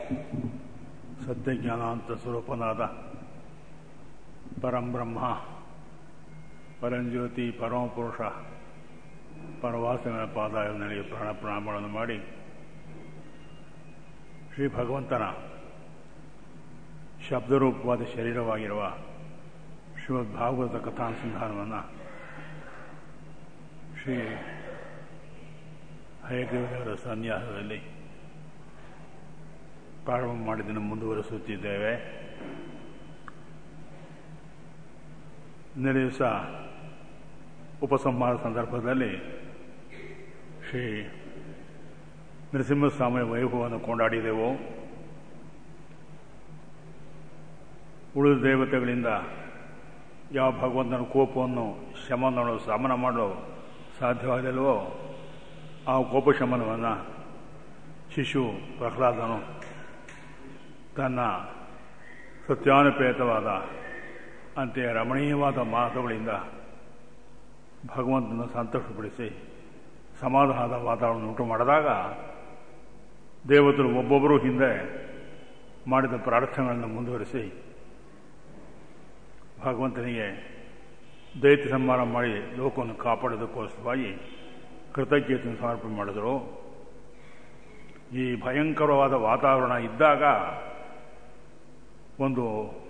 ಸತ್ಯಜ್ಞಾನಾಂತ ಸ್ವರೂಪನಾದ ಪರಂಬ್ರಹ್ಮ ಪರಂಜ್ಯೋತಿ ಪರಮಪುರುಷ ಪರವಾಸನ ಪಾದ ನನಗೆ ಪ್ರಾಣ ಪ್ರಣಾಮಗಳನ್ನು ಮಾಡಿ ಶ್ರೀ ಭಗವಂತನ ಶಬ್ದರೂಪವಾದ ಶರೀರವಾಗಿರುವ ಶ್ರೀಮದ್ ಭಾಗವತ ಕಥಾನುಸಂಧಾನವನ್ನು ಶ್ರೀ ಹಯಗ್ರೀವರ ಸನ್ಯಾಸದಲ್ಲಿ ಪ್ರಾರಂಭ ಮಾಡಿದ್ದನ್ನು ಮುಂದುವರಿಸುತ್ತಿದ್ದೇವೆ ನಿನ್ನೆ ದಿವಸ ಉಪಸಂಹಾರ ಸಂದರ್ಭದಲ್ಲಿ ಶ್ರೀ ನರಸಿಂಹಸ್ವಾಮಿಯ ವೈಭವವನ್ನು ಕೊಂಡಾಡಿದೆವು ಉಳಿದ ದೇವತೆಗಳಿಂದ ಯಾವ ಭಗವಂತನ ಕೋಪವನ್ನು ಶಮನವನ್ನು ಶಮನ ಮಾಡಲು ಸಾಧ್ಯವಾಗಲಿಲ್ವೋ ಆ ಕೋಪ ಶಮನವನ್ನು ಶಿಶು ಪ್ರಹ್ಲಾದನು ತನ್ನ ಸತ್ಯಾನುಪೇತವಾದ ಅಂತೆಯೇ ರಮಣೀಯವಾದ ಮಾತುಗಳಿಂದ ಭಗವಂತನ ಸಂತೋಷಪಡಿಸಿ ಸಮಾಧಾನದ ವಾತಾವರಣ ಉಂಟು ಮಾಡಿದಾಗ ದೇವತರು ಒಬ್ಬೊಬ್ಬರು ಹಿಂದೆ ಮಾಡಿದ ಪ್ರಾರ್ಥನೆಗಳನ್ನು ಮುಂದುವರಿಸಿ ಭಗವಂತನಿಗೆ ದೈತ್ಯ ಸಂಹಾರ ಮಾಡಿ ಲೋಕವನ್ನು ಕಾಪಾಡೋದಕ್ಕೋಸ್ಕರವಾಗಿ ಕೃತಜ್ಞತೆಯನ್ನು ಸಮರ್ಪಣೆ ಮಾಡಿದರು ಈ ಭಯಂಕರವಾದ ವಾತಾವರಣ ಇದ್ದಾಗ ಒಂದು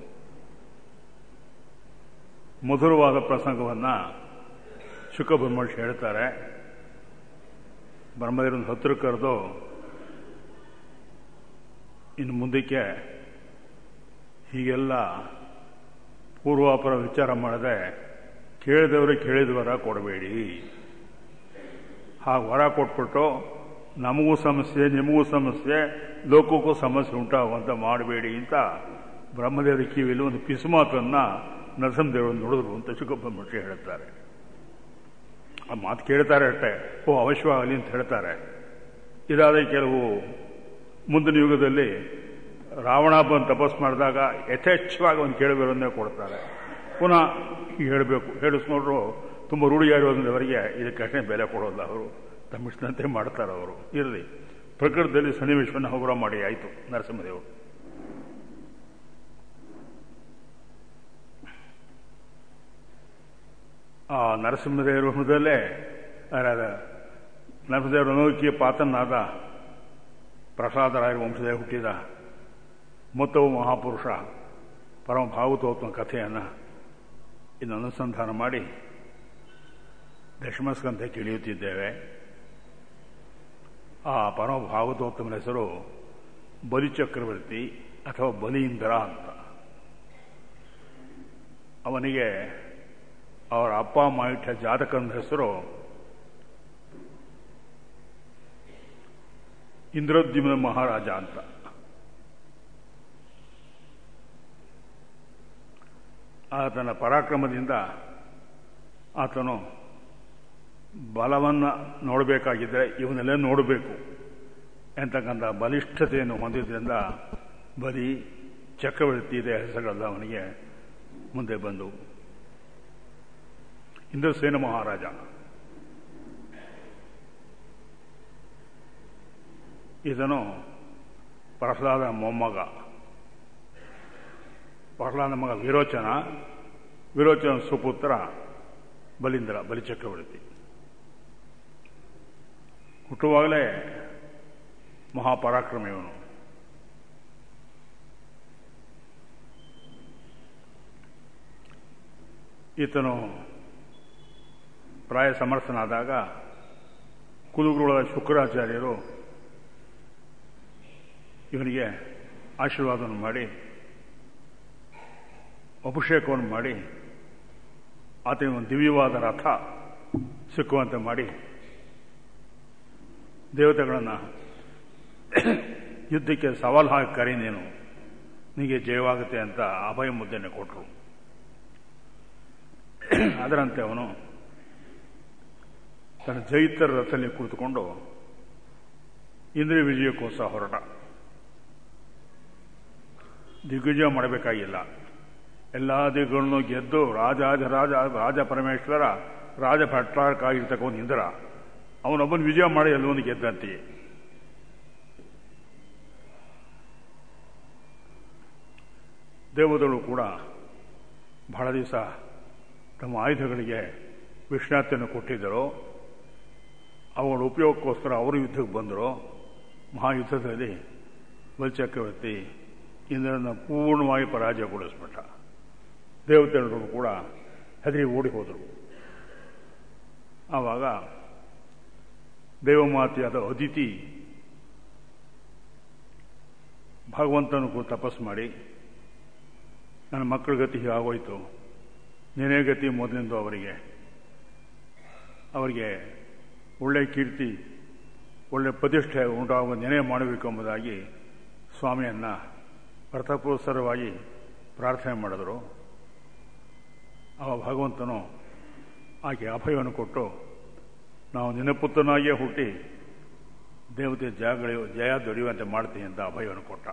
ಮಧುರವಾದ ಪ್ರಸಂಗವನ್ನು ಶುಕಬ್ರಹ್ಮರ್ಷಿ ಹೇಳ್ತಾರೆ ಬ್ರಹ್ಮದೇವರನ್ನು ಹತ್ತಿರ ಕರೆದು ಇನ್ನು ಮುಂದಕ್ಕೆ ಹೀಗೆಲ್ಲ ಪೂರ್ವಾಪರ ವಿಚಾರ ಮಾಡದೆ ಕೇಳಿದವರು ಕೇಳಿದ ವರ ಕೊಡಬೇಡಿ ಹಾಗೆ ವರ ಕೊಟ್ಬಿಟ್ಟು ನಮಗೂ ಸಮಸ್ಯೆ ನಿಮಗೂ ಸಮಸ್ಯೆ ಲೋಕಕ್ಕೂ ಸಮಸ್ಯೆ ಉಂಟಾಗುವಂತ ಮಾಡಬೇಡಿ ಅಂತ ಬ್ರಹ್ಮದೇವರ ಕಿವಿಯಲ್ಲಿ ಒಂದು ಪಿಸುಮಾತನ್ನು ನರಸಿಂಹದೇವರು ನುಡಿದ್ರು ಅಂತ ಶುಕಬ್ರಹ್ಮರ್ಷಿ ಹೇಳ್ತಾರೆ ಆ ಮಾತು ಕೇಳ್ತಾರೆ ಅಷ್ಟೇ ಓ ಅವಶ್ಯವಾಗಲಿ ಅಂತ ಹೇಳ್ತಾರೆ ಇದಾದ ಕೆಲವು ಮುಂದಿನ ಯುಗದಲ್ಲಿ ರಾವಣ ಬಂದು ತಪಸ್ ಮಾಡಿದಾಗ ಯಥೇಚ್ಛವಾಗಿ ಒಂದು ಕೇಳಬೇರನ್ನೇ ಕೊಡ್ತಾರೆ ಪುನಃ ಹೇಳಬೇಕು ಹೇಳಿಸ್ಕೊಂಡ್ರು ತುಂಬ ರೂಢಿಯಾಗಿರೋದ್ರವರೆಗೆ ಇದಕ್ಕೆ ಬೆಲೆ ಕೊಡೋಲ್ಲ ಅವರು ತಮ್ಮಿಷ್ಟಂತೆ ಮಾಡ್ತಾರೆ ಅವರು ಇರಲಿ ಪ್ರಕೃತಿಯಲ್ಲಿ ಸನ್ನಿವೇಶವನ್ನು ಹಗುರ ಮಾಡಿ ಆಯಿತು ನರಸಿಂಹದೇವರು ಆ ನರಸಿಂಹದೇವರ ಹುಣದಲ್ಲೇ ನರಸಿಂಹದೇವರ ಅನೋಖಿಯ ಪಾತನಾದ ಪ್ರಸಾದರಾಯರ ವಂಶದಲ್ಲಿ ಹುಟ್ಟಿದ ಮೊತ್ತವು ಮಹಾಪುರುಷ ಪರಮ ಭಾಗವತೋತ್ತಮ ಕಥೆಯನ್ನು ಇನ್ನು ಅನುಸಂಧಾನ ಮಾಡಿ ದಶಮಸ್ಕಂಧಕ್ಕೆ ಇಳಿಯುತ್ತಿದ್ದೇವೆ ಆ ಪರಮ ಭಾಗವತೋತ್ತಮನ ಹೆಸರು ಬಲಿಚಕ್ರವರ್ತಿ ಅಥವಾ ಬಲೀಂದ್ರ ಅಂತ ಅವನಿಗೆ ಅವರ ಅಪ್ಪ ಅಮ್ಮ ಇಟ್ಟ ಜಾತಕನ ಹೆಸರು ಇಂದ್ರೋದ್ಯಮ ಮಹಾರಾಜ ಅಂತ ಆತನ ಪರಾಕ್ರಮದಿಂದ ಆತನು ಬಲವನ್ನು ನೋಡಬೇಕಾಗಿದ್ದರೆ ಇವನ್ನೆಲ್ಲ ನೋಡಬೇಕು ಎಂತಕ್ಕಂಥ ಬಲಿಷ್ಠತೆಯನ್ನು ಹೊಂದಿದ್ರಿಂದ ಬಲಿ ಚಕ್ರವರ್ತಿ ಇದೆ ಹೆಸರಲ್ಲ ಅವನಿಗೆ ಮುಂದೆ ಬಂದು ಇಂದ್ರಸೇನ ಮಹಾರಾಜ ಇದನು ಪ್ರಹ್ಲಾದ ಮೊಮ್ಮಗ ಪ್ರಹ್ಲಾದ ಮಗ ವಿರೋಚನ ವಿರೋಚನ ಸುಪುತ್ರ ಬಲೀಂದ್ರ ಬಲಿಚಕ್ರವರ್ತಿ ಹುಟ್ಟುವಾಗಲೇ ಮಹಾಪರಾಕ್ರಮ ಇವನು ಈತನು ಪ್ರಾಯ ಸಮರ್ಥನಾದಾಗ ಕುಲುಗುರುಗಳ ಶುಕ್ರಾಚಾರ್ಯರು ಇವನಿಗೆ ಆಶೀರ್ವಾದವನ್ನು ಮಾಡಿ ಅಭಿಷೇಕವನ್ನು ಮಾಡಿ ಆತನಿಗೆ ಒಂದು ದಿವ್ಯವಾದ ರಥ ಸಿಕ್ಕುವಂತೆ ಮಾಡಿ ದೇವತೆಗಳನ್ನು ಯುದ್ಧಕ್ಕೆ ಸವಾಲು ಹಾಕಿ ಕರಿ ನೀನು ನಿಮಗೆ ಜಯವಾಗುತ್ತೆ ಅಂತ ಅಭಯ ಮುದ್ದೆನೆ ಕೊಟ್ಟರು ಅದರಂತೆ ಅವನು ತನ್ನ ಜೈತರ ರಥದಲ್ಲಿ ಕುಳಿತುಕೊಂಡು ಇಂದ್ರಿಯ ವಿಜಯಕ್ಕೋಸ್ಕರ ಹೊರಟ ದಿಗ್ವಿಜಯ ಮಾಡಬೇಕಾಗಿಲ್ಲ ಎಲ್ಲ ದಿಗ್ಗಳನ್ನು ಗೆದ್ದು ರಾಜಾಜ ರಾಜ ರಾಜ ಪರಮೇಶ್ವರ ರಾಜ ಭಟ್ಟಾರಕ್ಕಾಗಿರ್ತಕ್ಕಂಥ ಇಂದ್ರ ಅವನೊಬ್ಬನ ವಿಜಯ ಮಾಡಿ ಎಲ್ಲವೊಂದು ಗೆದ್ದಂತೆಯೇ ದೇವತೆಗಳು ಕೂಡ ಬಹಳ ದಿವಸ ತಮ್ಮ ಆಯುಧಗಳಿಗೆ ವಿಶ್ರಾಂತಿಯನ್ನು ಕೊಟ್ಟಿದ್ದರು ಅವಳ ಉಪಯೋಗಕ್ಕೋಸ್ಕರ ಅವರು ಯುದ್ಧಕ್ಕೆ ಬಂದರು ಮಹಾಯುದ್ಧದಲ್ಲಿ ಬಲಿಚಕ್ರವರ್ತಿ ಇಂದ್ರನ ಪೂರ್ಣವಾಗಿ ಪರಾಜಯಗೊಳಿಸ್ಬಿಟ್ಟ ದೇವತೆಗಳು ಕೂಡ ಹೆದರಿ ಓಡಿ ಹೋದರು ಆವಾಗ ದೇವಮಾತೆಯಾದ ಅದಿತಿ ಭಗವಂತನು ಕೂಡ ತಪಸ್ಸು ಮಾಡಿ ನನ್ನ ಮಕ್ಕಳ ಗತಿ ಹೀಗಾಗೋಯ್ತು ನಿನೇ ಗತಿ ಮೊದಲಿಂದ ಅವರಿಗೆ ಅವರಿಗೆ ಒಳ್ಳೆ ಕೀರ್ತಿ ಒಳ್ಳೆ ಪ್ರತಿಷ್ಠೆ ಉಂಟಾಗುವ ನೆನೆ ಮಾಡಬೇಕು ಎಂಬುದಾಗಿ ಸ್ವಾಮಿಯನ್ನು ವ್ರತಪುರಸ್ಸರವಾಗಿ ಪ್ರಾರ್ಥನೆ ಮಾಡಿದರು ಆ ಭಗವಂತನು ಆಕೆ ಅಭಯವನ್ನು ಕೊಟ್ಟು ನಾವು ನಿನ್ನ ಪುತ್ರನಾಗಿಯೇ ಹುಟ್ಟಿ ದೇವತೆ ಜಯಗಳು ಜಯ ದೊರೆಯುವಂತೆ ಮಾಡ್ತೀನಿ ಅಂತ ಅಭಯವನ್ನು ಕೊಟ್ಟ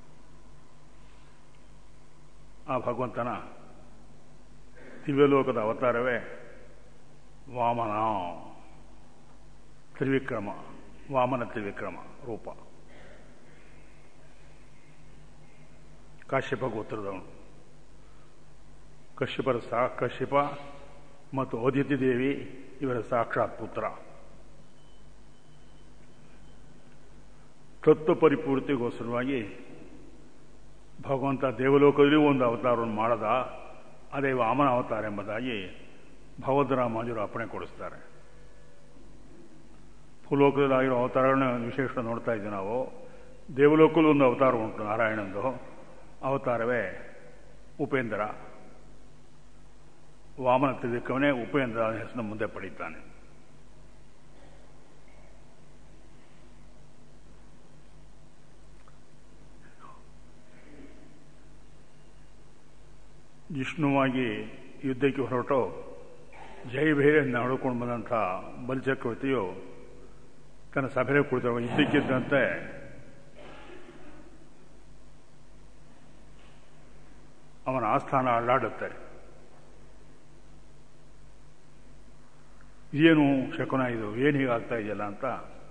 ಆ ಭಗವಂತನ ದಿವ್ಯಲೋಕದ ಅವತಾರವೇ ವಾಮನ ತ್ರಿವಿಕ್ರಮ ವಾಮನ ತ್ರಿವಿಕ್ರಮ ರೂಪ ಕಾಶ್ಯಪ ಗೋತ್ರದವನು ಕಶ್ಯಪರ ಸಾ ಕಶ್ಯಪ ಮತ್ತು ಅದಿತಿ ದೇವಿ ಇವರ ಸಾಕ್ಷಾತ್ ಪುತ್ರ ತತ್ವ ಪರಿಪೂರ್ತಿಗೋಸ್ಕರವಾಗಿ ಭಗವಂತ ದೇವಲೋಕದಲ್ಲಿ ಒಂದು ಅವತಾರವನ್ನು ಮಾಡದ ಅದೇ ವಾಮನ ಅವತಾರ ಎಂಬುದಾಗಿ ಭಗವದ್ರಾಮಾಜರು ಅಪ್ಪಣೆ ಕೊಡಿಸ್ತಾರೆ ಭೂಲೋಕದಲ್ಲಿ ಆಗಿರೋ ಅವತಾರಗಳನ್ನ ವಿಶೇಷ ನೋಡ್ತಾ ಇದ್ದೀವಿ ನಾವು ದೇವಲೋಕದಲ್ಲಿ ಒಂದು ಅವತಾರ ಉಂಟು ನಾರಾಯಣಂದು ಅವತಾರವೇ ಉಪೇಂದ್ರ ವಾಮನ ತ್ರಿವಿಕ್ರಮನೇ ಉಪೇಂದ್ರ ಹೆಸರನ್ನು ಮುಂದೆ ಪಡೀತಾನೆ ವಿಷ್ಣುವಾಗಿ ಯುದ್ಧಕ್ಕೆ ಹೊರಟು ಜಯಭೇರಿಯನ್ನು ಹೊಡ್ಕೊಂಡು ಬಂದಂಥ ಬಲಿಚಕ್ರವರ್ತಿಯು ತನ್ನ ಸಭೆಯಲ್ಲಿ ಕುಳಿತವ ಇದ್ದಕ್ಕಿದ್ದಂತೆ ಅವನ ಆಸ್ಥಾನ ಅಳ್ಳಾಡುತ್ತೆ ಏನು ಶಕುನ ಇದು ಏನು ಹೀಗಾಗ್ತಾ ಇದೆಯಲ್ಲ ಅಂತ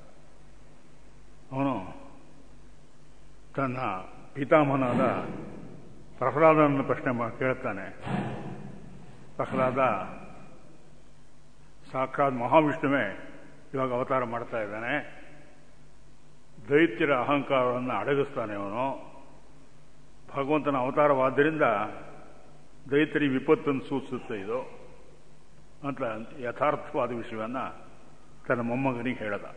ಅವನು ತನ್ನ ಪಿತಾಮಹನಾದ ಪ್ರಹ್ಲಾದನನ್ನು ಪ್ರಶ್ನೆ ಕೇಳ್ತಾನೆ ಪ್ರಹ್ಲಾದ ಸಾಕ್ಷಾತ್ ಮಹಾವಿಷ್ಣುವೇ ಇವಾಗ ಅವತಾರ ಮಾಡ್ತಾ ಇದ್ದಾನೆ ದೈತ್ಯರ ಅಹಂಕಾರವನ್ನು ಅಡಗಿಸ್ತಾನೆ ಅವನು ಭಗವಂತನ ಅವತಾರವಾದ್ದರಿಂದ ದೈತ್ಯರಿಗೆ ವಿಪತ್ತನ್ನು ಸೂಚಿಸುತ್ತೆ ಇದು ಅಂತ ಯಥಾರ್ಥವಾದ ವಿಷಯವನ್ನ ತನ್ನ ಮೊಮ್ಮಗನಿಗೆ ಹೇಳದ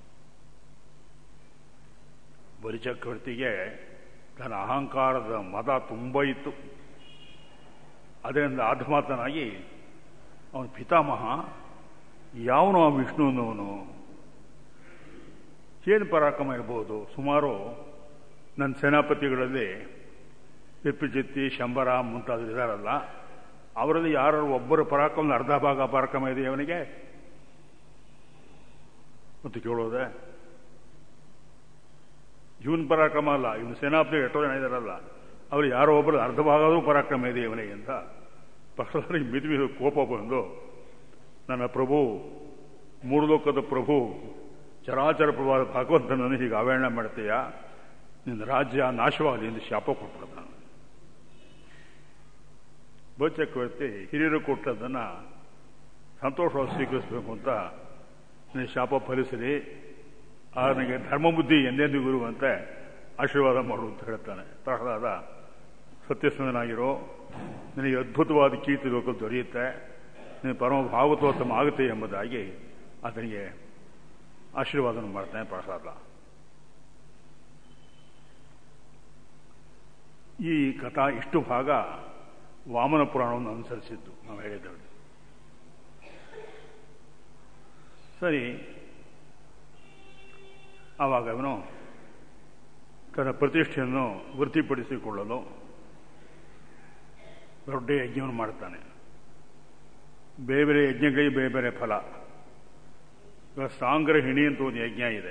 ಬಲಿಚಕ್ರವರ್ತಿಗೆ ತನ್ನ ಅಹಂಕಾರದ ಮದ ತುಂಬ ಇತ್ತು ಅದರಿಂದ ಆಧ್ಮಾತನಾಗಿ ಅವನ ಪಿತಾಮಹ ಯಾವನು ಆ ವಿಷ್ಣುವನವನು ಏನು ಪರಾಕ್ರಮ ಇರ್ಬೋದು ಸುಮಾರು ನನ್ನ ಸೇನಾಪತಿಗಳಲ್ಲಿ ಪಿಪ್ಪಿಚಿತ್ತಿ ಶಂಬರ ಮುಂತಾದ್ರು ಇದಾರಲ್ಲ ಅವರಲ್ಲಿ ಯಾರು ಒಬ್ಬರ ಪರಾಕ್ರಮದ ಅರ್ಧ ಭಾಗ ಪರಾಕ್ರಮ ಇದೆ ಅವನಿಗೆ ಮತ್ತು ಕೇಳೋದೆ ಇವನ್ ಪರಾಕ್ರಮ ಅಲ್ಲ ಇವನು ಸೇನಾಪತಿ ಎಷ್ಟೋ ಜನ ಇದಾರಲ್ಲ ಅವರು ಯಾರೋ ಒಬ್ಬರು ಅರ್ಧ ಭಾಗದೂ ಪರಾಕ್ರಮ ಇದೆ ಇವನಿಗೆ ಅಂತ ಪಕ್ಷದವರಿಗೆ ಮಿತಿ ಮಿದು ಕೋಪ ಬಂದು ನನ್ನ ಪ್ರಭು ಮೂರು ಲೋಕದ ಪ್ರಭು ಚರಾಚರ ಪ್ರಭಾದ ಭಗವಂತನನ್ನು ಹೀಗೆ ಅವಹೇಳನ ಮಾಡ್ತೀಯ ನಿನ್ನ ರಾಜ್ಯ ನಾಶವಾಗಲಿ ಎಂದು ಶಾಪ ಕೊಟ್ಬಿಡ್ತಾನೆ ಬಚಕ್ರವರ್ತಿ ಹಿರಿಯರು ಕೊಟ್ಟದನ್ನು ಸಂತೋಷವಾಗಿ ಸ್ವೀಕರಿಸಬೇಕು ಅಂತ ನೀನು ಶಾಪ ಫಲಿಸಲಿ ಅವನಿಗೆ ಧರ್ಮಬುದ್ಧಿ ಎಂದೆಂದಿಗೂ ಇರುವಂತೆ ಆಶೀರ್ವಾದ ಮಾಡು ಅಂತ ಹೇಳ್ತಾನೆ ಪ್ರಹ್ಲಾದ ಸತ್ಯಸಂಧನಾಗಿರೋ ನಿನಗೆ ಅದ್ಭುತವಾದ ಕೀರ್ತಿ ಲೋಕ ದೊರೆಯುತ್ತೆ ನೀನು ಪರಮ ಭಾಗವತೋತ್ತಮ ಆಗುತ್ತೆ ಎಂಬುದಾಗಿ ಆತನಿಗೆ ಆಶೀರ್ವಾದನ ಮಾಡ್ತಾನೆ ಪ್ರಹ್ಲಾದ ಈ ಕಥಾ ಇಷ್ಟು ಭಾಗ ವಾಮನ ಪುರಾಣವನ್ನು ಅನುಸರಿಸಿದ್ದು ನಾವು ಹೇಳಿದ್ದೇವೆ ಸರಿ ಆವಾಗ ಅವನು ತನ್ನ ಪ್ರತಿಷ್ಠೆಯನ್ನು ವೃತ್ತಿಪಡಿಸಿಕೊಳ್ಳಲು ದೊಡ್ಡ ಯಜ್ಞವನ್ನು ಮಾಡ್ತಾನೆ ಬೇರೆ ಬೇರೆ ಯಜ್ಞಗಳಿಗೆ ಬೇರೆ ಬೇರೆ ಫಲ ಇವಾಗ ಸಾಂಗ್ರಹಿಣಿ ಅಂತ ಒಂದು ಯಜ್ಞ ಇದೆ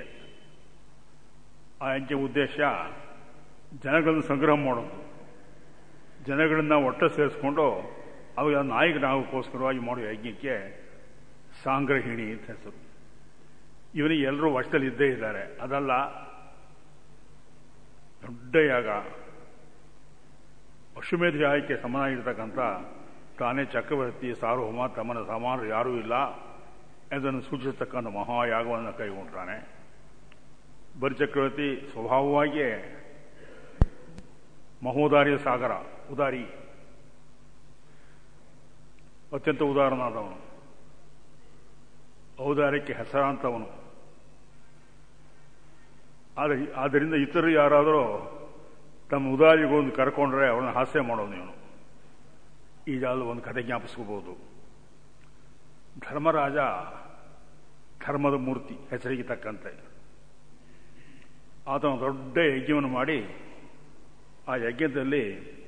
ಆ ಯಜ್ಞ ಉದ್ದೇಶ ಜನಗಳನ್ನು ಸಂಗ್ರಹ ಮಾಡೋದು ಜನಗಳನ್ನ ಒಟ್ಟ ಸೇರಿಸ್ಕೊಂಡು ಅವಾಗ ನಾಯಕನಾಗೋಕ್ಕೋಸ್ಕರವಾಗಿ ಮಾಡುವ ಯಜ್ಞಕ್ಕೆ ಸಾಂಗ್ರಹಿಣಿ ಅಂತ ಹೆಸರು ಇವನಿಗೆ ಎಲ್ಲರೂ ವಶದಲ್ಲಿ ಇದ್ದೇ ಇದ್ದಾರೆ ಅದಲ್ಲ ದೊಡ್ಡ ಯಾಗ ಅಶ್ವಮೇಧ ಯಾಗಕ್ಕೆ ಸಮನಾಗಿರ್ತಕ್ಕಂಥ ತಾನೇ ಚಕ್ರವರ್ತಿ ಸಾರ್ವಭೌಮ ತಮ್ಮನ ಸಮಾನರು ಯಾರೂ ಇಲ್ಲ ಎಂದನ್ನು ಸೂಚಿಸತಕ್ಕಂಥ ಮಹಾಯಾಗವನ್ನು ಕೈಗೊಂಡ್ತಾನೆ ಬಲಿಚಕ್ರವರ್ತಿ ಸ್ವಭಾವವಾಗಿಯೇ ಮಹೋದಾರಿಯ ಸಾಗರ ಉದಾರಿ ಅತ್ಯಂತ ಉದಾರನಾದವನು ಔದಾರ್ಯಕ್ಕೆ ಹೆಸರಾಂತವನು ಆದರೆ ಆದ್ದರಿಂದ ಇತರರು ಯಾರಾದರೂ ತಮ್ಮ ಉದಾರಿಗೊಂದು ಕರ್ಕೊಂಡ್ರೆ ಅವರನ್ನ ಹಾಸ್ಯ ಮಾಡೋನು ಇವನು ಈ ಜಾಗದಲ್ಲಿ ಒಂದು ಕಥೆ ಜ್ಞಾಪಿಸ್ಕೋಬಹುದು ಧರ್ಮರಾಜ ಧರ್ಮದ ಮೂರ್ತಿ ಹೆಸರಿಗೆ ತಕ್ಕಂತೆ ಆತನ ದೊಡ್ಡ ಯಜ್ಞವನ್ನು ಮಾಡಿ ಆ ಯಜ್ಞದಲ್ಲಿ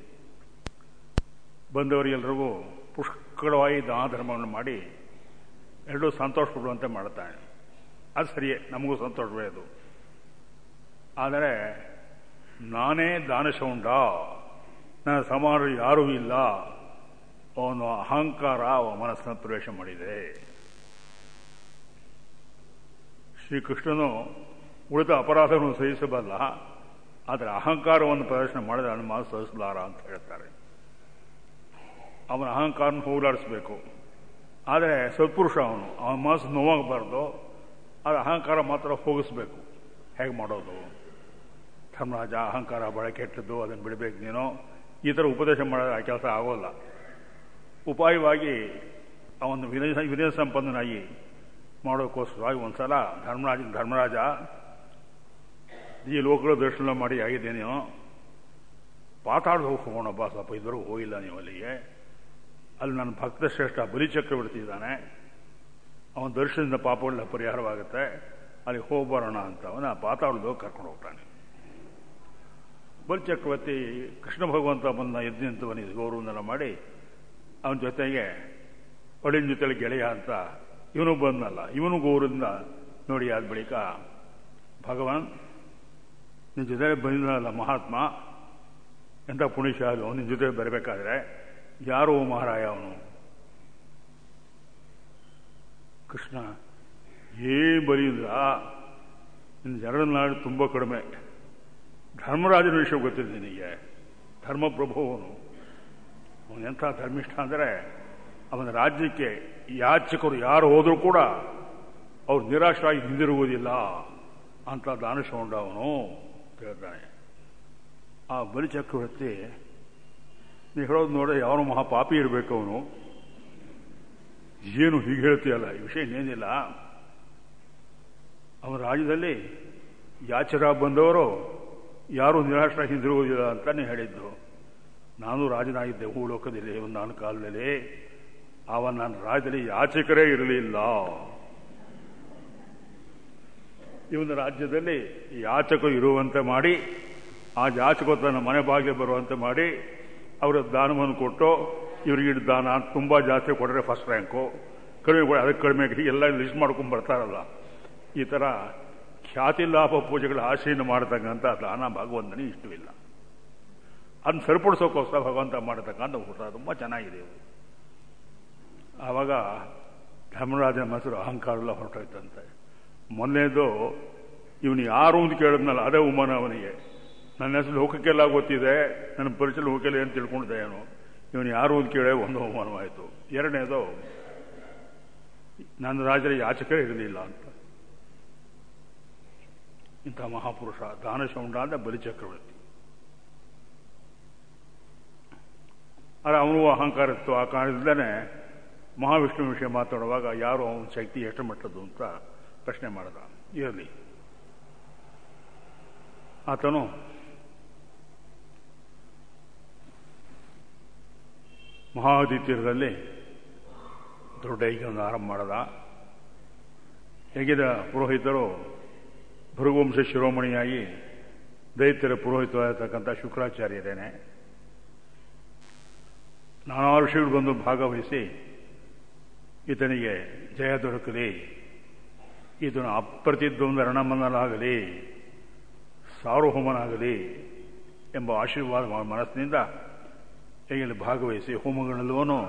ಬಂದವರಿಗೆಲ್ಲರಿಗೂ ಪುಷ್ಕಳವಾಗಿ ದಾನ ಧರ್ಮವನ್ನು ಮಾಡಿ ಎರಡೂ ಸಂತೋಷ ಪಡುವಂತೆ ಮಾಡುತ್ತಾನೆ ಅದು ಸರಿಯೇ ನಮಗೂ ಸಂತೋಷವೇ ಅದು ಆದರೆ ನಾನೇ ದಾನಶೌಂಡ ನನ್ನ ಸಮಾನರು ಯಾರೂ ಇಲ್ಲ ಅವನು ಅಹಂಕಾರ ಅವ ಮನಸ್ಸನ್ನು ಪ್ರವೇಶ ಮಾಡಿದೆ ಶ್ರೀಕೃಷ್ಣನು ಉಳಿದ ಅಪರಾಧವನ್ನು ಸಹಿಸಬಲ್ಲ ಆದರೆ ಅಹಂಕಾರವನ್ನು ಪ್ರದರ್ಶನ ಮಾಡಿದ್ರೆ ಅವನ ಮಾತು ಸಹಿಸಲಾರ ಅಂತ ಹೇಳ್ತಾರೆ ಅವನ ಅಹಂಕಾರನ ಹೋಗಲಾಡಿಸ್ಬೇಕು ಆದರೆ ಸತ್ಪುರುಷ ಅವನು ಅವನ ಮನಸ್ಸು ನೋವಾಗಬಾರ್ದು ಆದರೆ ಅಹಂಕಾರ ಮಾತ್ರ ಹೋಗಿಸ್ಬೇಕು ಹೇಗೆ ಮಾಡೋದು ಧರ್ಮರಾಜ ಅಹಂಕಾರ ಬಹಳ ಕೆಟ್ಟದ್ದು ಅದನ್ನು ಬಿಡಬೇಕು ನೀನು ಈ ಥರ ಉಪದೇಶ ಮಾಡಿದ್ರೆ ಆ ಕೆಲಸ ಆಗೋಲ್ಲ ಉಪಾಯವಾಗಿ ಅವನು ವಿನಯ ವಿನಯ ಸಂಪನ್ನನಾಗಿ ಮಾಡೋಕ್ಕೋಸ್ಕರವಾಗಿ ಒಂದ್ಸಲ ಧರ್ಮರಾಜ ಧರ್ಮರಾಜ ಈ ಲೋಕಗಳ ದರ್ಶನ ಮಾಡಿ ಆಗಿದೆ ನೀವು ಪಾತಾಳದ ಹೋಗೋಣಪ್ಪ ಸ್ವಲ್ಪ ಇದ್ರೂ ಹೋಗಿಲ್ಲ ನೀವು ಅಲ್ಲಿಗೆ ಅಲ್ಲಿ ನನ್ನ ಭಕ್ತ ಶ್ರೇಷ್ಠ ಬಲಿಚಕ್ರವರ್ತಿ ಇದ್ದಾನೆ ಅವನ ದರ್ಶನದಿಂದ ಪಾಪಗಳ ಪರಿಹಾರವಾಗುತ್ತೆ ಅಲ್ಲಿ ಹೋಗ್ಬರೋಣ ಅಂತ ಅವನ ಪಾತಾಳದ ಕರ್ಕೊಂಡು ಹೋಗ್ತಾನೆ ಬಲಿಚಕ್ರವರ್ತಿ ಕೃಷ್ಣ ಭಗವಂತ ಬಂದ ಎದ್ದು ನಿಂತವನಿಗೆ ಗೌರವನೆಲ್ಲ ಮಾಡಿ ಅವನ ಜೊತೆಗೆ ಒಳಿನ ಜೊತೆಲಿ ಗೆಳೆಯ ಅಂತ ಇವನು ಬಂದಲ್ಲ ಇವನು ಗೌರವದಿಂದ ನೋಡಿ ಆದ ಬಳಿಕ ಭಗವಾನ್ ನಿನ್ನ ಜೊತೆ ಬಂದಿದ್ದಲ್ಲ ಮಹಾತ್ಮ ಎಂಥ ಪುಣ್ಯಶಾಲಿ ಅವನು ನಿನ್ನ ಜೊತೆ ಬರಬೇಕಾದ್ರೆ ಯಾರೋ ಮಹಾರಾಯ ಅವನು ಕೃಷ್ಣ ಏನ್ ಬರೀದ್ರ ನಿನ್ನ ಜನರ ನಾಡು ತುಂಬ ಕಡಿಮೆ ಧರ್ಮರಾಜನ ವಿಷಯ ಗೊತ್ತಿದೆ ನಿನಗೆ ಧರ್ಮಪ್ರಭು ಅವನು ಅವನು ಎಂಥ ಧರ್ಮಿಷ್ಠ ಅಂದರೆ ಅವನ ರಾಜ್ಯಕ್ಕೆ ಯಾಚಕರು ಯಾರು ಹೋದರೂ ಕೂಡ ಅವ್ರು ನಿರಾಶರಾಗಿ ಹಿಂದಿರುವುದಿಲ್ಲ ಅಂತ ದಾನಶೌಂಡ ಅವನು ಹೇಳ್ತಾನೆ ಆ ಬಲಿಚಕ್ರವರ್ತಿ ನೀವು ಹೇಳೋದು ನೋಡ್ರೆ ಯಾವನು ಮಹಾಪಾಪಿ ಇರಬೇಕು ಅವನು ಏನು ಹೀಗೆ ಹೇಳ್ತೀಯಲ್ಲ ಈ ವಿಷಯ ಏನಿಲ್ಲ ಅವನ ರಾಜ್ಯದಲ್ಲಿ ಯಾಚರ ಬಂದವರು ಯಾರು ನಿರಾಶರಾಗಿ ಹಿಂದಿರುವುದಿಲ್ಲ ಅಂತಾನೆ ಹೇಳಿದ್ದು ನಾನು ರಾಜನಾಗಿದ್ದೆ ಭೂಲೋಕದಲ್ಲಿ ಒಂದು ನಾನು ಕಾಲದಲ್ಲಿ ಆವ ನನ್ನ ರಾಜ್ಯದಲ್ಲಿ ಯಾಚಕರೇ ಇರಲಿಲ್ಲ ಇವನ ರಾಜ್ಯದಲ್ಲಿ ಯಾಚಕರು ಇರುವಂತೆ ಮಾಡಿ ಆ ಯಾಚಕ ತನ್ನ ಮನೆ ಬಾಗಿಲು ಬರುವಂತೆ ಮಾಡಿ ಅವರ ದಾನವನ್ನು ಕೊಟ್ಟು ಇವರಿಗೆ ದಾನ ತುಂಬ ಜಾಸ್ತಿ ಕೊಟ್ಟರೆ ಫಸ್ಟ್ ರ್ಯಾಂಕು ಕಡಿಮೆ ಕೊಡಿ ಅದಕ್ಕೆ ಕಡಿಮೆ ಎಲ್ಲ ಲಿಸ್ಟ್ ಮಾಡ್ಕೊಂಡು ಬರ್ತಾರಲ್ಲ ಈ ಥರ ಖ್ಯಾತಿ ಲಾಭ ಪೂಜೆಗಳ ಆಶೆಯನ್ನು ಮಾಡತಕ್ಕಂಥ ದಾನ ಭಗವಂತನೇ ಇಷ್ಟವಿಲ್ಲ ಅದನ್ನ ಸರಿಪಡಿಸೋಕ್ಕೋಸ್ಕರ ಭಗವಂತ ಮಾಡತಕ್ಕಂಥ ಊಟ ತುಂಬ ಚೆನ್ನಾಗಿದೆ ಇದು ಆವಾಗ ಧರ್ಮರಾಜನ ಮನಸ್ಸು ಅಹಂಕಾರ ಎಲ್ಲ ಹೊರಟೋಯ್ತಂತೆ ಮೊನ್ನೆದು ಇವನು ಯಾರು ಅಂತ ಕೇಳಿದ್ನಲ್ಲ ಅದೇ ಉಮಾನ ಅವನಿಗೆ ನನ್ನ ಹೆಸರು ಲೋಕಕ್ಕೆಲ್ಲ ಗೊತ್ತಿದೆ ನನ್ನ ಪರಿಚಯ ಲೋಕಕ್ಕೆಲ್ಲ ಏನು ತಿಳ್ಕೊಂಡಿದ್ದೆ ಏನು ಇವನು ಯಾರು ಅಂತ ಕೇಳೇ ಒಂದು ಅವಮಾನವಾಯಿತು ಎರಡನೇದು ನನ್ನ ರಾಜರ ಯಾಚಕರೇ ಇರಲಿಲ್ಲ ಅಂತ ಇಂಥ ಮಹಾಪುರುಷ ದಾನಶೌಂಡ ಅಂತ ಬಲಿಚಕ್ರವರ್ತಿ ಆದರೆ ಅವನು ಅಹಂಕಾರ ಇತ್ತು ಆ ಕಾರಣದಿಂದನೇ ಮಹಾವಿಷ್ಣು ವಿಷಯ ಮಾತಾಡುವಾಗ ಯಾರು ಅವನ ಶಕ್ತಿ ಎಷ್ಟು ಮಟ್ಟದ್ದು ಅಂತ ಪ್ರಶ್ನೆ ಮಾಡಿದ ಇರಲಿ ಆತನು ಮಹಾದಿ ತೀರದಲ್ಲಿ ದೊಡ್ಡ ಯಜ್ಞವನ್ನು ಆರಂಭ ಮಾಡದ ಯಜ್ಞದ ಪುರೋಹಿತರು ಭೃಗುವಂಶ ಶಿರೋಮಣಿಯಾಗಿ ದೈತ್ಯರ ಪುರೋಹಿತವಾಗಿರ್ತಕ್ಕಂಥ ಶುಕ್ರಾಚಾರ್ಯರೇನೆ ನಾನಾ ಋಷಿಗಳು ಬಂದು ಭಾಗವಹಿಸಿ ಈತನಿಗೆ ಜಯ ದೊರಕಲಿ ಈತನು ಅಪ್ರತಿದ್ವಂದ ರಣಮನ್ನಲಾಗಲಿ ಸಾರ್ವಭೌಮನಾಗಲಿ ಎಂಬ ಆಶೀರ್ವಾದ ಮನಸ್ಸಿನಿಂದ ಹೇಗೆ ಭಾಗವಹಿಸಿ ಹೋಮಗಳಲ್ಲೂ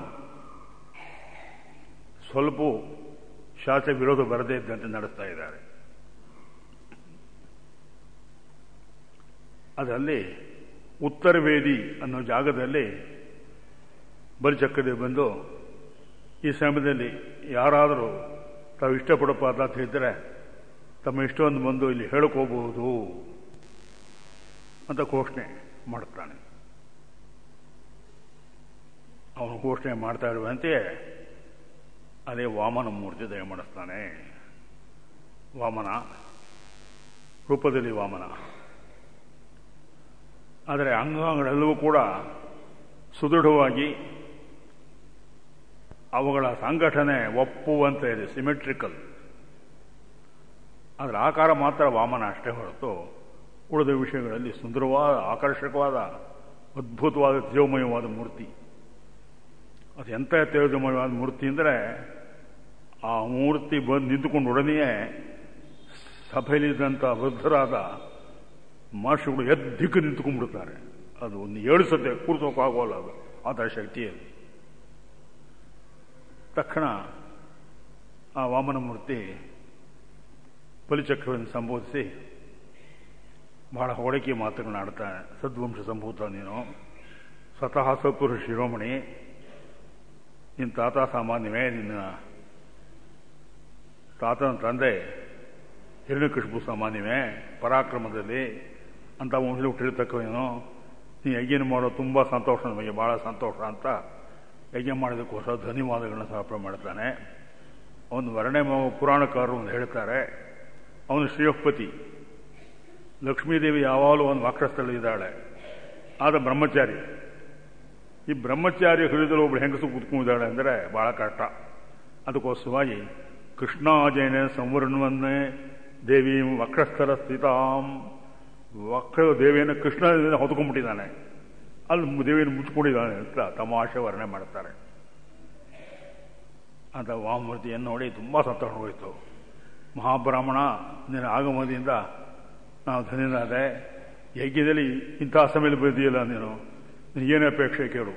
ಸ್ವಲ್ಪ ಶಾಸ್ತ್ರ ವಿರೋಧ ಬರದೇ ಇದ್ದಂತೆ ನಡೆಸ್ತಾ ಇದ್ದಾರೆ ಅದರಲ್ಲಿ ಉತ್ತರವೇದಿ ಅನ್ನೋ ಜಾಗದಲ್ಲಿ ಬಲಿಚಕ್ರದೇವಿ ಬಂದು ಈ ಸಮಯದಲ್ಲಿ ಯಾರಾದರೂ ತಾವು ಇಷ್ಟಪಡೋ ಪದಾರ್ಥ ಇದ್ದರೆ ತಮ್ಮ ಇಷ್ಟವನ್ನು ಬಂದು ಇಲ್ಲಿ ಹೇಳ್ಕೋಬಹುದು ಅಂತ ಘೋಷಣೆ ಮಾಡ್ತಾನೆ ಅವನು ಘೋಷಣೆ ಮಾಡ್ತಾ ಇರುವಂತೆ ಅದೇ ವಾಮನ ಮೂರ್ತಿ ದಯ ಮಾಡಿಸ್ತಾನೆ ವಾಮನ ರೂಪದಲ್ಲಿ ವಾಮನ ಆದರೆ ಅಂಗಾಂಗಗಳೆಲ್ಲವೂ ಕೂಡ ಸುದೃಢವಾಗಿ ಅವುಗಳ ಸಂಘಟನೆ ಒಪ್ಪುವಂತೆ ಇದೆ ಸಿಮೆಟ್ರಿಕಲ್ ಅದರ ಆಕಾರ ಮಾತ್ರ ವಾಮನ ಅಷ್ಟೇ ಹೊರತು ಉಳಿದ ವಿಷಯಗಳಲ್ಲಿ ಸುಂದರವಾದ ಆಕರ್ಷಕವಾದ ಅದ್ಭುತವಾದ ತೇಜೋಮಯವಾದ ಮೂರ್ತಿ ಅದು ಎಂಥ ತೇಜೋಮಯವಾದ ಮೂರ್ತಿ ಅಂದರೆ ಆ ಮೂರ್ತಿ ಬಂದು ನಿಂತುಕೊಂಡು ಒಡನೆಯೇ ಸಭೆಯಲ್ಲಿದ್ದಂಥ ವೃದ್ಧರಾದ ಮಹರ್ಷಿಗಳು ಎದ್ದಿಕ್ಕು ನಿಂತ್ಕೊಂಡ್ಬಿಡ್ತಾರೆ ಅದು ಒಂದು ಏಳು ಸದ್ಯ ಕೂರ್ಸೋಕ್ಕಾಗೋಲ್ಲ ಅದು ಆ ಥರ ಶಕ್ತಿಯಲ್ಲಿ ತಕ್ಷಣ ಆ ವಾಮನ ಮೂರ್ತಿ ಬಲಿಚಕ್ರವನ್ನು ಸಂಬೋಧಿಸಿ ಬಹಳ ಹೊಳಕೆ ಮಾತುಗಳನ್ನ ಆಡ್ತಾನೆ ಸದ್ವಂಶ ಸಂಭೂತ ನೀನು ಸ್ವತಃ ಸತ್ಪುರುಷ ಶಿರೋಮಣಿ ನಿನ್ನ ತಾತ ಸಾಮಾನ್ಯವೇ ನಿನ್ನ ತಾತನ ತಂದೆ ಹಿರಣ್ಯಕೃಷ್ಣು ಸಾಮಾನ್ಯವೇ ಪರಾಕ್ರಮದಲ್ಲಿ ಅಂತ ವಂಶ ಹುಟ್ಟಿರ್ತಕ್ಕವೇನೋ ನೀ ಯಜ್ಞ ಮಾಡೋ ತುಂಬ ಸಂತೋಷ ನಮಗೆ ಬಹಳ ಸಂತೋಷ ಅಂತ ಯಜ್ಞ ಮಾಡೋದಕ್ಕೋಸ್ಕರ ಧನ್ಯವಾದಗಳನ್ನ ಸಮರ್ಪಣೆ ಮಾಡ್ತಾನೆ ಅವನು ವರ್ಣೆ ಪುರಾಣಕಾರರು ಒಂದು ಹೇಳ್ತಾರೆ ಅವನು ಶ್ರೀಯಪತಿ ಲಕ್ಷ್ಮೀದೇವಿ ಯಾವಾಗಲೂ ಒಂದು ವಾಕ್ರಸ್ಥಳದಲ್ಲಿದ್ದಾಳೆ ಆದ ಬ್ರಹ್ಮಚಾರಿ ಈ ಬ್ರಹ್ಮಚಾರಿ ಹೃದಯದಲ್ಲಿ ಒಬ್ಬಳು ಹೆಂಗಸು ಕೂತ್ಕೊಂಡಿದ್ದಾಳೆ ಅಂದರೆ ಬಹಳ ಕಷ್ಟ ಅದಕ್ಕೋಸ್ಕರವಾಗಿ ಕೃಷ್ಣಾಜಯನ ಸಂವರ್ಣವನ್ನೇ ದೇವಿ ವಕ್ರಸ್ಥಲ ಸ್ಥಿತಾಂ ವಕ್ರ ದೇವಿಯನ್ನು ಕೃಷ್ಣ ಹೊತ್ಕೊಂಡ್ಬಿಟ್ಟಿದ್ದಾನೆ ಅಲ್ಲಿ ದೇವಿಯನ್ನು ಮುಚ್ಕೊಂಡಿದ್ದಾನೆ ಅಂತ ತಮಾಷೆ ವರ್ಣನೆ ಮಾಡ್ತಾರೆ ಅಂತ ವಾಮೂರ್ತಿಯನ್ನು ನೋಡಿ ತುಂಬ ಸಂತೋಷ ಹೋಯಿತು ಮಹಾಬ್ರಾಹ್ಮಣ ನಿನ್ನ ಆಗಮನದಿಂದ ನಾವು ಧನ್ಯನಾದೆ ಯಜ್ಞದಲ್ಲಿ ಇಂಥ ಸಮಯದಲ್ಲಿ ಬಂದಿಯಲ್ಲ ನೀನು ಏನೇ ಅಪೇಕ್ಷೆ ಕೇಳು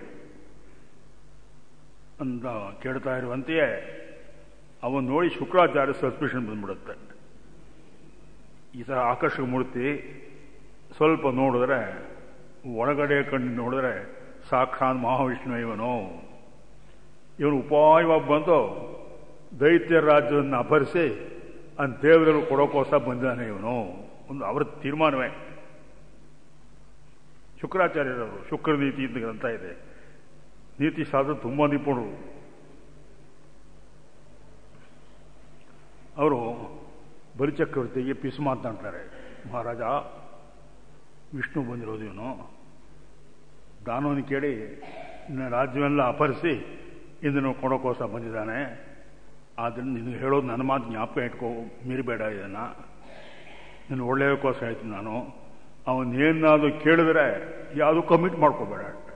ಅಂತ ಕೇಳ್ತಾ ಇರುವಂತೆಯೇ ಅವನು ನೋಡಿ ಶುಕ್ರಾಚಾರ್ಯ ಸಸ್ಪಿಷನ್ ಬಂದ್ಬಿಡುತ್ತೆ ಈ ಥರ ಆಕರ್ಷಕ ಮೂರ್ತಿ ಸ್ವಲ್ಪ ನೋಡಿದ್ರೆ ಒಳಗಡೆ ಕಣ್ಣು ನೋಡಿದ್ರೆ ಸಾಕ್ಷಾತ್ ಮಹಾವಿಷ್ಣು ಇವನು ಇವನು ಉಪಾಯವಾಗಿ ಬಂದು ದೈತ್ಯ ರಾಜ್ಯವನ್ನು ಅಪಹರಿಸಿ ಆ ದೇವರಲ್ಲಿ ಕೊಡೋಕೋಸ ಬಂದಿದ್ದಾನೆ ಇವನು ಒಂದು ಅವರ ತೀರ್ಮಾನವೇ ಶುಕ್ರಾಚಾರ್ಯರವರು ಶುಕ್ರ ನೀತಿ ಅಂತ ಗ್ರಂಥ ಇದೆ ನೀತಿ ಶಾಸ್ತ್ರ ತುಂಬ ನಿಪುಣರು ಅವರು ಬಲಿಚಕ್ರವರ್ತಿಗೆ ಪಿಸು ಮಾತನಾಡ್ತಾರೆ ಮಹಾರಾಜ ವಿಷ್ಣು ಬಂದಿರೋದು ಇವನು ದಾನವನ್ನು ಕೇಳಿ ಇನ್ನು ರಾಜ್ಯವೆಲ್ಲ ಅಪಹರಿಸಿ ಇಂದನು ಕೊಡೋಕೋಸ ಬಂದಿದ್ದಾನೆ ಆದ್ದರಿಂದ ನಿನಗೆ ಹೇಳೋದು ನನ್ನ ಮಾತು ಜ್ಞಾಪಕ ಇಟ್ಕೋ ಮೀರಿಬೇಡ ಇದನ್ನು ನೀನು ಒಳ್ಳೆಯದಕ್ಕೋಸ್ಕರ ಹೇಳ್ತೀನಿ ನಾನು ಅವನೇನಾದ್ರು ಕೇಳಿದ್ರೆ ಯಾವುದು ಕಮಿಟ್ ಮಾಡ್ಕೋಬೇಡ ಅಷ್ಟೆ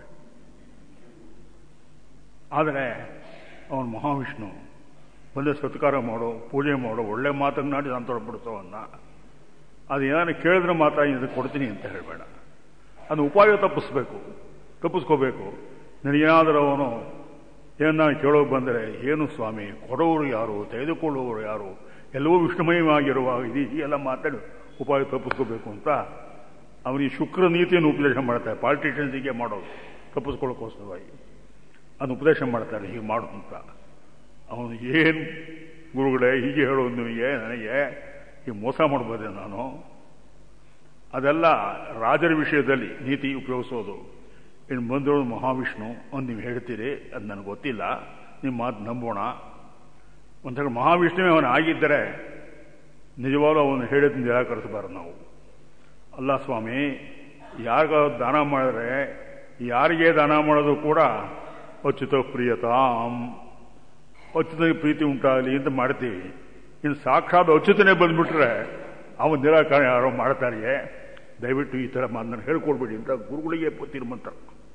ಆದರೆ ಅವನು ಮಹಾವಿಷ್ಣು ಒಂದೇ ಸತ್ಕಾರ ಮಾಡೋ ಪೂಜೆ ಮಾಡೋ ಒಳ್ಳೆ ಮಾತನ್ನಾಡಿ ಸಂತೋಷ ಪಡಿಸೋವನ್ನ ಅದು ಏನಾದ್ರು ಕೇಳಿದ್ರೆ ಮಾತ್ರ ಇದಕ್ಕೆ ಕೊಡ್ತೀನಿ ಅಂತ ಹೇಳಬೇಡ ಅದು ಉಪಾಯ ತಪ್ಪಿಸ್ಬೇಕು ತಪ್ಪಿಸ್ಕೋಬೇಕು ನನಗೇನಾದರೂ ಅವನು ಏನ ಕೇಳೋಕೆ ಬಂದರೆ ಏನು ಸ್ವಾಮಿ ಕೊಡೋರು ಯಾರು ತೆಗೆದುಕೊಳ್ಳುವವರು ಯಾರು ಎಲ್ಲವೂ ವಿಷ್ಣುಮಯವಾಗಿರುವಾಗ ಇದು ಎಲ್ಲ ಮಾತಾಡಿ ಉಪಾಯ ತಪ್ಪಿಸ್ಕೋಬೇಕು ಅಂತ ಅವನಿಗೆ ಶುಕ್ರ ನೀತಿಯನ್ನು ಉಪದೇಶ ಮಾಡ್ತಾರೆ ಪಾಲಿಟಿಷಿಯನ್ಸಿಗೆ ಮಾಡೋದು ತಪ್ಪಿಸ್ಕೊಳ್ಳೋಕ್ಕೋಸ್ಕರವಾಗಿ ಅದನ್ನು ಉಪದೇಶ ಮಾಡ್ತಾರೆ ಹೀಗೆ ಮಾಡು ಅಂತ ಅವನು ಏನು ಗುರುಗಳೇ ಹೀಗೆ ಹೇಳೋದು ನಿಮಗೆ ನನಗೆ ಈ ಮೋಸ ಮಾಡ್ಬೋದೆ ನಾನು ಅದೆಲ್ಲ ರಾಜರ ವಿಷಯದಲ್ಲಿ ನೀತಿ ಉಪಯೋಗಿಸೋದು ಇನ್ನು ಬಂದಿರೋದು ಮಹಾವಿಷ್ಣು ಒಂದು ನೀವು ಹೇಳ್ತೀರಿ ಅದು ನನಗೆ ಗೊತ್ತಿಲ್ಲ ನಿಮ್ಮ ಮಾತು ನಂಬೋಣ ಒಂಥರ ಮಹಾವಿಷ್ಣುವೇ ಅವನು ಆಗಿದ್ದರೆ ನಿಜವಾಗ್ಲೂ ಅವನು ಹೇಳಿದ ನಿರಾಕರಿಸಬಾರದು ನಾವು ಅಲ್ಲ ಸ್ವಾಮಿ ಯಾರಿಗಾದ್ರು ದಾನ ಮಾಡಿದ್ರೆ ಯಾರಿಗೆ ದಾನ ಮಾಡೋದು ಕೂಡ ಅಚ್ಯುತ ಪ್ರಿಯತಾಂ ಅಚ್ಯುತನಿಗೆ ಪ್ರೀತಿ ಉಂಟಾಗಲಿ ಅಂತ ಮಾಡ್ತೀವಿ ಇನ್ನು ಸಾಕ್ಷಾತ್ ಅಚ್ಯುತನೇ ಬಂದ್ಬಿಟ್ರೆ ಅವನ ನಿರಾಕರಣೆ ಯಾರೋ ಮಾಡ್ತಾರೆಯೇ ದಯವಿಟ್ಟು ಈ ಥರ ಮಾತನ್ನು ಹೇಳ್ಕೊಡ್ಬೇಡಿ ಅಂತ ಗುರುಗಳಿಗೆ ತೀರ್ಮಂತ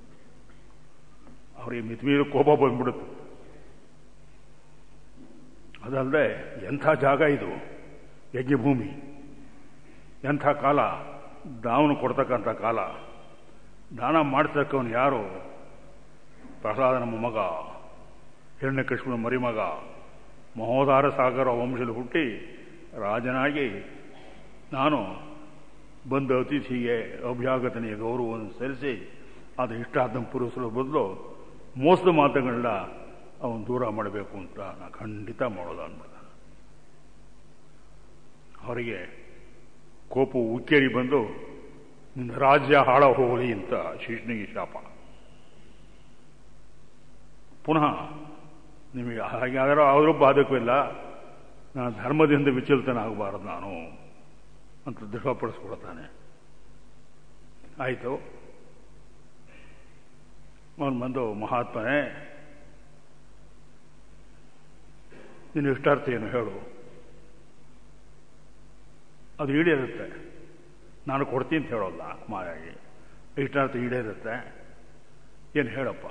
ಅವರಿಗೆ ಮಿತಿಮೀರಿ ಕೋಪ ಬಂದ್ಬಿಡುತ್ತೆ ಅದಲ್ಲದೆ ಎಂಥ ಜಾಗ ಇದು ಯಜ್ಞಭೂಮಿ ಎಂಥ ಕಾಲ ದಾವನು ಕೊಡ್ತಕ್ಕಂಥ ಕಾಲ ದಾನ ಮಾಡ್ತಕ್ಕವನು ಯಾರು ಪ್ರಹ್ಲಾದ ನಮ್ಮ ಮಗ ಹಿರಣ್ಯಕೃಷ್ಣನ ಮರಿಮಗ ಮಹೋದಾರ ಸಾಗರ ವಂಶದಲ್ಲಿ ಹುಟ್ಟಿ ರಾಜನಾಗಿ ನಾನು ಬಂದ ಅತಿಥಿಗೆ ಅಭ್ಯಾಗತನಿಗೆ ಗೌರವವನ್ನು ಸಲ್ಲಿಸಿ ಅದು ಇಷ್ಟಾರ್ಥ ಪೂರೈಸಲು ಬದಲು ಮೋಸದ ಮಾತುಗಳನ್ನ ಅವನು ದೂರ ಮಾಡಬೇಕು ಅಂತ ನಾನು ಖಂಡಿತ ಮಾಡೋದು ಅನ್ಬಿಡ್ತಾನೆ ಅವರಿಗೆ ಕೋಪ ಉಕ್ಕೇರಿ ಬಂದು ನಿನ್ನ ರಾಜ್ಯ ಹಾಳ ಹೋಗಲಿ ಅಂತ ಶಿಷ್ಣಿಗೆ ಶಾಪ ಪುನಃ ನಿಮಗೆ ಹಾಗಾದರೂ ಆದರೂ ಬಾಧಕವಿಲ್ಲ ನಾನು ಧರ್ಮದಿಂದ ವಿಚಲಿತನಾಗಬಾರದು ನಾನು ಅಂತ ದೃಢಪಡಿಸ್ಕೊಳ್ತಾನೆ ಆಯಿತು ಅವನು ಬಂದು ಮಹಾತ್ಮನೇ ನಿನ್ನ ಇಷ್ಟಾರ್ಥ ಏನು ಹೇಳು ಅದು ಈಡೇರುತ್ತೆ ನಾನು ಕೊಡ್ತೀನಿ ಅಂತ ಹೇಳೋಲ್ಲ ಮಾಯಾಗಿ ಇಷ್ಟಾರ್ಥ ಈಡೇರುತ್ತೆ ಏನು ಹೇಳಪ್ಪ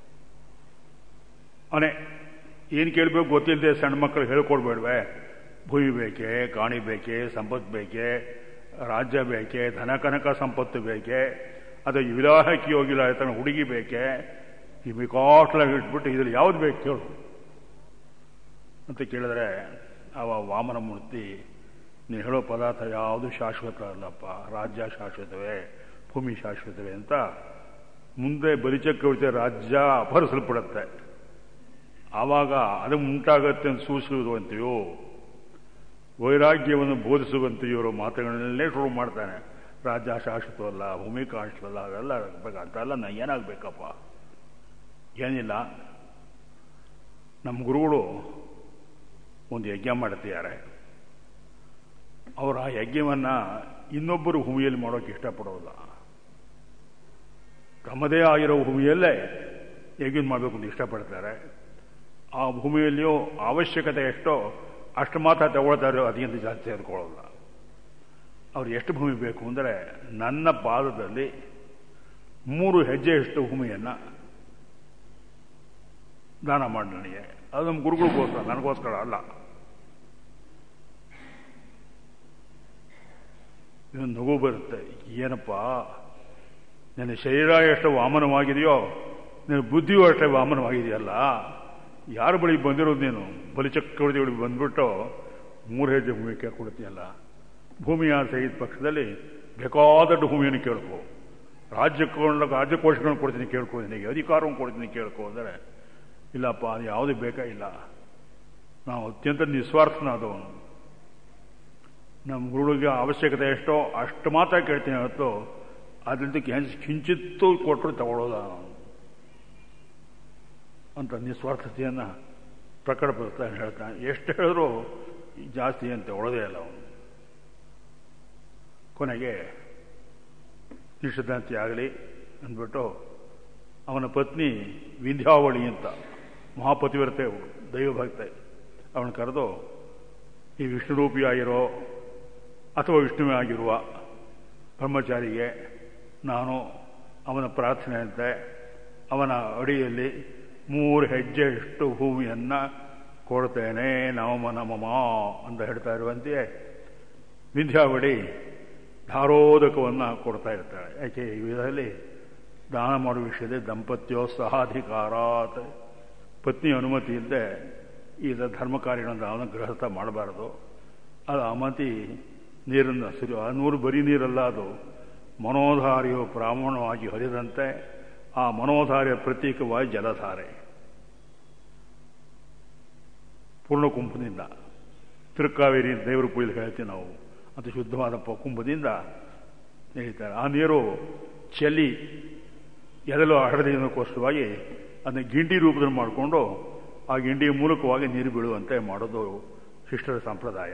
ಅವನೇ ಏನು ಕೇಳಬೇಕು ಗೊತ್ತಿಲ್ಲದೆ ಸಣ್ಣ ಮಕ್ಕಳು ಹೇಳ್ಕೊಡ್ಬೇಡ್ವೆ ಭೂಮಿ ಬೇಕೆ ಕಾಣಿ ಬೇಕೆ ಸಂಪತ್ತು ಬೇಕೆ ರಾಜ್ಯ ಬೇಕೆ ಧನ ಕನಕ ಸಂಪತ್ತು ಬೇಕೆ ಅದು ವಿಲಾಹಕ್ಕೆ ಹೋಗಿಲ್ಲ ಆಯ್ತಾನೆ ಹುಡುಗಿ ಬೇಕೆ ಈ ಬೇಕಾಟ್ಲಾಗಿ ಇಟ್ಬಿಟ್ಟು ಇದ್ರಲ್ಲಿ ಯಾವ್ದು ಬೇಕು ಕೇಳು ಅಂತ ಕೇಳಿದ್ರೆ ಅವ ವಾಮನ ಮೂರ್ತಿ ನೀನು ಹೇಳೋ ಪದಾರ್ಥ ಯಾವುದು ಶಾಶ್ವತ ಅಲ್ಲಪ್ಪ ರಾಜ್ಯ ಶಾಶ್ವತವೇ ಭೂಮಿ ಶಾಶ್ವತವೇ ಅಂತ ಮುಂದೆ ಬಲಿಚಕ್ರವರ್ತಿ ರಾಜ್ಯ ಅಪಹರಿಸಲ್ಪಡುತ್ತೆ ಆವಾಗ ಅದು ಉಂಟಾಗತ್ತೆ ಅಂತ ಸೂಚಿಸುವಂತೆಯೋ ವೈರಾಗ್ಯವನ್ನು ಬೋಧಿಸುವಂತೆಯೋ ಇವರು ಮಾತುಗಳನ್ನೇ ಶುರು ಮಾಡ್ತಾನೆ ರಾಜ್ಯ ಶಾಶ್ವತವಲ್ಲ ಭೂಮಿ ಶಾಶ್ವತವಲ್ಲ ಅವೆಲ್ಲ ಆಗಬೇಕು ಅಂತೆಲ್ಲ ನಾ ಏನಾಗಬೇಕಪ್ಪ ಏನಿಲ್ಲ ನಮ್ಮ ಗುರುಗಳು ಒಂದು ಯಜ್ಞ ಮಾಡ್ತಿದ್ದಾರೆ ಅವರು ಆ ಯಜ್ಞವನ್ನು ಇನ್ನೊಬ್ಬರು ಭೂಮಿಯಲ್ಲಿ ಮಾಡೋಕ್ಕೆ ಇಷ್ಟಪಡೋಲ್ಲ ತಮ್ಮದೇ ಆಗಿರೋ ಭೂಮಿಯಲ್ಲೇ ಯಜ್ಞ ಮಾಡಬೇಕು ಅಂತ ಇಷ್ಟಪಡ್ತಾರೆ ಆ ಭೂಮಿಯಲ್ಲಿಯೂ ಅವಶ್ಯಕತೆ ಎಷ್ಟೋ ಅಷ್ಟು ಮಾತ್ರ ತಗೊಳ್ತಾರೆ ಅದಕ್ಕಿಂತ ಜಾಸ್ತಿ ತೆಗೆದುಕೊಳ್ಳೋಲ್ಲ ಅವ್ರು ಎಷ್ಟು ಭೂಮಿ ಬೇಕು ಅಂದರೆ ನನ್ನ ಪಾದದಲ್ಲಿ ಮೂರು ಹೆಜ್ಜೆಯಷ್ಟು ಭೂಮಿಯನ್ನು ದಾನ ಮಾಡಿ ನನಗೆ ಅದು ನಮ್ಮ ಗುರುಗಳಿಗೋಸ್ಕರ ನನಗೋಸ್ಕರ ಅಲ್ಲ ಇದೊಂದು ನಗು ಬರುತ್ತೆ ಏನಪ್ಪ ನಿನ್ನ ಶರೀರ ಎಷ್ಟು ವಾಮನವಾಗಿದೆಯೋ ನಿನ್ನ ಬುದ್ಧಿಯೂ ಅಷ್ಟೇ ವಾಮನವಾಗಿದೆಯಲ್ಲ ಯಾರ ಬಳಿ ಬಂದಿರೋದು ನೀನು ಬಲಿಚಕ್ರವರ್ತಿ ಬಳಿ ಬಂದ್ಬಿಟ್ಟು ಮೂರು ಹೆಜ್ಜೆ ಭೂಮಿ ಕೇಳ್ಕೊಡ್ತೀಯಲ್ಲ ಭೂಮಿಯ ಸಹಿತ ಪಕ್ಷದಲ್ಲಿ ಬೇಕಾದಷ್ಟು ಭೂಮಿಯನ್ನು ಕೇಳ್ಕೊ ರಾಜ್ಯಕ್ಕೆ ರಾಜ್ಯಕೋಶಗಳನ್ನು ಕೊಡ್ತೀನಿ ಕೇಳ್ಕೊ ನಿನಗೆ ಅಧಿಕಾರವನ್ನು ಕೊಡ್ತೀನಿ ಕೇಳ್ಕೊ ಅಂದರೆ ಇಲ್ಲಪ್ಪ ಅದು ಯಾವುದೂ ಬೇಕಾಗಿಲ್ಲ ನಾವು ಅತ್ಯಂತ ನಿಸ್ವಾರ್ಥನಾದವನು ನಮ್ಮ ಗುರುಳಿಗೆ ಅವಶ್ಯಕತೆ ಎಷ್ಟೋ ಅಷ್ಟು ಮಾತ್ರ ಕೇಳ್ತೀನಿ ಹೊತ್ತು ಅದರಿಂದ ಕಿಂಚಿತ್ತು ಕೊಟ್ಟರು ತಗೊಳ್ಳೋದ ನಾವು ಅಂತ ನಿಸ್ವಾರ್ಥತೆಯನ್ನು ಪ್ರಕಟಪಡಿಸ್ತಾನೆ ಹೇಳ್ತಾನೆ ಎಷ್ಟು ಹೇಳಿದ್ರು ಜಾಸ್ತಿ ಏನು ತಗೊಳ್ಳೋದೇ ಇಲ್ಲ ಅವನು ಕೊನೆಗೆ ನಿಶ್ಚಿತಾಂತಿ ಆಗಲಿ ಅಂದ್ಬಿಟ್ಟು ಅವನ ಪತ್ನಿ ವಿಂಧ್ಯಾವಳಿ ಅಂತ ಮಹಾಪತಿವ್ರತೆ ದೈವಭಕ್ತೆ ಅವನು ಕರೆದು ಈ ವಿಷ್ಣುರೂಪಿಯಾಗಿರೋ ಅಥವಾ ವಿಷ್ಣುವೇ ಆಗಿರುವ ಬ್ರಹ್ಮಚಾರಿಗೆ ನಾನು ಅವನ ಪ್ರಾರ್ಥನೆಯಂತೆ ಅವನ ಅಡಿಯಲ್ಲಿ ಮೂರು ಹೆಜ್ಜೆಯಷ್ಟು ಭೂಮಿಯನ್ನು ಕೊಡ್ತೇನೆ ನವಮ ನಮಮ ಅಂತ ಹೇಳ್ತಾ ಇರುವಂತೆಯೇ ವಿಂಧ್ಯಾವಳಿ ಧಾರೋದಕವನ್ನು ಕೊಡ್ತಾ ಇರ್ತಾಳೆ ಯಾಕೆ ಈ ವಿಧದಲ್ಲಿ ದಾನ ಮಾಡುವ ವಿಷಯದಲ್ಲಿ ದಂಪತ್ಯೋ ಸಹಾಧಿಕಾರಾತ್ ಪತ್ನಿ ಅನುಮತಿ ಇಲ್ಲದೆ ಈಗ ಧರ್ಮ ಕಾರ್ಯಗಳನ್ನು ಅವನ ಗೃಹಸ್ಥ ಮಾಡಬಾರದು ಅದು ಅಮತಿ ನೀರನ್ನು ಸುರಿ ಆ ನೂರು ಬರೀ ನೀರಲ್ಲ ಅದು ಮನೋಧಾರಿಯು ಬ್ರಾಹ್ಮಣವಾಗಿ ಹರಿದಂತೆ ಆ ಮನೋಧಾರಿಯ ಪ್ರತೀಕವಾಗಿ ಜಲಧಾರೆ ಪೂರ್ಣ ಕುಂಭದಿಂದ ತಿರುಕಾವೇರಿ ದೇವರ ಪೂಜೆ ಹೇಳ್ತೀವಿ ನಾವು ಅದು ಶುದ್ಧವಾದ ಕುಂಭದಿಂದ ಹೇಳ್ತಾರೆ ಆ ನೀರು ಚಲಿ ಎದಲು ಹಡದಿನಕ್ಕೋಸ್ಕರವಾಗಿ ಅದನ್ನ ಗಿಂಡಿ ರೂಪದಲ್ಲಿ ಮಾಡಿಕೊಂಡು ಆ ಗಿಂಡಿಯ ಮೂಲಕವಾಗಿ ನೀರು ಬೀಳುವಂತೆ ಮಾಡೋದು ಶಿಷ್ಟರ ಸಂಪ್ರದಾಯ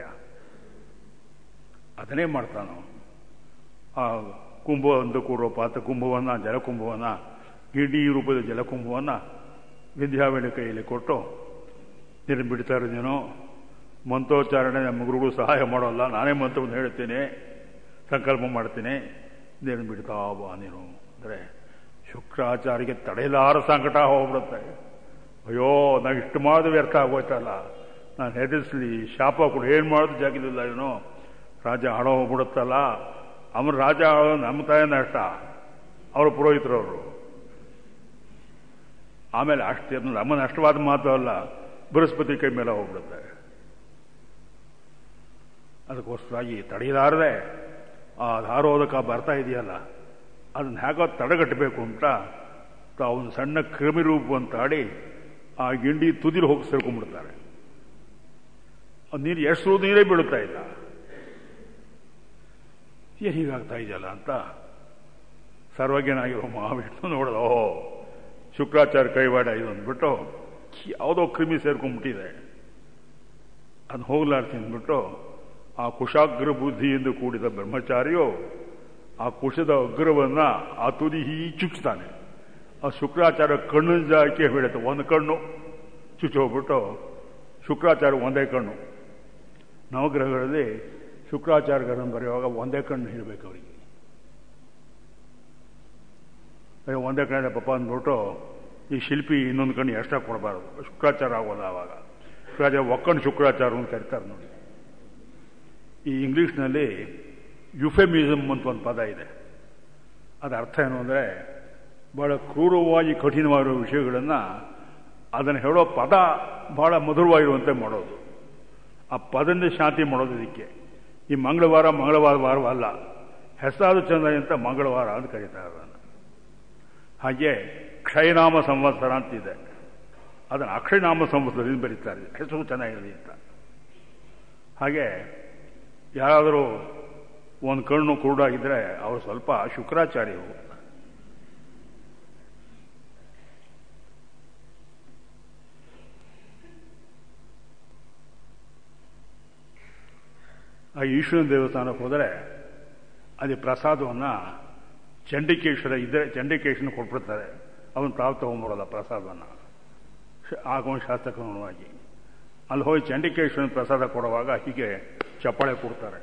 ಅದನ್ನೇ ಮಾಡ್ತಾನು ಆ ಕುಂಭ ಒಂದು ಕೂರುವ ಪಾತ್ರ ಕುಂಭವನ್ನು ಜಲಕುಂಭವನ್ನು ಗಿಂಡಿ ರೂಪದ ಜಲಕುಂಭವನ್ನು ವಿದ್ಯಾವೇಳಿ ಕೈಯಲ್ಲಿ ಕೊಟ್ಟು ನೀರು ಬಿಡ್ತಾ ಇರೋದೇನೋ ಮಂತ್ರೋಚ್ಚಾರಣೆ ನಮ್ಮ ಗುರುಗಳು ಸಹಾಯ ಮಾಡೋಲ್ಲ ನಾನೇ ಮಂತ್ರವನ್ನು ಹೇಳ್ತೀನಿ ಸಂಕಲ್ಪ ಮಾಡ್ತೀನಿ ನೀನು ಬಿಡ್ತಾ ಬಾ ನೀನು ಅಂದರೆ ಶುಕ್ರಾಚಾರ್ಯಗೆ ತಡೆಯಲಾರ ಸಂಕಟ ಹೋಗ್ಬಿಡುತ್ತೆ ಅಯ್ಯೋ ನಾವು ಇಷ್ಟು ಮಾಡೋದು ವ್ಯರ್ಥ ಆಗೋಯ್ತಲ್ಲ ನಾನು ಹೆದರಿಸ್ಲಿ ಶಾಪ ಕೊಡು ಏನು ಮಾಡೋದು ಜಾಗಿಲಿಲ್ಲ ಏನೋ ರಾಜ ಹಣ ಹೋಗ್ಬಿಡುತ್ತಲ್ಲ ಅವನ ರಾಜ ನಮ್ಮ ತಾಯಿ ನಷ್ಟ ಅವರು ಪುರೋಹಿತರವರು ಆಮೇಲೆ ಅಷ್ಟೇ ನಮ್ಮ ನಷ್ಟವಾದ ಮಾತು ಅಲ್ಲ ಬೃಹಸ್ಪತಿ ಕೈ ಮೇಲೆ ಹೋಗ್ಬಿಡುತ್ತೆ ಅದಕ್ಕೋಸ್ಕರವಾಗಿ ತಡೆಯಲಾರದೆ ಆ ಧಾರೋದಕ ಬರ್ತಾ ಇದೆಯಲ್ಲ ಅದನ್ನ ಹೇಗೋ ತಡೆಗಟ್ಟಬೇಕು ಅಂತ ತಾವು ಸಣ್ಣ ಕ್ರಿಮಿ ರೂಪ ಅಂತ ಆಡಿ ಆ ಗಿಂಡಿ ತುದಿಲಿ ಹೋಗಿ ಸೇರ್ಕೊಂಡ್ಬಿಡ್ತಾರೆ ಆ ನೀರು ಎಷ್ಟು ನೀರೇ ಬೀಳುತ್ತಾ ಇಲ್ಲ ಏನು ಹೀಗಾಗ್ತಾ ಇದೆಯಲ್ಲ ಅಂತ ಸರ್ವಜ್ಞನಾಗಿರೋ ಮಹಾವಿಷ್ಣು ನೋಡ್ದ ಓ ಶುಕ್ರಾಚಾರ್ಯ ಕೈವಾಡ ಇದು ಅಂದ್ಬಿಟ್ಟು ಯಾವುದೋ ಕ್ರಿಮಿ ಸೇರ್ಕೊಂಡ್ಬಿಟ್ಟಿದೆ ಅದನ್ನ ಹೋಗ್ಲಾರ್ತಿ ಅಂದ್ಬಿಟ್ಟು ಆ ಕುಶಾಗ್ರ ಬುದ್ಧಿಯಿಂದ ಕೂಡಿದ ಬ್ರಹ್ಮಚಾರಿಯು ಆ ಕುಶದ ಅಗ್ರವನ್ನ ಆ ತುದಿ ಹೀ ಚುಚ್ತಾನೆ ಆ ಶುಕ್ರಾಚಾರ್ಯ ಕಣ್ಣಿನ ಜಾಕೆ ಬೀಳುತ್ತೆ ಒಂದು ಕಣ್ಣು ಚುಚ್ಚಿ ಹೋಗ್ಬಿಟ್ಟು ಶುಕ್ರಾಚಾರ್ಯ ಒಂದೇ ಕಣ್ಣು ನವಗ್ರಹಗಳಲ್ಲಿ ಶುಕ್ರಾಚಾರ್ಯಗಳನ್ನು ಬರೆಯುವಾಗ ಒಂದೇ ಕಣ್ಣು ಇರಬೇಕು ಅವರಿಗೆ ಅಯ್ಯೋ ಒಂದೇ ಕಣ್ಣಿನ ಪಾಪ ಅಂದ್ಬಿಟ್ಟು ಈ ಶಿಲ್ಪಿ ಇನ್ನೊಂದು ಕಣ್ಣು ಎಕ್ಸ್ಟ್ರಾ ಕೊಡಬಾರದು ಶುಕ್ರಾಚಾರ ಆಗೋಲ್ಲ ಆವಾಗ ಶುಕ್ರಾಚಾರ್ಯ ಒಕ್ಕಣ್ಣು ಶುಕ್ರಾಚಾರ ಅಂತ ಕರೀತಾರೆ ನೋಡಿ ಈ ಇಂಗ್ಲಿಷ್ನಲ್ಲಿ ಯುಫೆಮಿಸಮ್ ಅಂತ ಒಂದು ಪದ ಇದೆ ಅದರ ಅರ್ಥ ಏನು ಅಂದರೆ ಬಹಳ ಕ್ರೂರವಾಗಿ ಕಠಿಣವಾಗಿರುವ ವಿಷಯಗಳನ್ನು ಅದನ್ನು ಹೇಳೋ ಪದ ಬಹಳ ಮಧುರವಾಗಿರುವಂತೆ ಮಾಡೋದು ಆ ಪದದಿಂದ ಶಾಂತಿ ಮಾಡೋದು ಇದಕ್ಕೆ ಈ ಮಂಗಳವಾರ ಮಂಗಳವಾರ ವಾರವಲ್ಲ ಹೆಸರಾದ ಚಂದ ಅಂತ ಮಂಗಳವಾರ ಅಂತ ಕರೀತಾರೆ ಅದನ್ನು ಹಾಗೆ ಕ್ಷಯನಾಮ ಸಂವತ್ಸರ ಅಂತಿದೆ ಅದನ್ನು ಅಕ್ಷಯನಾಮ ಸಂವತ್ಸರದಿಂದ ಬರೀತಾರೆ ಹೆಸರು ಚೆನ್ನಾಗಿರಲಿ ಅಂತ ಹಾಗೆ ಯಾರಾದರೂ ಒಂದು ಕಣ್ಣು ಕುರುಡಾಗಿದ್ದರೆ ಅವರು ಸ್ವಲ್ಪ ಶುಕ್ರಾಚಾರ್ಯರು ಆ ಈಶ್ವರನ ದೇವಸ್ಥಾನಕ್ಕೆ ಹೋದರೆ ಅಲ್ಲಿ ಪ್ರಸಾದವನ್ನು ಚಂಡಿಕೇಶ್ವರ ಇದ್ದರೆ ಚಂಡಿಕೇಶ್ವರನ ಕೊಟ್ಬಿಡ್ತಾರೆ ಅವನು ತಾವು ತಗೊಂಡ್ಬರೋಲ್ಲ ಪ್ರಸಾದವನ್ನು ಆಗುವ ಶಾಸ್ತ್ರಕನುವಾಗಿ ಅಲ್ಲಿ ಹೋಗಿ ಚಂಡಿಕೇಶ್ವರನ ಪ್ರಸಾದ ಕೊಡುವಾಗ ಹೀಗೆ ಚಪ್ಪಾಳೆ ಕೊಡ್ತಾರೆ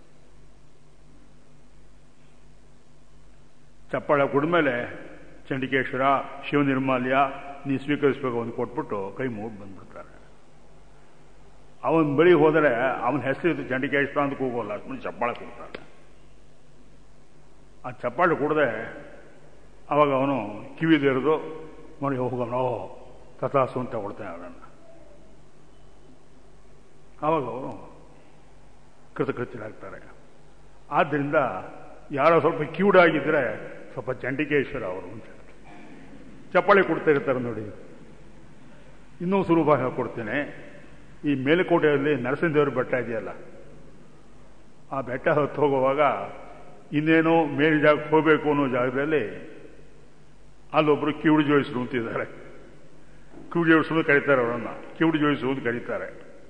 ಚಪ್ಪಾಳೆ ಕುಡಿದ್ಮೇಲೆ ಚಂಡಿಕೇಶ್ವರ ಶಿವನಿರ್ಮಾಲ್ಯ ನೀ ಸ್ವೀಕರಿಸಬೇಕು ಅಂತ ಕೊಟ್ಬಿಟ್ಟು ಕೈ ಮೂಡ್ ಬಂದ್ಬಿಡ್ತಾರೆ ಅವನ ಬಳಿ ಹೋದರೆ ಅವನ ಹೆಸರು ಚಂಡಿಕೇಶ್ವರ ಅಂತ ಕೂಗೋಲ್ಲ ಸುಮ್ಮನೆ ಚಪ್ಪಾಳೆ ಕೊಡ್ತಾರೆ ಆ ಚಪ್ಪಾಳೆ ಕುಡದೆ ಅವಾಗ ಅವನು ಕಿವಿದೇರಿದು ನೋಡಿ ಹೋಗೋಣ ಓ ತಥಾಸು ಅಂತ ತಗೊಳ್ತಾನೆ ಅದನ್ನು ಆವಾಗ ಅವರು ಕೃತಕೃತ್ಯರಾಗ್ತಾರೆ ಆದ್ದರಿಂದ ಯಾರೋ ಸ್ವಲ್ಪ ಕ್ಯೂಡಾಗಿದ್ದರೆ ಸ್ವಲ್ಪ ಚಂಡಿಕೇಶ್ವರ ಅವರು ಅಂತ ಚಪ್ಪಾಳೆ ಕೊಡ್ತಾ ಇರ್ತಾರೆ ನೋಡಿ ಇನ್ನೂ ಸುಲಭ ಹೇಳ್ಕೊಡ್ತೇನೆ ಈ ಮೇಲುಕೋಟೆಯಲ್ಲಿ ನರಸಿಂಹದೇವರ ಬೆಟ್ಟ ಇದೆಯಲ್ಲ ಆ ಬೆಟ್ಟ ಹೊತ್ತು ಹೋಗುವಾಗ ಇನ್ನೇನೋ ಮೇಲ್ ಜಾಗಕ್ಕೆ ಹೋಗಬೇಕು ಅನ್ನೋ ಜಾಗದಲ್ಲಿ ಅಲ್ಲೊಬ್ರು ಕಿವುಡು ಜೋಯಿಸರು ಅಂತಿದ್ದಾರೆ ಕಿವುಡು ಜೋಯಿಸು ಕರೀತಾರೆ ಅವರನ್ನ ಕಿವುಡು ಜೋಯಿಸು ಅಂತ ಕರೀತಾರೆ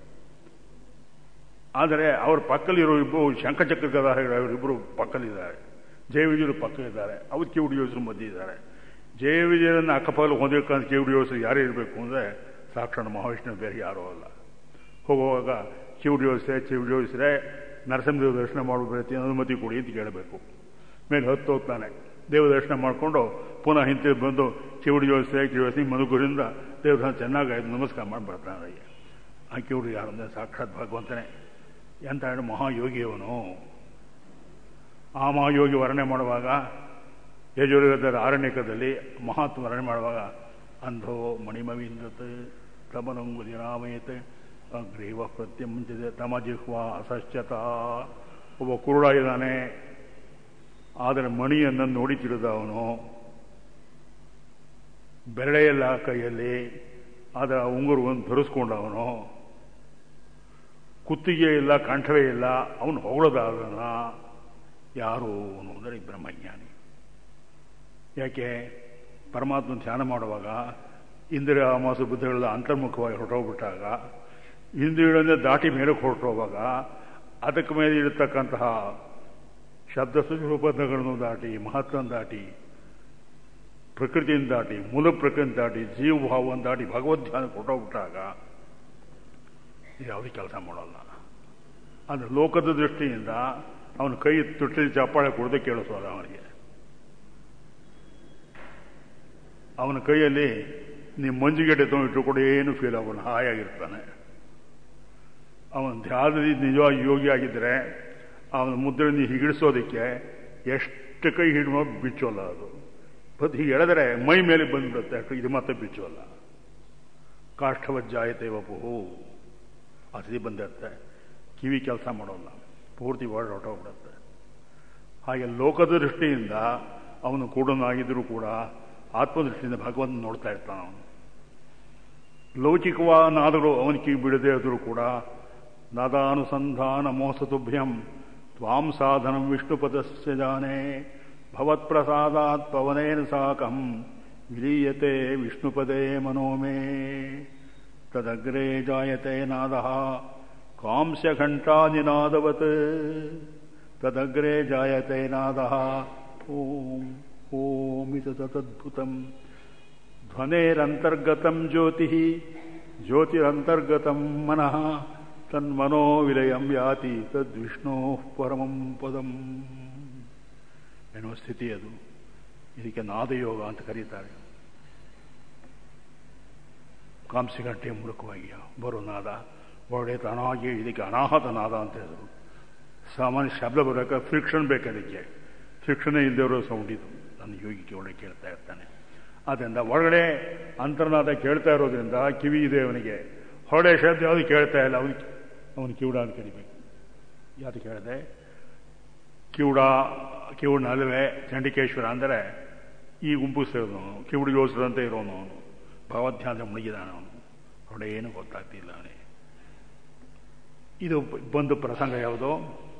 ಆದರೆ ಅವ್ರ ಪಕ್ಕದಲ್ಲಿರೋ ಇಬ್ಬರು ಶಂಖಚಕ್ರ ಗದಾರಿಗಳು ಪಕ್ಕದಲ್ಲಿದ್ದಾರೆ ಜಯವಿಜಯರು ಪಕ್ಕದಲ್ಲಿದ್ದಾರೆ ಅವ್ರು ಕಿವುಡು ಯೋಸರು ಮಧ್ಯೆ ಇದ್ದಾರೆ ಜಯವಿಜಯರನ್ನು ಅಕ್ಕಪಕ್ಕದಲ್ಲಿ ಹೊಂದಿರ್ಕೊಂಡು ಕಿವುಡು ಯೋಸರು ಯಾರೇ ಇರಬೇಕು ಅಂದರೆ ಸಾಕ್ಷಾತ್ ಮಹಾವಿಷ್ಣು ಬೇರೆ ಯಾರೂ ಅಲ್ಲ ಹೋಗುವಾಗ ಕಿವುಡು ಯೋಸಿರೆ ಕಿವುಡು ಯೋಸಿರೆ ನರಸಿಂಹದೇವ ದರ್ಶನ ಮಾಡುವ ಪ್ರತಿ ಅನುಮತಿ ಕೊಡಿ ಅಂತ ಕೇಳಬೇಕು ಮೇಲೆ ಹತ್ತು ಹೋಗ್ತಾನೆ ದೇವ ದರ್ಶನ ಮಾಡಿಕೊಂಡು ಪುನಃ ಹಿಂತಿರುಗಿ ಬಂದು ಕಿವುಡು ಯೋಸಿರೆ ಕಿವಿಸಿ ಮನುಗುರಿಂದ ದೇವಸ್ಥಾನ ಚೆನ್ನಾಗಾಯ್ತು ನಮಸ್ಕಾರ ಮಾಡಿ ಬರ್ತಾನೆ ಆ ಕಿವುಡು ಯಾರು ಅಂದರೆ ಸಾಕ್ಷಾತ್ ಭಗವಂತನೇ ಎಂತ ಹೇಳಿ ಮಹಾಯೋಗಿಯವನು ಆ ಮಹಾಯೋಗಿ ವರ್ಣನೆ ಮಾಡುವಾಗ ಯಜುರ್ವೇದದ ಆರಣ್ಯಕದಲ್ಲಿ ಮಹಾತ್ಮ ವರ್ಣನೆ ಮಾಡುವಾಗ ಅಂಧೋ ಮಣಿಮವಿಂದತ್ ತಮನಂಗುದಿ ರಾಮಯತೆ ಅಗ್ರೀವ ಪ್ರತ್ಯಂಚಿದೆ ತಮ ಜಿಹ್ವ ಅಸಶ್ಚತ ಒಬ್ಬ ಕುರುಡ ಇದ್ದಾನೆ ಆದರೆ ಮಣಿಯನ್ನು ನೋಡಿ ತಿಳಿದ ಅವನು ಬೆರಳೆಯಲ್ಲ ಕೈಯಲ್ಲಿ ಅದರ ಉಂಗುರವನ್ನು ಧರಿಸ್ಕೊಂಡವನು ಕುತ್ತಿಗೆ ಇಲ್ಲ ಕಂಠವೇ ಇಲ್ಲ ಅವನು ಹೊಗಳೋದಾದನ ಯಾರು ಅವನು ಅಂದರೆ ಬ್ರಹ್ಮಜ್ಞಾನಿ ಯಾಕೆ ಪರಮಾತ್ಮ ಧ್ಯಾನ ಮಾಡುವಾಗ ಇಂದಿರ ಅಮಾಸು ಬುದ್ಧಗಳೆಲ್ಲ ಅಂತರ್ಮುಖವಾಗಿ ಹೊರಟೋಗ್ಬಿಟ್ಟಾಗ ಇಂದ್ರಿಯಗಳನ್ನೇ ದಾಟಿ ಮೇಲಕ್ಕೆ ಹೊರಟೋವಾಗ ಅದಕ್ಕೆ ಮೇಲೆ ಇರತಕ್ಕಂತಹ ಶಬ್ದ ಸ್ವರೂಪಗಳನ್ನು ದಾಟಿ ಮಹತ್ವವನ್ನು ದಾಟಿ ಪ್ರಕೃತಿಯನ್ನು ದಾಟಿ ಮೂಲ ಪ್ರಕೃತಿ ದಾಟಿ ಜೀವಭಾವವನ್ನು ದಾಟಿ ಭಗವದ್ಧ್ಯಾನಕ್ಕೆ ಹೊರಟೋಗ್ಬಿಟ್ಟಾಗ ಯಾವುದೇ ಕೆಲಸ ಮಾಡೋಲ್ಲ ಅಂದರೆ ಲೋಕದ ದೃಷ್ಟಿಯಿಂದ ಅವನ ಕೈ ತುಟ್ಟಿದ ಚಪ್ಪಾಳೆ ಕುಡಿದು ಕೇಳಿಸೋಲ್ಲ ಅವನಿಗೆ ಅವನ ಕೈಯಲ್ಲಿ ನೀವು ಮಂಜುಗೆಡ್ಡೆ ತೊಗೊಂಡಿಟ್ಟು ಕೂಡ ಏನು ಫೀಲ್ ಅವನು ಹಾಯಾಗಿರ್ತಾನೆ ಅವನ ಧ್ಯಾನದಲ್ಲಿ ನಿಜವಾಗಿ ಯೋಗಿ ಆಗಿದ್ದರೆ ಅವನ ಮುದ್ರೆ ನೀವು ಹಿಗಿಡಿಸೋದಕ್ಕೆ ಎಷ್ಟು ಕೈ ಹಿಡಿಮೋ ಬಿಚ್ಚೋಲ್ಲ ಅದು ಬಟ್ ಹೀಗೆ ಎಳೆದರೆ ಮೈ ಮೇಲೆ ಬಂದ್ಬಿಡುತ್ತೆ ಅಷ್ಟು ಇದು ಮತ್ತೆ ಬಿಚ್ಚೋಲ್ಲ ಕಾಷ್ಠವಜ್ಜಾಯತೆ ವಪುಹು ಅತಿಥಿ ಬಂದಿರುತ್ತೆ ಕಿವಿ ಕೆಲಸ ಮಾಡೋಲ್ಲ ಪೂರ್ತಿ ವರ್ಡ್ ಹೊರಟೋಗ್ಬಿಡುತ್ತೆ ಹಾಗೆ ಲೋಕದ ದೃಷ್ಟಿಯಿಂದ ಅವನು ಕೂಡನಾಗಿದ್ದರೂ ಕೂಡ ಆತ್ಮದೃಷ್ಟಿಯಿಂದ ಭಗವಂತ ನೋಡ್ತಾ ಇರ್ತಾನೆ ಅವನು ಲೌಕಿಕವಾನಾದರೂ ಅವನ ಕಿವಿ ಬಿಡದೇ ಆದರೂ ಕೂಡ ನಾದಾನುಸಂಧಾನ ಮೋಸತುಭ್ಯಂ ತ್ವಾಂ ಸಾಧನಂ ವಿಷ್ಣುಪದಸ್ಯ ಜಾನೆ ಭವತ್ಪ್ರಸಾದಾತ್ ಪವನೇನ ಸಾಕಂ ವಿಲೀಯತೆ ವಿಷ್ಣುಪದೇ ಮನೋಮೇ ತದಗ್ರೆ ಜಾಯತೆ ನಾದಃ ಕಾಂಸ್ಯಘಂಟಾನಿನಾದವತ್ ತದಗ್ರೆ ಜಾಯತೆ ನಾದಃ ಓಂ ಓಮಿತ ತದದ್ಭುತಂ ಧ್ವನೇರಂತರ್ಗತಂ ಜ್ಯೋತಿ ಜ್ಯೋತಿರಂತರ್ಗತಂ ಮನಃ ತನ್ಮನೋ ವಿಲಯಂ ಯಾತಿ ತದ್ವಿಷ್ಣೋ ಪರಮಂ ಪದಂ ಎನ್ನುವ ಸ್ಥಿತಿ ಅದು ಇದಕ್ಕೆ ನಾದಯೋಗ ಅಂತ ಕರೀತಾರೆ ಕಾಂಸಿಗಂಟೆಯ ಮೂಲಕವಾಗಿ ಬರೋ ನಾದ ಒಳ್ಳೆ ತಾನಾಗಿ ಇದಕ್ಕೆ ಅನಾಹತ ನಾದ ಅಂತ ಹೇಳಿದ್ರು ಸಾಮಾನ್ಯ ಶಬ್ದ ಬರೋಕೆ ಫ್ರಿಕ್ಷನ್ ಬೇಕು ಅದಕ್ಕೆ ಫ್ರಿಕ್ಷನೇ ಇಲ್ಲದೆ ಸೌಂಡ್ ಇದು ನನ್ನ ಯೋಗಿಗೆ ಒಳ್ಳೆ ಕೇಳ್ತಾ ಇರ್ತಾನೆ ಆದ್ದರಿಂದ ಒಳಗಡೆ ಅಂತರ್ನಾದ ಕೇಳ್ತಾ ಇರೋದ್ರಿಂದ ಕಿವಿ ಇದೆ ಅವನಿಗೆ ಹೊರಡೆ ಶಬ್ದ ಯಾವುದು ಕೇಳ್ತಾ ಇಲ್ಲ ಅವನಿಗೆ ಅವನು ಕಿವುಡ ಅಂತ ಕರಿಬೇಕು ಯಾವುದು ಕೇಳಿದೆ ಕಿವುಡ ಕಿವುಡ ಅಲ್ಲವೇ ಚಂಡಿಕೇಶ್ವರ ಅಂದರೆ ಈ ಗುಂಪು ಸೇರಿದವನು ಕಿವುಡು ಯೋಚಿಸಿದಂತೆ ಇರೋನು ಅವನು ಭಗವಧ್ಯಾನ ಮುಳುಗಿದಾನ ಅವನು ಹೊರಡೆ ಏನು ಗೊತ್ತಾಗ್ತಿಲ್ಲ ಅವನಿಗೆ ಇದು ಬಂದು ಪ್ರಸಂಗ ಯಾವುದು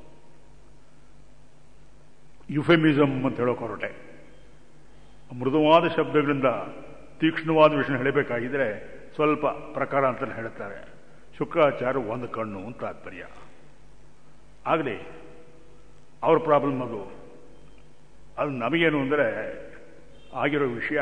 ಯುಫೆಮಿಸಮ್ ಅಂತ ಹೇಳೋಕೆ ಹೊರಟೆ ಮೃದುವಾದ ಶಬ್ದಗಳಿಂದ ತೀಕ್ಷ್ಣವಾದ ವಿಷಯ ಹೇಳಬೇಕಾಗಿದ್ರೆ ಸ್ವಲ್ಪ ಪ್ರಕಾರ ಅಂತ ಹೇಳ್ತಾರೆ ಶುಕ್ರಾಚಾರ್ಯ ಒಂದು ಕಣ್ಣು ಅಂತ ತಾತ್ಪರ್ಯ ಆಗಲಿ ಅವ್ರ ಪ್ರಾಬ್ಲಮ್ ಅದು ಅದು ನಮಗೇನು ಅಂದರೆ ಆಗಿರೋ ವಿಷಯ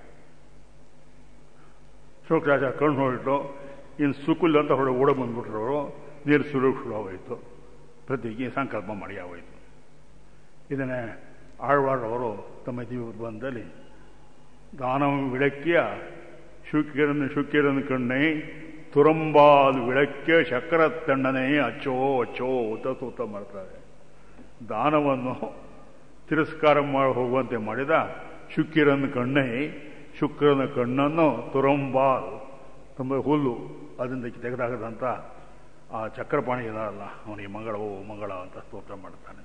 ಶುಕ್ರಾಚಾರ್ಯ ಕಣ್ಣು ಹೊರಟು ಇನ್ನು ಸುಕುಲ್ ಅಂತ ಹೊರ ಓಡ ಬಂದ್ಬಿಟ್ರು ಅವರು ನೀರು ಸುರು ಶುರು ಆಗೋಯ್ತು ಪ್ರತಿಗೆ ಸಂಕಲ್ಪ ಮಾಡಿ ಆಗೋಯ್ತು ಇದನ್ನೇ ಆಳ್ವಾಡವರು ತಮ್ಮ ದಿವ್ಯಬಂಧದಲ್ಲಿ ದಾನವ ವಿಳಕ್ಕಿಯ ಶುಕ್ಯರನ್ನು ಶುಕ್ಯರನ್ನು ಕಣ್ಣೆ ತುರಂಬಾಲ್ ವಿಳಕ್ಯ ಚಕ್ರ ತಣ್ಣನೆ ಅಚ್ಚೋ ಅಚ್ಚೋ ಅಂತ ತೂತ ಮಾಡ್ತಾರೆ ದಾನವನ್ನು ತಿರಸ್ಕಾರ ಮಾಡಿ ಹೋಗುವಂತೆ ಮಾಡಿದ ಶುಕ್ಯರನ್ನು ಕಣ್ಣೆ ಶುಕ್ರನ ಕಣ್ಣನ್ನು ತುರಂಬಾಲ್ ತುಂಬ ಹುಲ್ಲು ಅದರಿಂದ ತೆಗೆದಾಗದಂತ ಆ ಚಕ್ರಪಾಣಿ ಇದಾರಲ್ಲ ಅವನಿಗೆ ಮಂಗಳವೋ ಮಂಗಳ ಅಂತ ಸ್ತೋತ್ರ ಮಾಡ್ತಾನೆ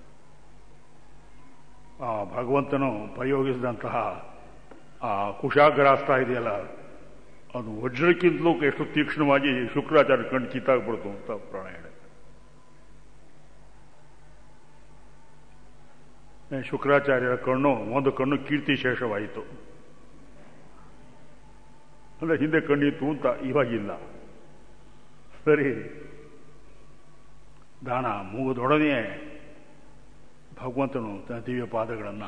ಆ ಭಗವಂತನು ಪ್ರಯೋಗಿಸಿದಂತಹ ಆ ಕುಶಾಗ್ರಾಸ್ತ್ರ ಇದೆಯಲ್ಲ ಅದು ವಜ್ರಕ್ಕಿಂತಲೂ ಎಷ್ಟು ತೀಕ್ಷ್ಣವಾಗಿ ಶುಕ್ರಾಚಾರ್ಯ ಕಣ್ಣು ಕಿತ್ತಾಗ್ಬಿಡ್ತು ಅಂತ ಪ್ರಾಣ ಹೇಳಿ ಶುಕ್ರಾಚಾರ್ಯರ ಕಣ್ಣು ಒಂದು ಕಣ್ಣು ಕೀರ್ತಿ ಶೇಷವಾಯಿತು ಅಂದ್ರೆ ಹಿಂದೆ ಕಣ್ಣಿತ್ತು ಅಂತ ಇವಾಗಿಲ್ಲ ಸರಿ ದಾನ ಮುಗಿದೊಡನೆಯೇ ಭಗವಂತನು ತನ್ನ ದಿವ್ಯ ಪಾದಗಳನ್ನು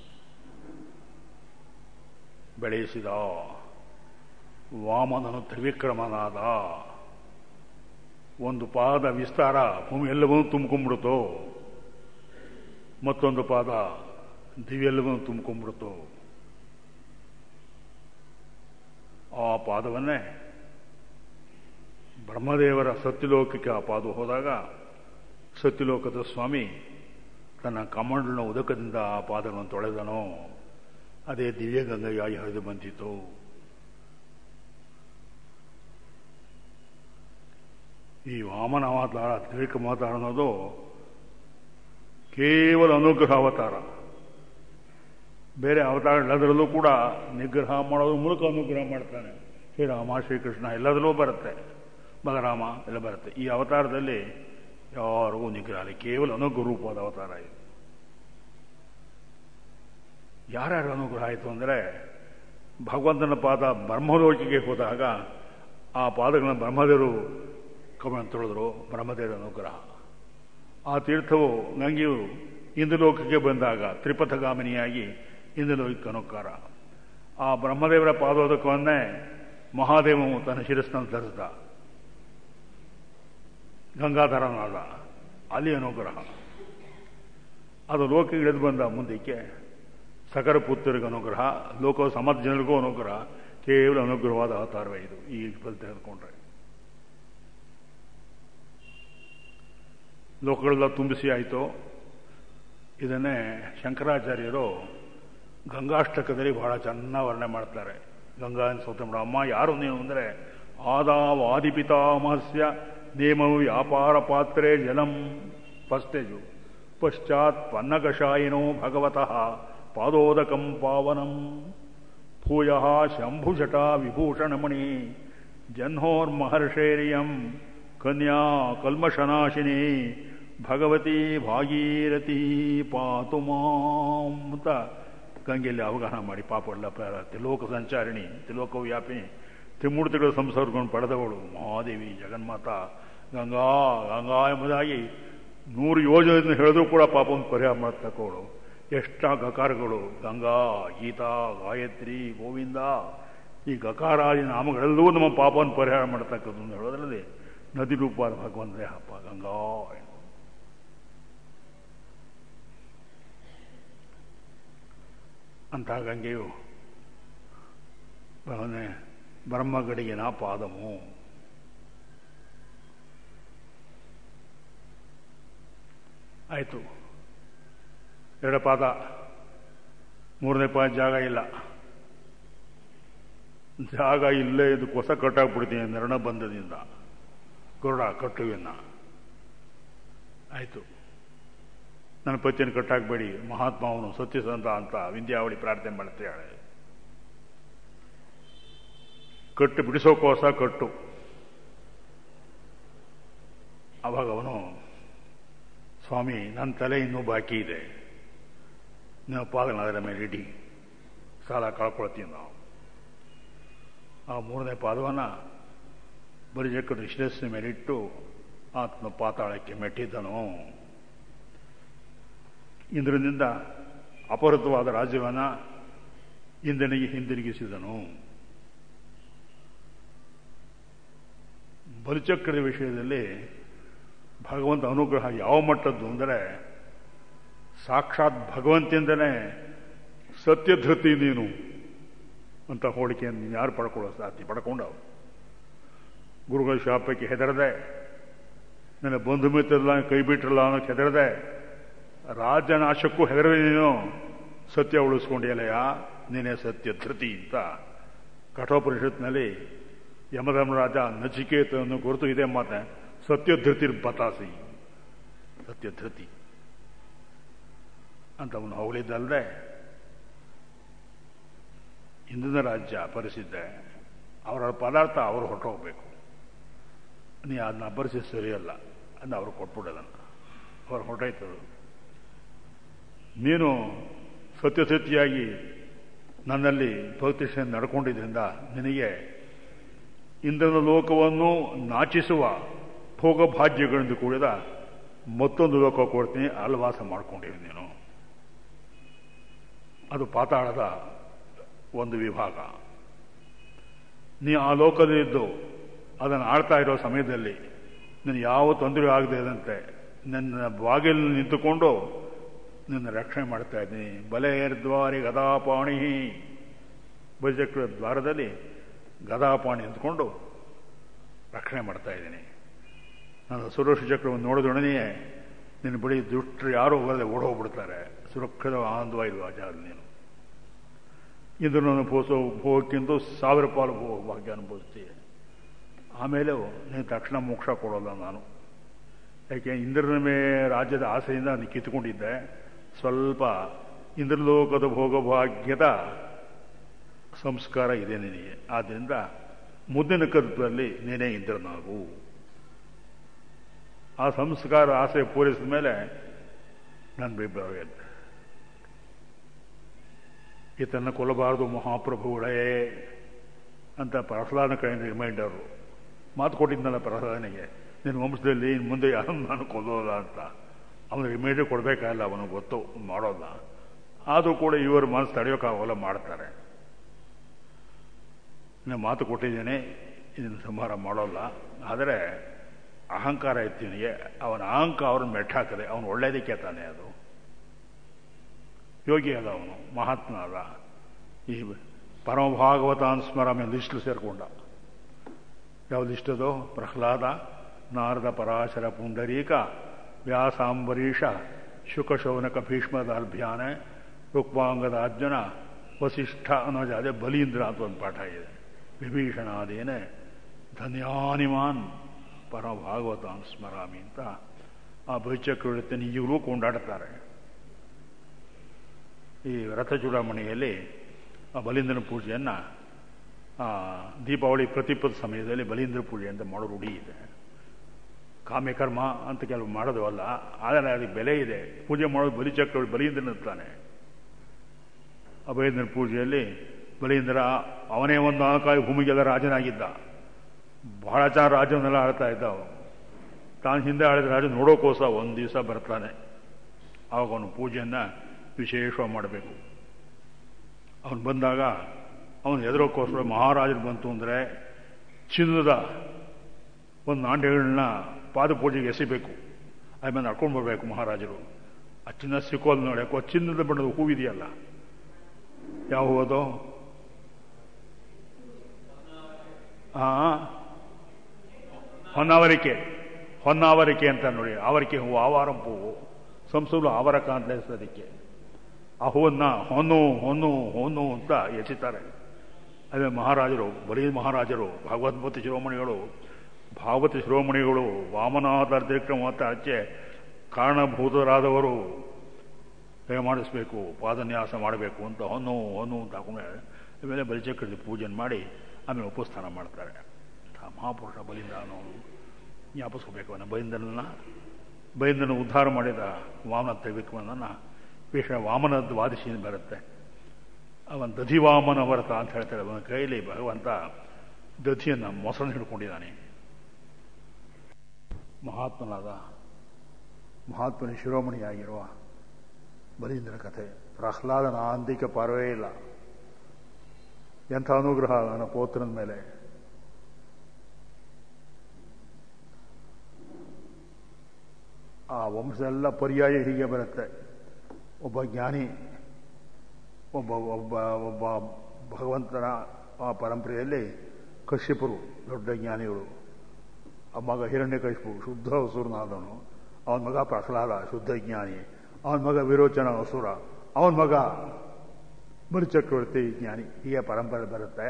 ಬೆಳೆಸಿದ ವಾಮನನು ತ್ರಿವಿಕ್ರಮನಾದ ಒಂದು ಪಾದ ವಿಸ್ತಾರ ಭೂಮಿ ಎಲ್ಲವನ್ನೂ ತುಂಬಿಕೊಂಡ್ಬಿಡ್ತು ಮತ್ತೊಂದು ಪಾದ ದಿವ್ಯೆಲ್ಲವನ್ನೂ ತುಂಬಿಕೊಂಡ್ಬಿಡ್ತು ಆ ಪಾದವನ್ನೇ ಬ್ರಹ್ಮದೇವರ ಸತ್ಯಲೋಕಕ್ಕೆ ಆ ಪಾದ ಹೋದಾಗ ಸತ್ಯಲೋಕದ ಸ್ವಾಮಿ ತನ್ನ ಕಮಂಡಲನ ಉದಕದಿಂದ ಆ ಪಾದವನ್ನು ತೊಳೆದನೋ ಅದೇ ದಿವ್ಯಗಂಗೆಯಾಗಿ ಹರಿದು ಬಂದಿತು ಈ ವಾಮನ ಅವತಾರ ತ್ರಿವಿಕ್ರಮ ಅವತಾರ ಅನ್ನೋದು ಕೇವಲ ಅನುಗ್ರಹ ಅವತಾರ ಬೇರೆ ಅವತಾರಗಳೆಲ್ಲದರಲ್ಲೂ ಕೂಡ ನಿಗ್ರಹ ಮಾಡೋದ್ರ ಮೂಲಕ ಅನುಗ್ರಹ ಮಾಡ್ತಾನೆ ಶ್ರೀರಾಮ ಶ್ರೀಕೃಷ್ಣ ಎಲ್ಲದರಲ್ಲೂ ಬರುತ್ತೆ ಬಲರಾಮ ಎಲ್ಲ ಬರುತ್ತೆ ಈ ಅವತಾರದಲ್ಲಿ ಯಾರಿಗೂ ನಿಗ್ರಹ ಇಲ್ಲ ಕೇವಲ ಅನುಗ್ರಹ ರೂಪವಾದ ಅವತಾರ ಇದು ಯಾರ್ಯಾರು ಅನುಗ್ರಹ ಆಯಿತು ಅಂದರೆ ಭಗವಂತನ ಪಾದ ಬ್ರಹ್ಮಲೋಕಿಗೆ ಹೋದಾಗ ಆ ಪಾದಗಳನ್ನು ಬ್ರಹ್ಮದೇವರು ಕಮನ ತೊಳೆದ್ರು ಬ್ರಹ್ಮದೇವರ ಅನುಗ್ರಹ ಆ ತೀರ್ಥವು ಗಂಗೆಯು ಇಂದ್ರಲೋಕಕ್ಕೆ ಬಂದಾಗ ತ್ರಿಪಥಗಾಮಿನಿಯಾಗಿ ಇಂದ್ರಲೋಕಕ್ಕೆ ಅನುಕಾರ ಆ ಬ್ರಹ್ಮದೇವರ ಪಾದೋದಕವನ್ನೇ ಮಹಾದೇವನು ತನ್ನ ಶಿರಸ್ಸನ್ನು ಧರಿಸಿದ ಗಂಗಾಧರನಾದ ಅಲ್ಲಿ ಅನುಗ್ರಹ ಅದು ಲೋಕಕ್ಕೆ ಇಳಿದು ಬಂದ ಮುಂದಕ್ಕೆ ಸಕರ ಪುತ್ರರಿಗೆ ಅನುಗ್ರಹ ಲೋಕ ಸಮರ್ಥ ಜನರಿಗೂ ಅನುಗ್ರಹ ಕೇವಲ ಅನುಗ್ರಹವಾದ ಅವತಾರವೇ ಇದು ಈ ಫಲ ತೆಗೆದುಕೊಂಡ್ರೆ ಲೋಕಗಳೆಲ್ಲ ತುಂಬಿಸಿ ಆಯಿತು ಇದನ್ನೇ ಶಂಕರಾಚಾರ್ಯರು ಗಂಗಾಷ್ಟಕದಲ್ಲಿ ಬಹಳ ಚೆನ್ನಾಗಿ ವರ್ಣನೆ ಮಾಡ್ತಾರೆ ಗಂಗಾ ಸ್ತೋತ್ರ ಮಾಡೋ ಅಮ್ಮ ಯಾರು ನೀವು ಅಂದರೆ ಆದಾವಾದಿಪಿತಾಮಸ್ಯ ನೇಮವು ವ್ಯಾಪಾರ ಪಾತ್ರೆ ಜಲಂ ಫಸ್ಟೇಜು ಪಶ್ಚಾತ್ ಪನ್ನಕಷಾಯಿನೋ ಭಗವತಃ ಪಾದೋದಕಂ ಪಾವನಂ ಭೂಯ ಶಂಭುಷಟ ವಿಭೂಷಣಮಣಿ ಜಹ್ನೋರ್ಮಹರ್ಷೇರಿಯಂ ಕನ್ಯಾ ಕಲ್ಮಶನಾಶಿನಿ ಭಗವತಿ ಭಾಗೀರಥಿ ಪಾತು ಮಾಂ ಅಂತ ಗಂಗೆಯಲ್ಲಿ ಅವಗಾಹನ ಮಾಡಿ ಪಾಪಲ್ಲ ತ್ರಿಲೋಕ ಸಂಚಾರಿಣಿ ತ್ರಿಲೋಕ ವ್ಯಾಪಿನಿ ತ್ರಿಮೂರ್ತಿಗಳ ಸಂಸರ್ಗವನ್ನು ಪಡೆದವಳು ಮಹಾದೇವಿ ಜಗನ್ಮಾತ ಗಂಗಾ ಗಂಗಾ ಎಂಬುದಾಗಿ ನೂರು ಯೋಜನೆ ಹೇಳಿದ್ರು ಕೂಡ ಪಾಪವನ್ನು ಪರಿಹಾರ ಮಾಡ್ತಕ್ಕವಳು ಎಷ್ಟ ಗಕಾರಗಳು ಗಂಗಾ ಗೀತಾ ಗಾಯತ್ರಿ ಗೋವಿಂದ ಈ ಗಕಾರಾದಿ ನಾಮಗಳೆಲ್ಲವೂ ನಮ್ಮ ಪಾಪವನ್ನು ಪರಿಹಾರ ಮಾಡತಕ್ಕದ್ದು ಅಂತ ಹೇಳೋದ್ರಲ್ಲಿ ನದಿ ರೂಪವಾದ ಭಗವಂತನೇ ಹಬ್ಬ ಗಂಗಾ ಅಂತ ಗಂಗೆಯು ಭಗವನೆ ಬ್ರಹ್ಮಗಡಿಗಿನ ಪಾದಮು ಆಯಿತು ಎರಡು ಪಾದ ಮೂರನೇ ಪಾದ ಜಾಗ ಇಲ್ಲ ಜಾಗ ಇಲ್ಲೇ ಇದು ಹೊಸ ಕಟ್ಟಾಕ್ಬಿಡ್ತೀನಿ ನರಣ ಬಂಧದಿಂದ ಗರುಡ ಕಟ್ಟುವಿನ ಆಯಿತು ನನ್ನ ಪತಿಯನ್ನು ಕಟ್ಟಾಕಬೇಡಿ ಮಹಾತ್ಮ ಅವನು ಸತ್ಯಸಂತ ಅಂತ ವಿಂಧ್ಯಾವಳಿ ಪ್ರಾರ್ಥನೆ ಮಾಡ್ತಾಳೆ ಕಟ್ಟು ಬಿಡಿಸೋಕೋಸ ಕಟ್ಟು ಅವಾಗ ಅವನು ಸ್ವಾಮಿ ನನ್ನ ತಲೆ ಇನ್ನೂ ಬಾಕಿ ಇದೆ ನೀವು ಪಾದನ ಅದರ ಮೇಲೆ ಇಡಿ ಸಾಲ ಕಳ್ಕೊಳ್ತೀವಿ ನಾವು ಆ ಮೂರನೇ ಪಾದವನ್ನು ಬರಿಜಕ್ಕದ ಶಿರಸ್ಸಿನ ಮೇಲಿಟ್ಟು ಆತ್ಮ ಪಾತಾಳಕ್ಕೆ ಮೆಟ್ಟಿದ್ದನು ಇಂದ್ರನಿಂದ ಅಪಹೃತವಾದ ರಾಜ್ಯವನ್ನು ಇಂದ್ರನಿಗೆ ಹಿಂದಿರುಗಿಸಿದನು ಬಲಿಚಕ್ರದ ವಿಷಯದಲ್ಲಿ ಭಗವಂತ ಅನುಗ್ರಹ ಯಾವ ಮಟ್ಟದ್ದು ಅಂದರೆ ಸಾಕ್ಷಾತ್ ಭಗವಂತಿಂದನೇ ಸತ್ಯಧೃತಿ ನೀನು ಅಂತ ಹೋಳಿಕೆಯನ್ನು ನೀನು ಯಾರು ಪಡ್ಕೊಳ್ಳೋ ಸಾಧ್ಯ ಪಡ್ಕೊಂಡವು ಗುರುಗಳ ಶಾಪಕ್ಕೆ ಹೆದರದೆ ನನ್ನ ಬಂಧು ಮಿತ್ರಲ್ಲ ಕೈ ಬಿಟ್ಟಿರಲ್ಲ ಅನ್ನೋಕ್ಕೆ ಹೆದರದೆ ರಾಜನಾಶಕ್ಕೂ ಹೆದರದೆ ನೀನು ಸತ್ಯ ಉಳಿಸ್ಕೊಂಡಿಯಲ್ಲಯ್ಯ ನೀನೇ ಸತ್ಯ ಧೃತಿ ಅಂತ ಕಠೋಪನಿಷತ್ನಲ್ಲಿ ಯಮಧರ್ಮರಾಜ ನಚಿಕೇತನನ್ನು ಕುರಿತು ಇದೇ ಮಾತೆ ಸತ್ಯಧೃತಿರ್ ಬತಾಸಿ ಸತ್ಯಧೃತಿ ಅಂತ ಅವನು ಹೊಗಳಿದ್ದಲ್ಲದೆ ಹಿಂದಿನ ರಾಜ್ಯ ಪರಿಸಿದ್ದೆ ಅವರ ಪದಾರ್ಥ ಅವರು ಹೊರಟೋಗ್ಬೇಕು ನೀ ಅದನ್ನ ಅಬ್ಬರಿಸಿ ಸರಿಯಲ್ಲ ಅದನ್ನ ಅವ್ರು ಕೊಟ್ಬಿಡೋದನ್ನು ಅವ್ರು ಹೊರಟಾಯ್ತದು ನೀನು ಸತ್ಯಸತ್ಯಾಗಿ ನನ್ನಲ್ಲಿ ಭಕ್ತಿಶ್ರೀ ನಡ್ಕೊಂಡಿದ್ರಿಂದ ನಿನಗೆ ಇಂದ್ರನ ಲೋಕವನ್ನು ನಾಚಿಸುವ ಭೋಗಭಾಗ್ಯಗಳಿಂದ ಕೂಡಿದ ಮತ್ತೊಂದು ಲೋಕ ಕೊಡ್ತೀನಿ ಅಲ್ವಾಸ ಮಾಡ್ಕೊಂಡಿವಿ ನೀನು ಅದು ಪಾತಾಳದ ಒಂದು ವಿಭಾಗ ನೀ ಆ ಲೋಕದಲ್ಲಿದ್ದು ಅದನ್ನು ಆಳ್ತಾ ಇರೋ ಸಮಯದಲ್ಲಿ ನೀನು ಯಾವ ತೊಂದರೆ ಆಗದೆ ಇದ್ದಂತೆ ನನ್ನ ಬಾಗಿಲು ನಿಂತುಕೊಂಡು ನಿನ್ನ ರಕ್ಷಣೆ ಮಾಡ್ತಾ ಇದ್ದೀನಿ ಬಲೆಯರ್ದ್ವಾರಿ ಗದಾಪಾಣಿ ಬಲಿಚಕ್ರ ದ್ವಾರದಲ್ಲಿ ಗದಾಪಾಣಿ ನಿಂತ್ಕೊಂಡು ರಕ್ಷಣೆ ಮಾಡ್ತಾ ಇದ್ದೀನಿ ನಾನು ಸುರಕ್ಷ ಚಕ್ರವನ್ನು ನೋಡಿದೊಡನೆಯೇ ನಿನ್ನ ಬಳಿ ದುಷ್ಟರು ಯಾರೋ ಹೋಗದೆ ಓಡೋಗ್ಬಿಡ್ತಾರೆ ಸುರಕ್ಷಿತ ಆನಂದವಾಗಿರುವ ಜಾಗ ನೀನು ಇಂದ್ರನ ಅನುಭವಿಸೋ ಭೋಗಕ್ಕಿಂತ ಸಾವಿರ ಪಾಲು ಭೋಗ ಭಾಗ್ಯ ಅನುಭವಿಸ್ತೀಯ ಆಮೇಲೆ ನೀನು ತಕ್ಷಣ ಮೋಕ್ಷ ಕೊಡೋಲ್ಲ ನಾನು ಯಾಕೆ ಇಂದ್ರನ ಮೇ ರಾಜ್ಯದ ಆಸೆಯಿಂದ ನಾನು ಕಿತ್ಕೊಂಡಿದ್ದೆ ಸ್ವಲ್ಪ ಇಂದ್ರಲೋಕದ ಭೋಗಭಾಗ್ಯದ ಸಂಸ್ಕಾರ ಇದೆ ನಿನಗೆ ಆದ್ದರಿಂದ ಮುಂದಿನ ಕಲ್ಪದಲ್ಲಿ ನೀನೇ ಇಂದ್ರನಾಗು ಆ ಸಂಸ್ಕಾರ ಆಸೆ ಪೂರೈಸಿದ ಮೇಲೆ ನನ್ನ ಬಿಬ್ಬರವಿದೆ ಈತನ್ನ ಕೊಲ್ಲಬಾರದು ಮಹಾಪ್ರಭುಗಳೇ ಅಂತ ಪ್ರಹ್ಲಾದನ ಕಡೆಯಿಂದ ರಿಮೈಂಡರು ಮಾತು ಕೊಟ್ಟಿದ್ನಲ್ಲ ಪ್ರಹ್ಲಾದನಿಗೆ ನಿನ್ನ ವಂಶದಲ್ಲಿ ಇನ್ನು ಮುಂದೆ ಯಾರನ್ನು ನಾನು ಕೊಲ್ಲೋಲ್ಲ ಅಂತ ಅವನು ರಿಮೈಂಡರ್ ಕೊಡಬೇಕಾಗಲ್ಲ ಅವನಿಗೆ ಗೊತ್ತು ಮಾಡೋಲ್ಲ ಆದರೂ ಕೂಡ ಇವರು ಮನಸ್ಸು ತಡೆಯೋಕ್ಕಾಗಲ್ಲ ಮಾಡ್ತಾರೆ ನಾನು ಮಾತು ಕೊಟ್ಟಿದ್ದೇನೆ ಇದನ್ನು ಸಂಹಾರ ಮಾಡೋಲ್ಲ ಆದರೆ ಅಹಂಕಾರ ಇತ್ತಿನಿಗೆ ಅವನ ಅಹಂಕಾರ ಅವ್ರನ್ನ ಮೆಟ್ಟಾಕದೆ ಅವನು ಒಳ್ಳೇದಕ್ಕೆ ತಾನೆ ಅದು ಯೋಗಿ ಅದ ಅವನು ಮಹಾತ್ಮ ಅದ ಈ ಪರಮಭಾಗವತಾನ್ ಸ್ಮರಾಮಿ ಲಿಸ್ಟು ಸೇರ್ಕೊಂಡ ಯಾವ ಲಿಸ್ಟದು ಪ್ರಹ್ಲಾದ ನಾರದ ಪರಾಶರ ಪುಂಡರೀಕ ವ್ಯಾಸಾಂಬರೀಷ ಶುಕಶೌನಕ ಭೀಷ್ಮದ ಅಭಿಯಾನ ರುಕ್ಮಾಂಗದ ಅರ್ಜುನ ವಸಿಷ್ಠ ಅನ್ನೋ ಅದೇ ಬಲೀಂದ್ರ ಅಂತ ಒಂದು ಪಾಠ ಇದೆ ವಿಭೀಷಣಾದೇನೆ ಧನ್ಯಾನಿಮಾನ್ ಪರಮ ಭಾಗವತಾನ್ ಸ್ಮರಾಮಿ ಅಂತ ಆ ಬಲಿಚಕ್ರವರ್ತಿಯನ್ನು ಈಗಲೂ ಕೊಂಡಾಡುತ್ತಾರೆ ಈ ರಥ ಚೂಡಾಮಣಿಯಲ್ಲಿ ಆ ಬಲೀಂದ್ರನ ಪೂಜೆಯನ್ನು ದೀಪಾವಳಿ ಪ್ರತಿಪದ ಸಮಯದಲ್ಲಿ ಬಲೀಂದ್ರ ಪೂಜೆ ಅಂತ ಮಾಡೋ ರೂಢಿ ಇದೆ ಕಾಮ್ಯಕರ್ಮ ಅಂತ ಕೆಲವು ಮಾಡೋದು ಅಲ್ಲ ಆದರೆ ಅದಕ್ಕೆ ಬೆಲೆ ಇದೆ ಪೂಜೆ ಮಾಡೋದು ಬಲಿಚಕ್ರವರ್ತಿ ಬಲೀಂದ್ರನ ತಾನೆ ಆ ಬಲೀಂದ್ರನ ಪೂಜೆಯಲ್ಲಿ ಬಲೀಂದ್ರ ಅವನೇ ಒಂದು ಆಕಾಯಿ ಭೂಮಿಗೆಲ್ಲ ರಾಜನಾಗಿದ್ದ ಬಹಳ ಚೆನ್ನಾಗಿ ರಾಜ್ಯವನ್ನೆಲ್ಲ ಆಳ್ತಾ ಇದ್ದ ಅವನು ತಾನು ಹಿಂದೆ ಆಳಿದ ರಾಜ ನೋಡೋಕೋಸ ಒಂದು ದಿವಸ ಬರ್ತಾನೆ ಆವಾಗ ಅವನು ಪೂಜೆಯನ್ನು ವಿಶೇಷವಾಗಿ ಮಾಡಬೇಕು ಅವನು ಬಂದಾಗ ಅವನು ಎದುರೋಕ್ಕೋಸ್ಕರ ಮಹಾರಾಜರು ಬಂತು ಅಂದರೆ ಚಿನ್ನದ ಒಂದು ನಾಣ್ಯಗಳನ್ನ ಪಾದಪೂಜೆಗೆ ಎಸಿಬೇಕು ಆಮೇಲೆ ನಡ್ಕೊಂಡು ಬರಬೇಕು ಮಹಾರಾಜರು ಆ ಚಿನ್ನ ಸಿಕ್ಕೋದು ನೋಡಿ ಯಾಕೋ ಚಿನ್ನದ ಬಣ್ಣದ ಹೂವಿದೆಯಲ್ಲ ಯಾವ ಹೂವದು ಆ ಹೊನ್ನಾವರಿಕೆ ಹೊನ್ನಾವರಿಕೆ ಅಂತ ನೋಡಿ ಆವರಿಕೆ ಹೂವು ಆವಾರಂ ಹೂವು ಸಂಸ್ಕೃತ ಆವರಕ ಅಂತ ಹೆಸರದಕ್ಕೆ ಆ ಹೂವನ್ನ ಹೊನ್ನು ಹೊನ್ನು ಹೊನ್ನು ಅಂತ ಎಸಿತಾರೆ ಅದೇ ಮಹಾರಾಜರು ಬರೀ ಮಹಾರಾಜರು ಭಗವದ್ಭೂತಿ ಶಿರೋಮಣಿಗಳು ಭಾಗವತ ಶಿರೋಮಣಿಗಳು ವಾಮನಾಥ ಮತ್ತು ಆಚೆ ಕಾರಣಭೂತರಾದವರು ಹೇಗೆ ಮಾಡಿಸ್ಬೇಕು ಪಾದನ್ಯಾಸ ಮಾಡಬೇಕು ಅಂತ ಹೊನ್ನು ಹೊನ್ನು ಅಂತ ಹಾಕೊಂಡೆ ಆಮೇಲೆ ಬಲಿಚಕ್ರದ ಪೂಜೆನ ಮಾಡಿ ಆಮೇಲೆ ಉಪಸ್ಥಾನ ಮಾಡ್ತಾರೆ ಮಹಾಪುರುಷ ಬಲಿಂದ ಅನ್ನೋನು ಜ್ಞಾಪಿಸ್ಕೋಬೇಕು ಅವನ ಬೈಂದನನ್ನ ಬೈಂದನ ಉದ್ಧಾರ ಮಾಡಿದ ವಾಮನ ತ್ರಿವಿಕ್ರಮನನ್ನು ವಿಷಯ ವಾಮನದ ವಾದಿಸಿ ಬರುತ್ತೆ ಅವನ ದಧಿವಾಮನ ವ್ರತ ಅಂತ ಹೇಳ್ತಾರೆ ಅವನ ಕೈಲಿ ಭಗವಂತ ದಧಿಯನ್ನು ಮೊಸರನ್ನು ಹಿಡ್ಕೊಂಡಿದ್ದಾನೆ ಮಹಾತ್ಮನಾದ ಮಹಾತ್ಮನ ಶಿರೋಮಣಿಯಾಗಿರುವ ಬಲೀಂದ್ರ ಕಥೆ ಪ್ರಹ್ಲಾದನ ಆಂತಿಕ ಪಾರವೇ ಇಲ್ಲ ಎಂಥ ಅನುಗ್ರಹ ನನ್ನ ಪೋತ್ರನ ಮೇಲೆ ಆ ವಂಶದೆಲ್ಲ ಪರ್ಯಾಯ ಹೀಗೆ ಬರುತ್ತೆ ಒಬ್ಬ ಜ್ಞಾನಿ ಒಬ್ಬ ಒಬ್ಬ ಒಬ್ಬ ಭಗವಂತನ ಆ ಪರಂಪರೆಯಲ್ಲಿ ಕಶ್ಯಪರು ದೊಡ್ಡ ಜ್ಞಾನಿಗಳು ಆ ಮಗ ಹಿರಣ್ಯ ಕಶ್ಯಪು ಶುದ್ಧ ಅಸುರನಾದವನು ಅವನ ಮಗ ಪ್ರಹ್ಲಾದ ಶುದ್ಧ ಜ್ಞಾನಿ ಅವನ ಮಗ ವಿರೋಚನ ಅಸುರ ಅವನ ಮಗ ಬಲಿಚಕ್ರವರ್ತಿ ಜ್ಞಾನಿ ಹೀಗೆ ಪರಂಪರೆ ಬರುತ್ತೆ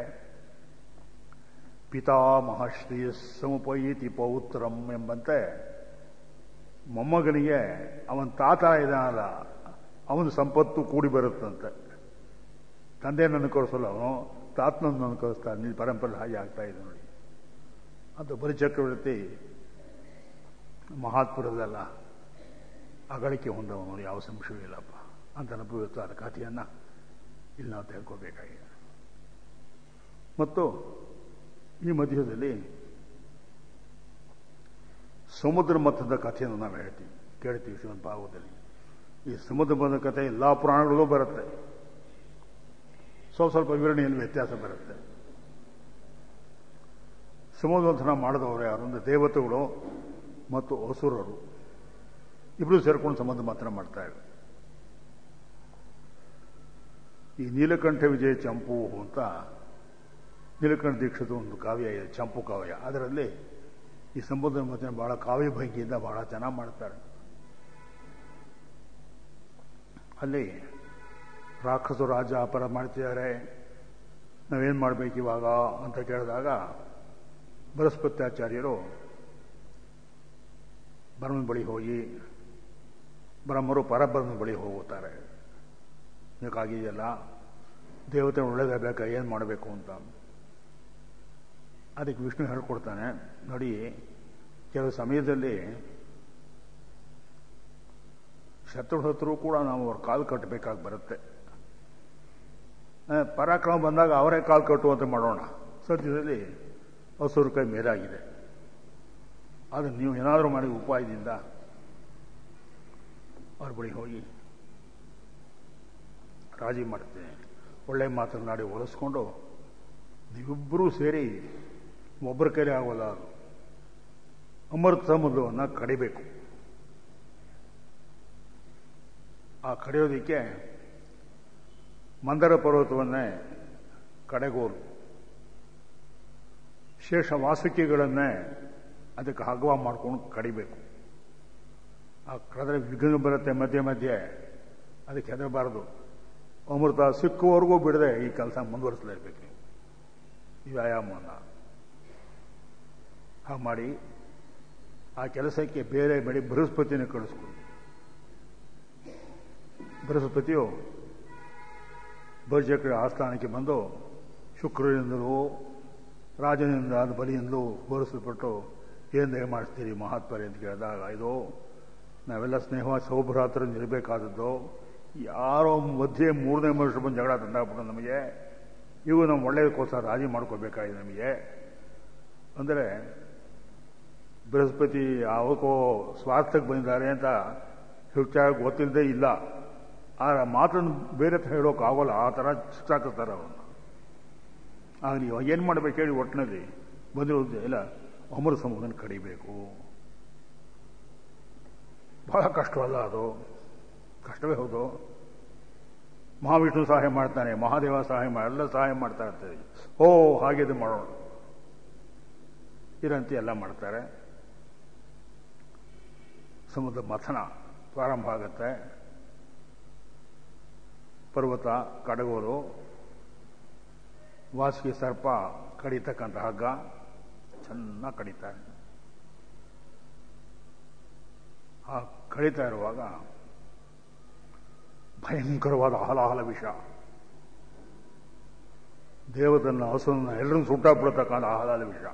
ಪಿತಾಮಹ ಶ್ರೀ ಸಮುಪಯಿತಿ ಪೌತ್ರಂ ಎಂಬಂತೆ ಮೊಮ್ಮಗನಿಗೆ ಅವನ ತಾತ ಇದಾನಲ್ಲ ಅವನ ಸಂಪತ್ತು ಕೂಡಿ ಬರುತ್ತಂತೆ ತಂದೆ ನನ್ನ ಕಳಿಸಲ್ಲ ಅವನು ತಾತನನ್ನು ನನ್ನ ಕಳಿಸ್ತಾನೆ ನೀನು ಪರಂಪರೆ ಹಾಗೆ ಆಗ್ತಾ ಇದೆ ನೋಡಿ ಅಂತ ಬಲಿಚಕ್ರವರ್ತಿ ಮಹಾತ್ಪುರದಲ್ಲ ಅಗಳಿಕೆ ಹೊಂದವನು ಯಾವ ಸಂಶಯವಿಲ್ಲಪ್ಪ ಅಂತ ಅನುಭವಿಸ್ತಾರ ಕಥೆಯನ್ನು ಇಲ್ಲಿ ನಾವು ತಿಳ್ಕೋಬೇಕಾಗಿದೆ ಮತ್ತು ಈ ಮಧ್ಯದಲ್ಲಿ ಸಮುದ್ರ ಮಟ್ಟದ ಕಥೆಯನ್ನು ನಾವು ಹೇಳ್ತೀವಿ ಕೇಳ್ತೀವಿ ಶ್ರೀಮಂತ ಭಾಗವತದಲ್ಲಿ ಈ ಸಮುದ್ರ ಮಟ್ಟದ ಕಥೆ ಎಲ್ಲ ಪುರಾಣಗಳಿಗೂ ಬರುತ್ತೆ ಸ್ವಲ್ಪ ಸ್ವಲ್ಪ ವಿವರಣೆಯಲ್ಲಿ ವ್ಯತ್ಯಾಸ ಬರುತ್ತೆ ಸಮುದ್ರಂಥನ ಮಾಡಿದವರು ಯಾರು ಅಂದರೆ ದೇವತೆಗಳು ಮತ್ತು ಅಸುರರು ಇಬ್ಬರು ಸೇರ್ಕೊಂಡು ಸಂಬಂಧ ಮಾತ್ರ ಮಾಡ್ತಾ ಇವೆ ಈ ನೀಲಕಂಠ ವಿಜಯ ಚಂಪು ಅಂತ ನೀಲಕಂಠ ದೀಕ್ಷಿತ ಒಂದು ಕಾವ್ಯ ಇದೆ ಚಂಪು ಕಾವ್ಯ ಅದರಲ್ಲಿ ಈ ಸಂಬಂಧ ಮತ್ತೆ ಬಹಳ ಕಾವ್ಯ ಭಂಗಿಯಿಂದ ಬಹಳ ಚೆನ್ನಾಗಿ ಮಾಡ್ತಾರೆ ಅಲ್ಲಿ ರಾಕ್ಷಸರು ರಾಜ ಅಪರ ಮಾಡ್ತಿದ್ದಾರೆ ನಾವೇನು ಮಾಡ್ಬೇಕು ಇವಾಗ ಅಂತ ಕೇಳಿದಾಗ ಬೃಹಸ್ಪತ್ಯಾಚಾರ್ಯರು ಬ್ರಹ್ಮನ ಬಳಿ ಹೋಗಿ ಬ್ರಹ್ಮರು ಪರಬ್ರಹ್ಮನ ಬಳಿ ಹೋಗುತ್ತಾರೆ ಬೇಕಾಗಿದೆಯಲ್ಲ ದೇವತೆ ಒಳ್ಳೇದಾಗಬೇಕಾ ಏನು ಮಾಡಬೇಕು ಅಂತ ಅದಕ್ಕೆ ವಿಷ್ಣು ಹೇಳ್ಕೊಡ್ತಾನೆ ನೋಡಿ ಕೆಲವು ಸಮಯದಲ್ಲಿ ಶತ್ರು ಹತ್ರೂ ಕೂಡ ನಾವು ಅವ್ರ ಕಾಲು ಕಟ್ಟಬೇಕಾಗಿ ಬರುತ್ತೆ ಪರಾಕ್ರಮ ಬಂದಾಗ ಅವರೇ ಕಾಲು ಕಟ್ಟುವಂತೆ ಮಾಡೋಣ ಸದ್ಯದಲ್ಲಿ ಹಸುರು ಕೈ ಮೇಲಾಗಿದೆ ಆದರೆ ನೀವು ಏನಾದರೂ ಮಾಡಿ ಉಪಾಯದಿಂದ ಅವ್ರ ಬಳಿ ಹೋಗಿ ರಾಜಿ ಮಾಡ್ತೇನೆ ಒಳ್ಳೆ ಮಾತನಾಡಿ ಒಲಿಸ್ಕೊಂಡು ನೀವಿಬ್ಬರೂ ಸೇರಿ ಒಬ್ಬರ ಕೈಲಿ ಆಗೋಲ್ಲ ಅದು ಅಮೃತ ಸಮುದ್ರವನ್ನು ಕಡಿಬೇಕು ಆ ಕಡಿಯೋದಕ್ಕೆ ಮಂದರ ಪರ್ವತವನ್ನೇ ಕಡೆಗೋಲು ಶೇಷ ವಾಸುಕಿಗಳನ್ನೇ ಅದಕ್ಕೆ ಹಗ್ವ ಮಾಡ್ಕೊಂಡು ಕಡಿಬೇಕು ಆ ಕಡಿದ್ರೆ ವಿಘ್ನ ಬರುತ್ತೆ ಮಧ್ಯೆ ಮಧ್ಯೆ ಅದಕ್ಕೆ ಹೆದರಬಾರದು ಅಮೃತ ಸಿಕ್ಕುವರೆಗೂ ಬಿಡದೆ ಈ ಕೆಲಸ ಮುಂದುವರಿಸಲೇಬೇಕು ಈ ವ್ಯಾಯಾಮವನ್ನು ಹಾಗೆ ಮಾಡಿ ಆ ಕೆಲಸಕ್ಕೆ ಬೇರೆ ಬಳಿ ಬೃಹಸ್ಪತಿನ ಕಳಿಸ್ಕೊಡು ಬೃಹಸ್ಪತಿಯು ಭರ್ಜಕರ ಆಸ್ಥಾನಕ್ಕೆ ಬಂದು ಶುಕ್ರನಿಂದಲೂ ರಾಜನಿಂದ ಬಲಿಯಿಂದಲೂ ಹೋಲಿಸಲ್ಪಟ್ಟು ಏನು ದಯ ಮಾಡಿಸ್ತೀರಿ ಮಹಾತ್ಮರೇ ಅಂತ ಕೇಳಿದಾಗ ಇದು ನಾವೆಲ್ಲ ಸ್ನೇಹ ಸೌಭ್ರಾತ್ರ ಇರಬೇಕಾದದ್ದು ಯಾರೋ ಮಧ್ಯೆ ಮೂರನೇ ವರ್ಷ ಬಂದು ಜಗಳ ತಂದಾಗ್ಬಿಟ್ಟು ನಮಗೆ ಇವು ನಮ್ಮ ಒಳ್ಳೆಯದಕ್ಕೋಸ್ಕರ ರಾಜಿ ಮಾಡ್ಕೋಬೇಕಾಗಿದೆ ನಮಗೆ ಅಂದರೆ ಬೃಹಸ್ಪತಿ ಅವಕ್ಕೋ ಸ್ವಾರ್ಥಕ್ಕೆ ಬಂದಿದ್ದಾರೆ ಅಂತ ಹೆಚ್ಚಾಗಿ ಗೊತ್ತಿಲ್ಲದೆ ಇಲ್ಲ ಆ ಮಾತನ್ನು ಬೇರೆ ಹತ್ರ ಹೇಳೋಕೆ ಆಗೋಲ್ಲ ಆ ಥರ ಚಿತ್ತಾಕ್ತಾರೆ ಅವನು ಆಗ ನೀವು ಏನು ಮಾಡಬೇಕು ಹೇಳಿ ಒಟ್ಟಿನಲ್ಲಿ ಬಂದಿರೋದು ಇಲ್ಲ ಅಮರ ಸಮೂಹನ ಕಡಿಬೇಕು ಬಹಳ ಕಷ್ಟವಲ್ಲ ಅದು ಕಷ್ಟವೇ ಹೌದು ಮಹಾವಿಷ್ಣು ಸಹಾಯ ಮಾಡ್ತಾನೆ ಮಹಾದೇವ ಸಹಾಯ ಮಾಡಿ ಎಲ್ಲ ಸಹಾಯ ಮಾಡ್ತಾ ಇರ್ತಾರೆ ಓ ಹಾಗೆ ಮಾಡೋಣ ಇರಂತೆ ಎಲ್ಲ ಮಾಡ್ತಾರೆ ಸಮುದ್ರ ಮಥನ ಪ್ರಾರಂಭ ಆಗುತ್ತೆ ಪರ್ವತ ಕಡಗೋಲು ವಾಸಿಗೆ ಸರ್ಪ ಕಡಿತಕ್ಕಂಥ ಹಗ್ಗ ಚೆನ್ನಾಗಿ ಕಡಿತಾರೆ ಆ ಕಡಿತಾ ಇರುವಾಗ ಭಯಂಕರವಾದ ಹಲಾಹಲ ವಿಷ ದೇವತನ್ನ ಹಸುವನ್ನ ಎಲ್ಲರನ್ನು ಸುಟ್ಟಾಕ್ಬಿಡತಕ್ಕಂಥ ಹಲಾಲ ವಿಷ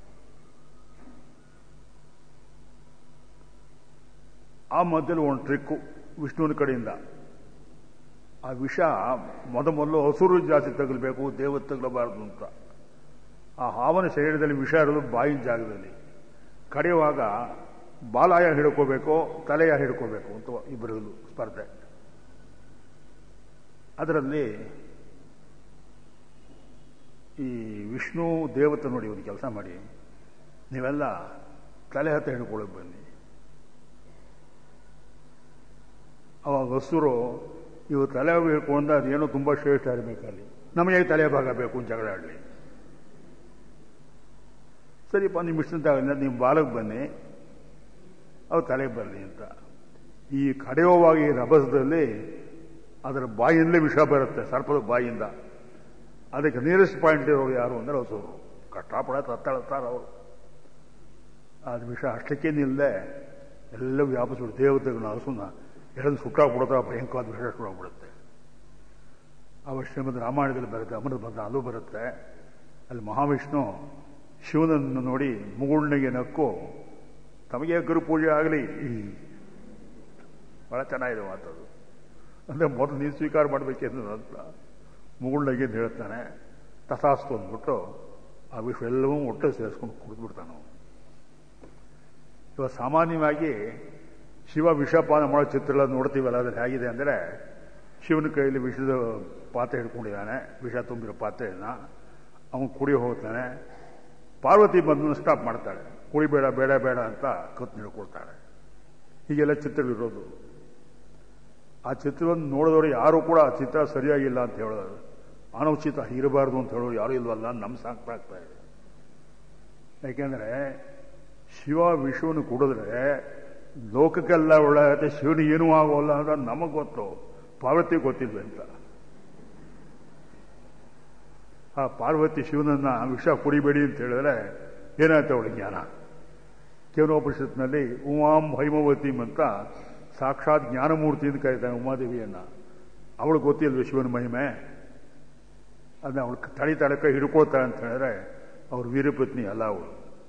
ಆ ಮಧ್ಯದಲ್ಲಿ ಒಂದು ಟ್ರಿಕ್ಕು ವಿಷ್ಣುವಿನ ಕಡೆಯಿಂದ ಆ ವಿಷ ಮೊದಮೊದಲು ಹಸುರು ಜಾಸ್ತಿ ತಗಲ್ಬೇಕು ದೇವತೆ ತಗಲಬಾರದು ಅಂತ ಆ ಹಾವನ ಶರೀರದಲ್ಲಿ ವಿಷ ಇರೋದು ಬಾಯಿನ ಜಾಗದಲ್ಲಿ ಕಡೆಯುವಾಗ ಬಾಲಾಯ ಹಿಡ್ಕೋಬೇಕು ತಲೆಯ ಹಿಡ್ಕೋಬೇಕು ಅಂತ ಇಬ್ಬರಲ್ಲೂ ಸ್ಪರ್ಧೆ ಅದರಲ್ಲಿ ಈ ವಿಷ್ಣು ದೇವತೆ ನೋಡಿ ಒಂದು ಕೆಲಸ ಮಾಡಿ ನೀವೆಲ್ಲ ತಲೆ ಹತ್ತ ಹಿಡ್ಕೊಳ್ಳೋಕೆ ಬನ್ನಿ ಅವಾಗ ಹಸುರು ಇವು ತಲೆ ಹಿಡ್ಕೊಂಡು ಅದೇನೋ ತುಂಬ ಶ್ರೇಷ್ಠ ಇರಬೇಕಲ್ಲಿ ನಮಗೆ ತಲೆ ಭಾಗ ಬೇಕು ಅಂತ ಜಗಳ ಆಡಲಿ ಸರಿಪ್ಪ ನಿಮ್ಮ ಇಷ್ಟಂತ ನೀವು ಬಾಲಕ್ಕೆ ಬನ್ನಿ ಅವು ತಲೆಗೆ ಬರಲಿ ಅಂತ ಈ ಕಡೆಯುವಾಗಿ ರಭಸದಲ್ಲಿ ಅದರ ಬಾಯಿಂದಲೇ ವಿಷ ಬರುತ್ತೆ ಸರ್ಪದ ಬಾಯಿಂದ ಅದಕ್ಕೆ ನಿಯರೆಸ್ಟ್ ಪಾಯಿಂಟ್ ಇರೋರು ಯಾರು ಅಂದರೆ ಹೊಸವರು ಕಷ್ಟಪಡ ತತ್ತಾಳ್ತಾರೆ ಅವರು ಅದು ವಿಷ ಅಷ್ಟಕ್ಕೆ ನಿಲ್ಲದೆ ಎಲ್ಲ ವ್ಯಾಪಿಸ್ಬಿಡು ದೇವತೆಗಳನ್ನ ಹಸುನ ಎಳೆದು ಸುಟ್ಟಾಗ್ಬಿಡುತ್ತೆ ಭಯಂಕರವಾದ ವಿಷ ಸುಟ್ಟಾಗ್ಬಿಡುತ್ತೆ ಅವ ಶ್ರೀಮದ್ ರಾಮಾಯಣದಲ್ಲಿ ಬರುತ್ತೆ ಅಮೃತ ಬಂದ ಅಲ್ಲೂ ಬರುತ್ತೆ ಅಲ್ಲಿ ಮಹಾವಿಷ್ಣು ಶಿವನನ್ನು ನೋಡಿ ಮುಗುಳ್ನಿಗೆ ನಕ್ಕು ತಮಗೆ ಗುರು ಪೂಜೆ ಆಗಲಿ ಬಹಳ ಚೆನ್ನಾಗಿದೆ ಮಾತದು ಅಂದರೆ ಮೊದಲು ನೀನು ಸ್ವೀಕಾರ ಮಾಡಬೇಕೆಂದು ಅಂತ ಮುಗುಳ್ನಗೆ ಹೇಳ್ತಾನೆ ತಥಾಸ್ತು ಅಂದ್ಬಿಟ್ಟು ಆ ವಿಷ ಎಲ್ಲವೂ ಒಟ್ಟು ಸೇರಿಸ್ಕೊಂಡು ಕುಡಿದ್ಬಿಡ್ತಾನೆ ಇವಾಗ ಸಾಮಾನ್ಯವಾಗಿ ಶಿವ ವಿಷಪಾನ ಮಾಡೋ ಚಿತ್ರಗಳ ನೋಡ್ತೀವಲ್ಲ ಅದ್ರಲ್ಲಿ ಹೇಗಿದೆ ಅಂದರೆ ಶಿವನ ಕೈಯಲ್ಲಿ ವಿಷದ ಪಾತ್ರೆ ಹಿಡ್ಕೊಂಡಿದ್ದಾನೆ ವಿಷ ತುಂಬಿರೋ ಪಾತ್ರೆಯನ್ನ ಅವನು ಕುಡಿ ಹೋಗ್ತಾನೆ ಪಾರ್ವತಿ ಬಂದು ಸ್ಟಾಪ್ ಮಾಡ್ತಾಳೆ ಕುಡಿಬೇಡ ಬೇಡ ಬೇಡ ಅಂತ ಕತ್ತು ಹಿಡ್ಕೊಳ್ತಾಳೆ ಹೀಗೆಲ್ಲ ಚಿತ್ರಗಳಿರೋದು ಆ ಚಿತ್ರವನ್ನು ನೋಡಿದವರು ಯಾರು ಕೂಡ ಆ ಚಿತ್ರ ಸರಿಯಾಗಿಲ್ಲ ಅಂತ ಹೇಳೋದು ಅನೌಚಿತ ಇರಬಾರ್ದು ಅಂತ ಹೇಳೋರು ಯಾರು ಇಲ್ವಲ್ಲ ನಮ್ಮ ಸಾಕ್ತಾ ಆಗ್ತಾ ಇದೆ ಯಾಕೆಂದ್ರೆ ಶಿವ ವಿಶ್ವವನ್ನು ಕುಡಿದ್ರೆ ಲೋಕಕ್ಕೆಲ್ಲ ಒಳ್ಳೆಯತ್ತೆ ಶಿವನಿಗೆ ಏನೂ ಆಗೋಲ್ಲ ಅಂತ ನಮಗೆ ಗೊತ್ತು ಪಾರ್ವತಿ ಗೊತ್ತಿಲ್ವೆ ಅಂತ ಆ ಪಾರ್ವತಿ ಶಿವನನ್ನ ವಿಷ ಕುಡಿಬೇಡಿ ಅಂತ ಹೇಳಿದ್ರೆ ಏನಾಯ್ತು ಅವಳ ಜ್ಞಾನ ಕೇವನೋಪನಿಷತ್ನಲ್ಲಿ ಉಮಾಂ ಹೈಮವತೀಂ ಅಂತ ಸಾಕ್ಷಾತ್ ಜ್ಞಾನಮೂರ್ತಿ ಅಂತ ಕರೀತಾನೆ ಉಮಾದೇವಿಯನ್ನ ಅವಳು ಗೊತ್ತಿಲ್ವ ಶಿವನ ಮಹಿಮೆ ಅದನ್ನ ಅವಳು ತಳಿ ತಡಕ ಹಿಡ್ಕೊಳ್ತಾಳೆ ಅಂತ ಹೇಳಿದ್ರೆ ಅವ್ರ ವೀರಪತ್ನಿ ಅಲ್ಲ ಅವಳು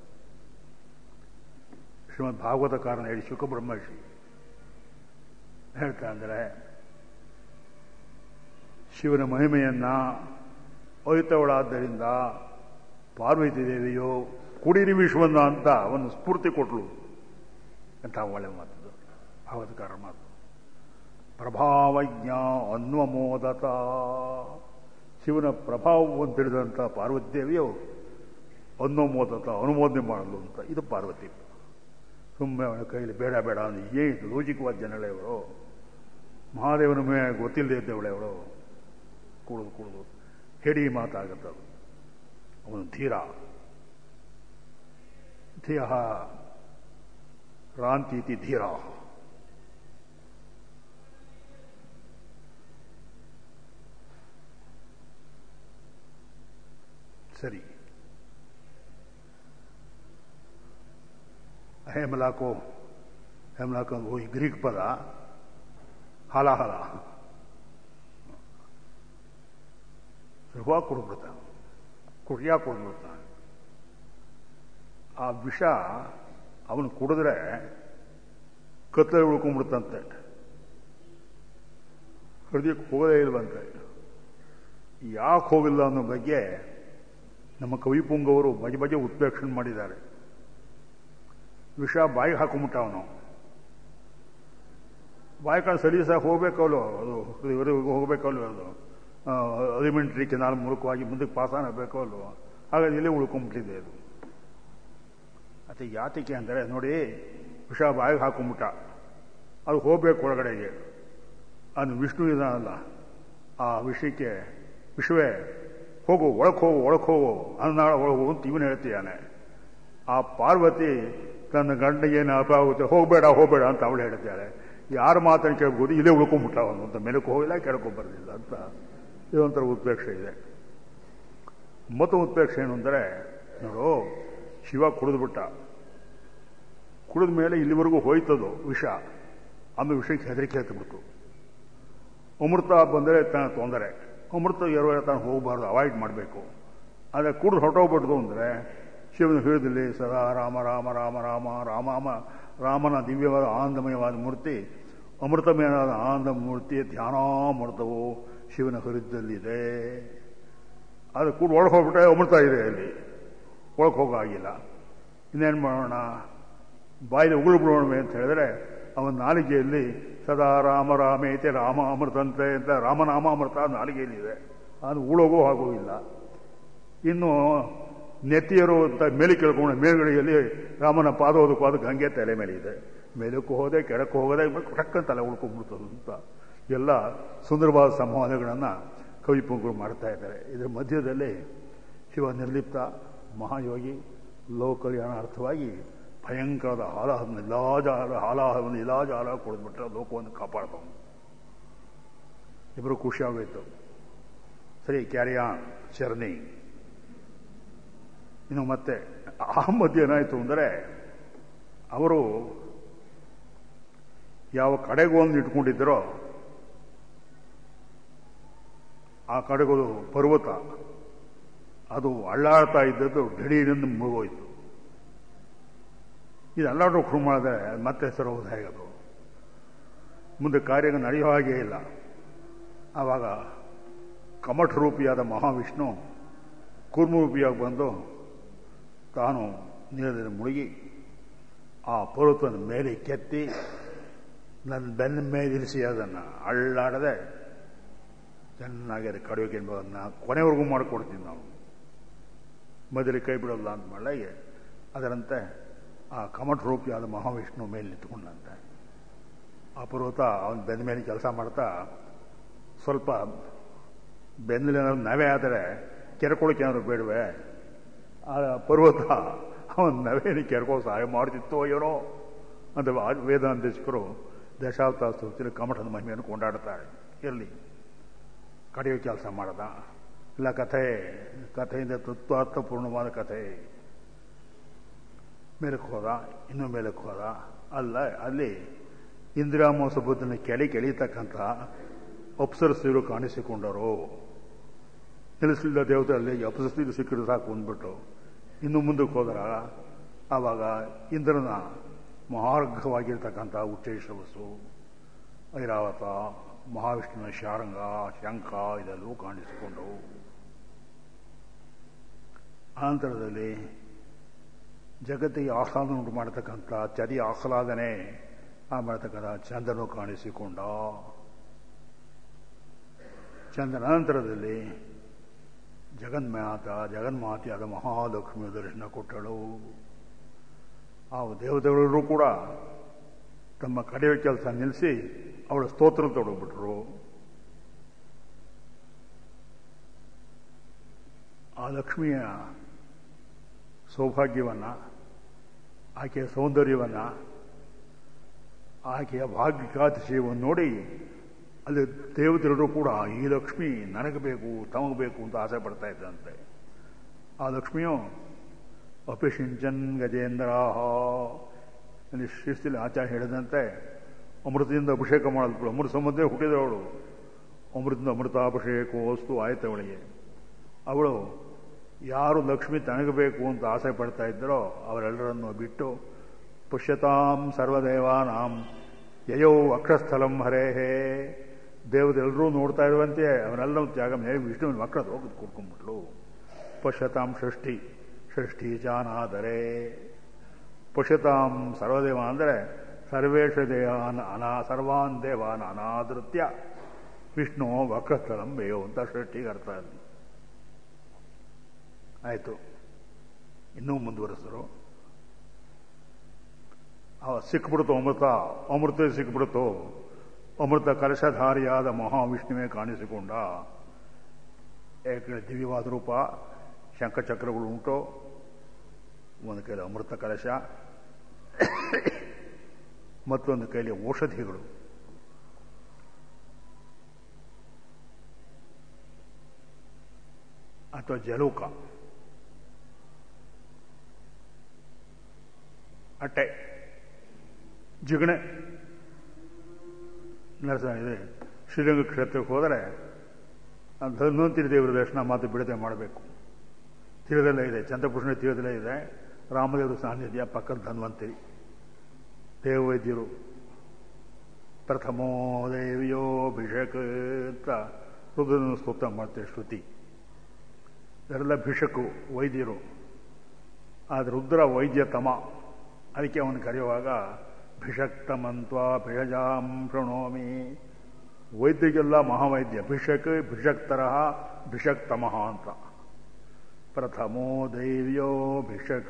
ಶ್ರೀಮದ್ ಭಾಗವತ ಕಾರಣ ಹೇಳಿ ಶುಕಬ್ರಹ್ಮರ್ಷಿ ಹೇಳ್ತಾ ಅಂದರೆ ಶಿವನ ಮಹಿಮೆಯನ್ನ ಅರಿತವಳಾದ್ದರಿಂದ ಪಾರ್ವತಿ ದೇವಿಯು ಕುಡಿರಿ ವಿಶ್ವನ್ನ ಅಂತ ಒಂದು ಸ್ಫೂರ್ತಿ ಕೊಟ್ಲು ಅಂತ ಒಳ್ಳೆ ಮಾತದು ಭಾಗವತಕಾರ ಮಾತು ಪ್ರಭಾವಜ್ಞ ಅನ್ವಮೋದತ ಶಿವನ ಪ್ರಭಾವವನ್ನು ತಿಳಿದಂಥ ಪಾರ್ವತಿ ದೇವಿಯು ಅನ್ವಮೋದತ ಅನುಮೋದನೆ ಮಾಡಲು ಅಂತ ಇದು ಪಾರ್ವತಿ ಸುಮ್ಮನೆ ಅವಳ ಕೈಯಲ್ಲಿ ಬೇಡ ಬೇಡ ಅಂದ್ರೆ ಏನು ಲೋಜಿಕವಾದ ಜನಗಳೇ ಇವರು ಮಹಾದೇವನ ಮೇ ಗೊತ್ತಿಲ್ಲದೆ ಇದ್ದವಳೆ ಅವಳು ಕುಡಿದು ಕುಡಿದು ಹೇಡಿ ಮಾತಾಗುತ್ತದು ಅವನು ಧೀರ ಧಿಯ ರಾಂತೀತಿ ಧೀರ ಸರಿ ಹೇಮಲಾಕು ಹೇಮಲಾಕು ಅಂದ್ರೆ ಈ ಗ್ರೀಕ್ ಪದ ಹಲಾಹಲ ಹೂವು ಕುಡಿದ್ಬಿಡ್ತಾನೆ ಕುಡಿಯ ಕುಡಿದ್ಬಿಡ್ತಾನೆ ಆ ವಿಷ ಅವನು ಕುಡಿದ್ರೆ ಕತ್ತಲೆ ಉಳ್ಕೊಂಡ್ಬಿಡ್ತಂತೆ ಹೃದಯಕ್ಕೆ ಹೋಗದೇ ಇಲ್ವಂತೆ ಯಾಕೆ ಹೋಗಿಲ್ಲ ಅನ್ನೋ ಬಗ್ಗೆ ನಮ್ಮ ಕವಿ ಪುಂಗವರು ಬಗೆ ಬಗೆ ಉತ್ಪ್ರೇಕ್ಷಣೆ ಮಾಡಿದ್ದಾರೆ ವಿಷ ಬಾಯಿಗೆ ಹಾಕೊಂಬಿಟ್ಟ ಅವನು ಬಾಯಿ ಕಾಳು ಸಲೀಸಾಗಿ ಹೋಗ್ಬೇಕಲ್ಲೋ ಅದು ಇವರಿಗೆ ಹೋಗ್ಬೇಕಲ್ವ ಅದು ಅಲಿಮೆಂಟ್ರಿ ಕೆನಾಲ್ ಮೂಲಕವಾಗಿ ಮುಂದಕ್ಕೆ ಪಾಸಾಗಬೇಕೋ ಅಲ್ವೋ ಹಾಗಾಗಿ ಇಲ್ಲೇ ಉಳ್ಕೊಂಡ್ಬಿಟ್ಟಿದೆ ಅದು ಮತ್ತೆ ಯಾತಕ್ಕೆ ಅಂದರೆ ನೋಡಿ ವಿಷ ಬಾಯಿಗೆ ಹಾಕೊಂಬಿಟ್ಟ ಅದು ಹೋಗ್ಬೇಕು ಒಳಗಡೆಗೆ ಅದು ವಿಷ್ಣು ಇದಾನಲ್ಲ ಆ ವಿಷಯಕ್ಕೆ ವಿಶ್ವೇ ಹೋಗು ಒಳಗೆ ಹೋಗು ಒಳಗೆ ಹೋಗು ಅನ್ನಾಳ ಒಳಗೆ ಹೋಗು ಅಂತ ಇವನು ಹೇಳ್ತೀಯಾನೆ ಆ ಪಾರ್ವತಿ ತನ್ನ ಗಂಡಗೆ ಏನು ಅಪ ಆಗುತ್ತೆ ಹೋಗಬೇಡ ಹೋಗಬೇಡ ಅಂತ ಅವಳು ಹೇಳ್ತಾಳೆ ಯಾರ ಮಾತನ್ನು ಕೇಳ್ಬೋದು ಇಲ್ಲೇ ಉಳ್ಕೊಂಡ್ಬಿಟ್ಟ ಅವನು ಅಂತ ಮೇಲಕ್ಕೆ ಹೋಗಿಲ್ಲ ಕೆಳಕ್ಕೆ ಬರಲಿಲ್ಲ ಅಂತ ಇದೊಂಥರ ಉತ್ಪ್ರೇಕ್ಷೆ ಇದೆ ಮತ್ತು ಉತ್ಪ್ರೇಕ್ಷೆ ಏನು ಅಂದರೆ ನೋಡು ಶಿವ ಕುಡಿದ್ಬಿಟ್ಟ ಕುಡಿದ ಮೇಲೆ ಇಲ್ಲಿವರೆಗೂ ಹೋಯ್ತದು ವಿಷ ಆಮೇಲೆ ವಿಷಯಕ್ಕೆ ಹೆದರಿಕೆ ಎತ್ತಿಬಿಡ್ತು ಅಮೃತ ಬಂದರೆ ತನ್ನ ತೊಂದರೆ ಅಮೃತ ಎರವ ತಾನು ಹೋಗಬಾರ್ದು ಅವಾಯ್ಡ್ ಮಾಡಬೇಕು ಆದರೆ ಕುಡಿದು ಹೊರಟೋಗ್ಬಿಡ್ದು ಅಂದರೆ ಶಿವನ ಹೃದಯದಲ್ಲಿ ಸದಾ ರಾಮ ರಾಮ ರಾಮ ರಾಮ ರಾಮಾಮ ರಾಮನ ದಿವ್ಯವಾದ ಆನಂದಮಯವಾದ ಮೂರ್ತಿ ಅಮೃತಮಯವಾದ ಆನಂದ ಮೂರ್ತಿ ಧ್ಯಾನಾಮೃತವು ಶಿವನ ಹೃದಯದಲ್ಲಿದೆ ಅದು ಕೂಡ ಒಳಗೆ ಹೋಗ್ಬಿಟ್ರೆ ಅಮೃತ ಇದೆ ಅಲ್ಲಿ ಒಳಗೆ ಹೋಗಾಗಿಲ್ಲ ಇನ್ನೇನು ಮಾಡೋಣ ಬಾಯಿಲಿ ಉಗುಳು ಬಿಡೋಣ ಅಂತ ಹೇಳಿದ್ರೆ ಅವನ ನಾಲಿಗೆಯಲ್ಲಿ ಸದಾ ರಾಮ ರಾಮೇತೆ ರಾಮ ಅಮೃತಂತೆ ಅಂತ ರಾಮನಾಮ ಅಮೃತ ನಾಲಿಗೆಯಲ್ಲಿದೆ ಅದು ಉಳೋಗೋ ಆಗೋಗಿಲ್ಲ ಇನ್ನು ನೆತ್ತಿಯರು ಅಂತ ಮೇಲೆ ಕೇಳ್ಕೊಂಡು ಮೇಲ್ಗಡೆಯಲ್ಲಿ ರಾಮನ ಪಾದೋದಕ್ಕೂ ಅದಕ್ಕೆ ಹಂಗೆ ತಲೆ ಮೇಲೆ ಇದೆ ಮೇಲಕ್ಕೂ ಹೋದೆ ಕೆಳಕ್ಕೆ ಹೋಗದೆ ಟಕ್ಕಂತ ತಲೆ ಉಳ್ಕೊಂಡ್ಬಿಡ್ತದೆ ಅಂತ ಎಲ್ಲ ಸುಂದರವಾದ ಸಂವಾದಗಳನ್ನು ಕವಿಪಂಕರು ಮಾಡ್ತಾ ಇದ್ದಾರೆ ಇದರ ಮಧ್ಯದಲ್ಲಿ ಶಿವ ನಿರ್ಲಿಪ್ತ ಮಹಾಯೋಗಿ ಲೋಕಲ್ಯಾಣಾರ್ಥವಾಗಿ ಭಯಂಕರದ ಹಾಲಾಹವನ್ನು ಇಲಾಜಾಲ ಹಾಲಾಹವನ್ನು ಇಲಾಜಾಲ ಕೊಡಿದ್ಬಿಟ್ರೆ ಲೋಕವನ್ನು ಕಾಪಾಡ್ಕೊಂಡು ಇಬ್ಬರು ಖುಷಿಯಾಗೋಯ್ತು ಸರಿ ಕ್ಯಾರಿಯಾನ್ ಚರ್ನಿ ಇನ್ನು ಮತ್ತೆ ಆ ಮಧ್ಯೆ ಏನಾಯಿತು ಅಂದರೆ ಅವರು ಯಾವ ಕಡೆಗೂ ಒಂದು ಇಟ್ಕೊಂಡಿದ್ದರೋ ಆ ಕಡೆಗೋದು ಪರ್ವತ ಅದು ಅಳ್ಳಾಡ್ತಾ ಇದ್ದದ್ದು ಢಡೀರಿಂದ ಮುಳುಗೋಯ್ತು ಇದು ಅಲ್ಲಾಡೋ ಶುರು ಮಾಡಿದ್ರೆ ಮತ್ತೆ ಹೆಸರು ಹೋದ ಹೇಗದು ಮುಂದೆ ಕಾರ್ಯ ನಡೆಯೋ ಹಾಗೇ ಇಲ್ಲ ಆವಾಗ ಕಮಠ ರೂಪಿಯಾದ ಮಹಾವಿಷ್ಣು ಕೂರ್ಮರೂಪಿಯಾಗಿ ಬಂದು ತಾನು ನೀರದಲ್ಲಿ ಮುಳುಗಿ ಆ ಪರ್ವತದ ಮೇಲೆ ಕೆತ್ತಿ ನನ್ನ ಬೆನ್ನ ಮೇಲಿರಿಸಿ ಅದನ್ನು ಅಳ್ಳಾಡದೆ ಚೆನ್ನಾಗಿ ಅದು ಕಡಿಯೋಕೆ ಅದನ್ನ ಕೊನೆವರೆಗೂ ಮಾಡಿಕೊಡ್ತೀನಿ ನಾವು ಮೊದಲಿಗೆ ಕೈ ಬಿಡೋಲ್ಲ ಅಂತ ಮಾಡಲಾಗಿ ಅದರಂತೆ ಆ ಕಮಠ ರೂಪಿಯಾದ ಮಹಾವಿಷ್ಣು ಮೇಲೆ ನಿಂತ್ಕೊಂಡಂತೆ ಆ ಪರ್ವತ ಅವನ ಬೆನ್ನ ಮೇಲೆ ಕೆಲಸ ಮಾಡ್ತಾ ಸ್ವಲ್ಪ ಬೆನ್ನಲ್ಲಿ ಏನಾದ್ರು ನವೆ ಆದರೆ ಕೆರ್ಕೊಳಕ್ಕೆ ಏನಾದ್ರು ಬೇಡವೆ ಆ ಪರ್ವತ ಅವನ ನವೇಲಿ ಕೆರ್ಕೋ ಸಹಾಯ ಮಾಡ್ತಿತ್ತೋ ಏನೋ ಅಂತ ವೇದಾಂತೇಶಕರು ದಶಾವತಾರ ಸ್ತುತಿಯಲ್ಲಿ ಕಮಠದ ಮಹಿಮೆಯನ್ನು ಕೊಂಡಾಡ್ತಾರೆ ಇರಲಿ ಕಡೆಯೋ ಕೆಲಸ ಮಾಡದ ಇಲ್ಲ ಕಥೆ ಕಥೆಯಿಂದ ತತ್ವಾರ್ಥಪೂರ್ಣವಾದ ಕಥೆ ಮೇಲಕ್ಕೆ ಹೋದ ಇನ್ನೂ ಮೇಲಕ್ಕೆ ಹೋದ ಅಲ್ಲ ಅಲ್ಲಿ ಇಂದಿರಾಮೋಸ ಬುದ್ಧನ ಕೆಳಿ ಕೆಳೀತಕ್ಕಂಥ ಅಪ್ಸರಸ್ತಿರು ಕಾಣಿಸಿಕೊಂಡರು ನಿಲ್ಲಿಸಲಿಲ್ಲ ದೇವತೆ ಅಲ್ಲಿ ಅಪ್ಸರಸ್ತಿರು ಸಿಕ್ಕಿದ್ರು ಸಾಕು ಅಂದ್ಬಿಟ್ಟು ಇನ್ನು ಮುಂದಕ್ಕೆ ಹೋದ್ರ ಆವಾಗ ಇಂದ್ರನ ಮಹಾರ್ಘವಾಗಿರ್ತಕ್ಕಂಥ ಉಚ್ಚೇಶ್ವಸು ಐರಾವತ ಮಹಾವಿಷ್ಣುವಿನ ಶಾರಂಗ ಶಂಖ ಇದೆಲ್ಲವೂ ಕಾಣಿಸಿಕೊಂಡವು ಆನಂತರದಲ್ಲಿ ಜಗತ್ತಿಗೆ ಆಹ್ಲಾದ ಉಂಟು ಮಾಡತಕ್ಕಂಥ ಚರಿ ಆಹ್ಲಾದನೆ ಆ ಮಾಡತಕ್ಕಂಥ ಚಂದ್ರನು ಕಾಣಿಸಿಕೊಂಡ ಚಂದ್ರನ ನಂತರದಲ್ಲಿ ಜಗನ್ಮಾತ ಜಗನ್ಮಾತೆಯಾದ ಮಹಾಲಕ್ಷ್ಮಿಯ ದರ್ಶನ ಕೊಟ್ಟಳು ಆ ದೇವತೆಗಳೂ ಕೂಡ ತಮ್ಮ ಕಡೆಯ ಕೆಲಸ ನಿಲ್ಲಿಸಿ ಅವಳ ಸ್ತೋತ್ರ ತೊಡಗ್ಬಿಟ್ರು ಆ ಲಕ್ಷ್ಮಿಯ ಸೌಭಾಗ್ಯವನ್ನ ಆಕೆಯ ಸೌಂದರ್ಯವನ್ನ ಆಕೆಯ ಭಾಗ್ಯಕಾತಿಶಯವನ್ನು ನೋಡಿ ಅಲ್ಲಿ ದೇವತೆಗಳು ಕೂಡ ಈ ಲಕ್ಷ್ಮಿ ನನಗೆ ಬೇಕು ತಮಗೆ ಬೇಕು ಅಂತ ಆಸೆ ಪಡ್ತಾ ಇದ್ದಂತೆ ಆ ಲಕ್ಷ್ಮಿಯು ಅಪಿಶಿಂಚನ್ ಗಜೇಂದ್ರ ಅಲ್ಲಿ ಶ್ರೀಸ್ಥಿಲಿ ಆಚಾರ್ಯ ಹೇಳಿದಂತೆ ಅಮೃತದಿಂದ ಅಭಿಷೇಕ ಮಾಡಲ್ಪಡು ಅಮೃತ ಸಂಬಂಧೇ ಹುಟ್ಟಿದವಳು ಅಮೃತದಿಂದ ಅಮೃತಾಭಿಷೇಕವಸ್ತು ಆಯ್ತವಳಿಗೆ ಅವಳು ಯಾರು ಲಕ್ಷ್ಮಿ ತನಗಬೇಕು ಅಂತ ಆಸೆ ಪಡ್ತಾ ಇದ್ದರೋ ಅವರೆಲ್ಲರನ್ನು ಬಿಟ್ಟು ಪುಷ್ಯತಾಂ ಸರ್ವದೇವಾನಾಂ ಯಯೋ ಅಕ್ಷಸ್ಥಲಂ ಹರೇಹೇ ದೇವರೆಲ್ಲರೂ ನೋಡ್ತಾ ಇರುವಂತೆ ಅವರೆಲ್ಲರೂ ತ್ಯಾಗ ಮೇಲೆ ವಿಷ್ಣುವಿನ ವಕ್ರದ ಹೋಗಿ ಕೂತ್ಕೊಂಡ್ಬಿಟ್ಲು ಪಶ್ಯತಾಂ ಷಷ್ಠಿ ಷಷ್ಠಿ ಜಾನಾದರೆ ಪಶ್ಯತಾಂ ಸರ್ವದೇವ ಅಂದರೆ ಸರ್ವೇಶ ದೇವಾನ್ ಅನಾ ಸರ್ವಾನ್ ದೇವಾನ್ ಅನಾದೃತ್ಯ ವಿಷ್ಣು ವಕ್ರಸ್ಥಲಂ ಬೇಯೋ ಅಂತ ಷಷ್ಠಿಗೆ ಅರ್ಥ ಅಲ್ಲಿ ಆಯಿತು ಇನ್ನೂ ಮುಂದುವರೆಸಿದ್ರು ಸಿಕ್ಬಿಡ್ತು ಅಮೃತ ಅಮೃತ ಸಿಕ್ಬಿಡ್ತು ಅಮೃತ ಕಲಶಧಾರಿಯಾದ ಮಹಾವಿಷ್ಣುವೇ ಕಾಣಿಸಿಕೊಂಡ ಏಕೆ ದಿವ್ಯವಾದ ರೂಪ ಶಂಖಚಕ್ರಗಳು ಉಂಟು ಒಂದು ಕೈಲಿ ಅಮೃತ ಕಲಶ ಮತ್ತೊಂದು ಕೈಲಿ ಔಷಧಿಗಳು ಅಥವಾ ಜಲೂಕ ಅಟ್ಟೆ ಜಿಗಣೆ ನರಸ ಇದೆ ಶ್ರೀರಂಗ ಕ್ಷೇತ್ರಕ್ಕೆ ಹೋದರೆ ಧನ್ವಂತರಿ ದೇವರ ದರ್ಶನ ಮಾತು ಬಿಡದೆ ಮಾಡಬೇಕು ತೀರದಲ್ಲೇ ಇದೆ ಚಂದ್ರಪುಷ್ಣ ತೀರದಲ್ಲೇ ಇದೆ ರಾಮದೇವರ ಸಾನ್ನಿಧ್ಯ ಪಕ್ಕದ ಧನ್ವಂತರಿ ದೇವವೈದ್ಯರು ಪ್ರಥಮೋ ದೇವಿಯೋ ಭಿಷಕ್ ಅಂತ ರುದ್ರನ ಸ್ತೋತ್ರ ಮಾಡ್ತಾರೆ ಶ್ರುತಿ ಇವರೆಲ್ಲ ಭಿಷಕು ವೈದ್ಯರು ಆದರೆ ರುದ್ರ ವೈದ್ಯ ತಮ ಅದಕ್ಕೆ ಅವನು ಕರೆಯುವಾಗ ಭಿಷಕ್ತಮಂತ್ವ ಭಿಷಜಾಂ ಶೃಣೋಮಿ ವೈದ್ಯಗೆಲ್ಲ ಮಹಾವೈದ್ಯ ಭಿಷಕ್ ಭಿಷಕ್ ತರಹ ಭಿಷಕ್ ತಮಃ ಅಂತ ಪ್ರಥಮೋ ದೈವ್ಯೋ ಭಿಷಕ್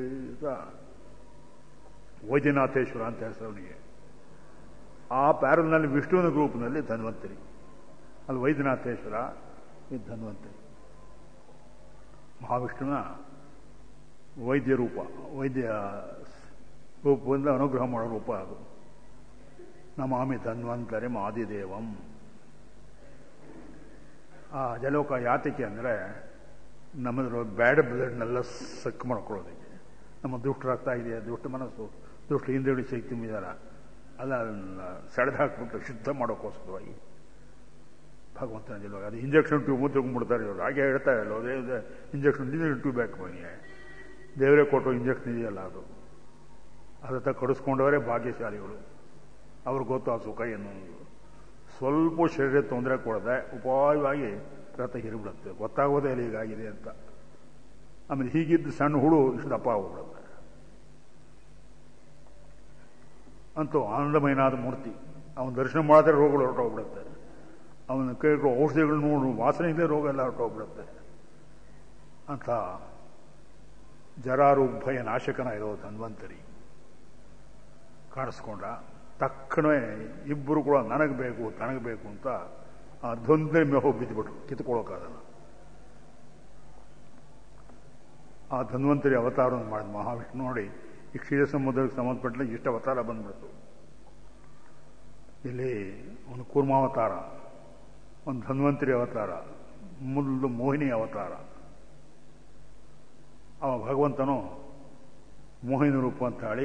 ವೈದ್ಯನಾಥೇಶ್ವರ ಅಂತ ಹೆಸರು ಅವನಿಗೆ ಆ ಪ್ಯಾರಲ್ನಲ್ಲಿ ವಿಷ್ಣುವಿನ ಗ್ರೂಪ್ನಲ್ಲಿ ಧನ್ವಂತರಿ ಅಲ್ಲಿ ವೈದ್ಯನಾಥೇಶ್ವರ ಇದು ಧನ್ವಂತರಿ ಮಹಾವಿಷ್ಣುವಿನ ವೈದ್ಯ ರೂಪ ವೈದ್ಯ ರೂಪದಿಂದ ಅನುಗ್ರಹ ಮಾಡೋ ರೂಪ ಅದು ನಮಾಮಿ ಧನ್ವಂತರಿ ಮಾದಿದೇವಂ ಆ ಜಲೋಕ ಯಾತಕ್ಕೆ ಅಂದರೆ ನಮ್ಮದ್ರ ಬ್ಯಾಡ್ ಬ್ಲಡ್ನೆಲ್ಲ ಸಕ್ ಮಾಡ್ಕೊಳ್ಳೋದಕ್ಕೆ ನಮ್ಮ ದುಷ್ಟರಾಗ್ತಾ ಇದೆ ದುಷ್ಟ ಮನಸ್ಸು ದುಷ್ಟ ಹಿಂದೆಡಿ ಶಕ್ತಿ ಮೀದಾರ ಅಲ್ಲ ಸೆಳೆದು ಹಾಕ್ಬಿಟ್ಟು ಶುದ್ಧ ಮಾಡೋಕ್ಕೋಸ್ಕರವಾಗಿ ಭಗವಂತನ ಜಲವಾಗ ಅದು ಇಂಜೆಕ್ಷನ್ ಟ್ಯೂಬ್ ತಗೊಂಡ್ಬಿಡ್ತಾರೆ ಇವರು ಹಾಗೆ ಹೇಳ್ತಾ ಇಲ್ಲ ಅದೇ ಇಂಜೆಕ್ಷನ್ ಇಂಜೆಕ್ಷನ್ ಟ್ಯೂಬ್ ಬೇಕು ಅವನಿಗೆ ದೇವರೇ ಕೊಟ್ಟು ಇಂಜೆಕ್ಷನ್ ಇದೆಯಲ್ಲ ಅದು ಅದತ್ತ ಕಡಿಸ್ಕೊಂಡವರೇ ಭಾಗ್ಯಶಾಲಿಗಳು ಅವ್ರಿಗೆ ಗೊತ್ತು ಆ ಸುಖ ಏನು ಸ್ವಲ್ಪ ಶರೀರ ತೊಂದರೆ ಕೊಡದೆ ಉಪಾಯವಾಗಿ ರಥ ಹಿರಿಬಿಡುತ್ತೆ ಗೊತ್ತಾಗೋದೇ ಇಲ್ಲ ಹೀಗಾಗಿದೆ ಅಂತ ಆಮೇಲೆ ಹೀಗಿದ್ದು ಸಣ್ಣ ಹುಳು ಇಷ್ಟು ದಪ್ಪ ಆಗ್ಬಿಡುತ್ತೆ ಅಂತೂ ಆನಂದಮಯನಾದ ಮೂರ್ತಿ ಅವನ ದರ್ಶನ ಮಾಡಿದ್ರೆ ರೋಗಗಳು ಹೊರಟೋಗ್ಬಿಡುತ್ತೆ ಅವನ ಕೈಗಳು ಔಷಧಿಗಳು ನೋಡು ವಾಸನೆಯಿಂದಲೇ ರೋಗ ಎಲ್ಲ ಹೊರಟೋಗ್ಬಿಡುತ್ತೆ ಅಂತ ಜರಾರುಭಯ ನಾಶಕನ ಇರೋ ಧನ್ವಂತರಿ ಕಾಣಿಸ್ಕೊಂಡ ತಕ್ಷಣವೇ ಇಬ್ಬರು ಕೂಡ ನನಗೆ ಬೇಕು ತನಗೆ ಬೇಕು ಅಂತ ಆ ದ್ವಂದ್ವ ಮೇಹೋ ಬಿದ್ದುಬಿಟ್ರು ಕಿತ್ಕೊಳ್ಳೋಕ್ಕಾಗಲ್ಲ ಆ ಧನ್ವಂತರಿ ಅವತಾರವನ್ನು ಮಾಡಿದ ಮಹಾವಿಷ್ಣು ನೋಡಿ ಈ ಕ್ಷೀರ ಸಮುದ್ರಕ್ಕೆ ಸಂಬಂಧಪಟ್ಟ ಇಷ್ಟ ಅವತಾರ ಬಂದ್ಬಿಡ್ತು ಇಲ್ಲಿ ಒಂದು ಕೂರ್ಮಾವತಾರ ಒಂದು ಧನ್ವಂತರಿ ಅವತಾರ ಮುಲ್ಲು ಮೋಹಿನಿ ಅವತಾರ ಅವ ಭಗವಂತನು ಮೋಹಿನಿ ರೂಪ ಅಂತ ಹೇಳಿ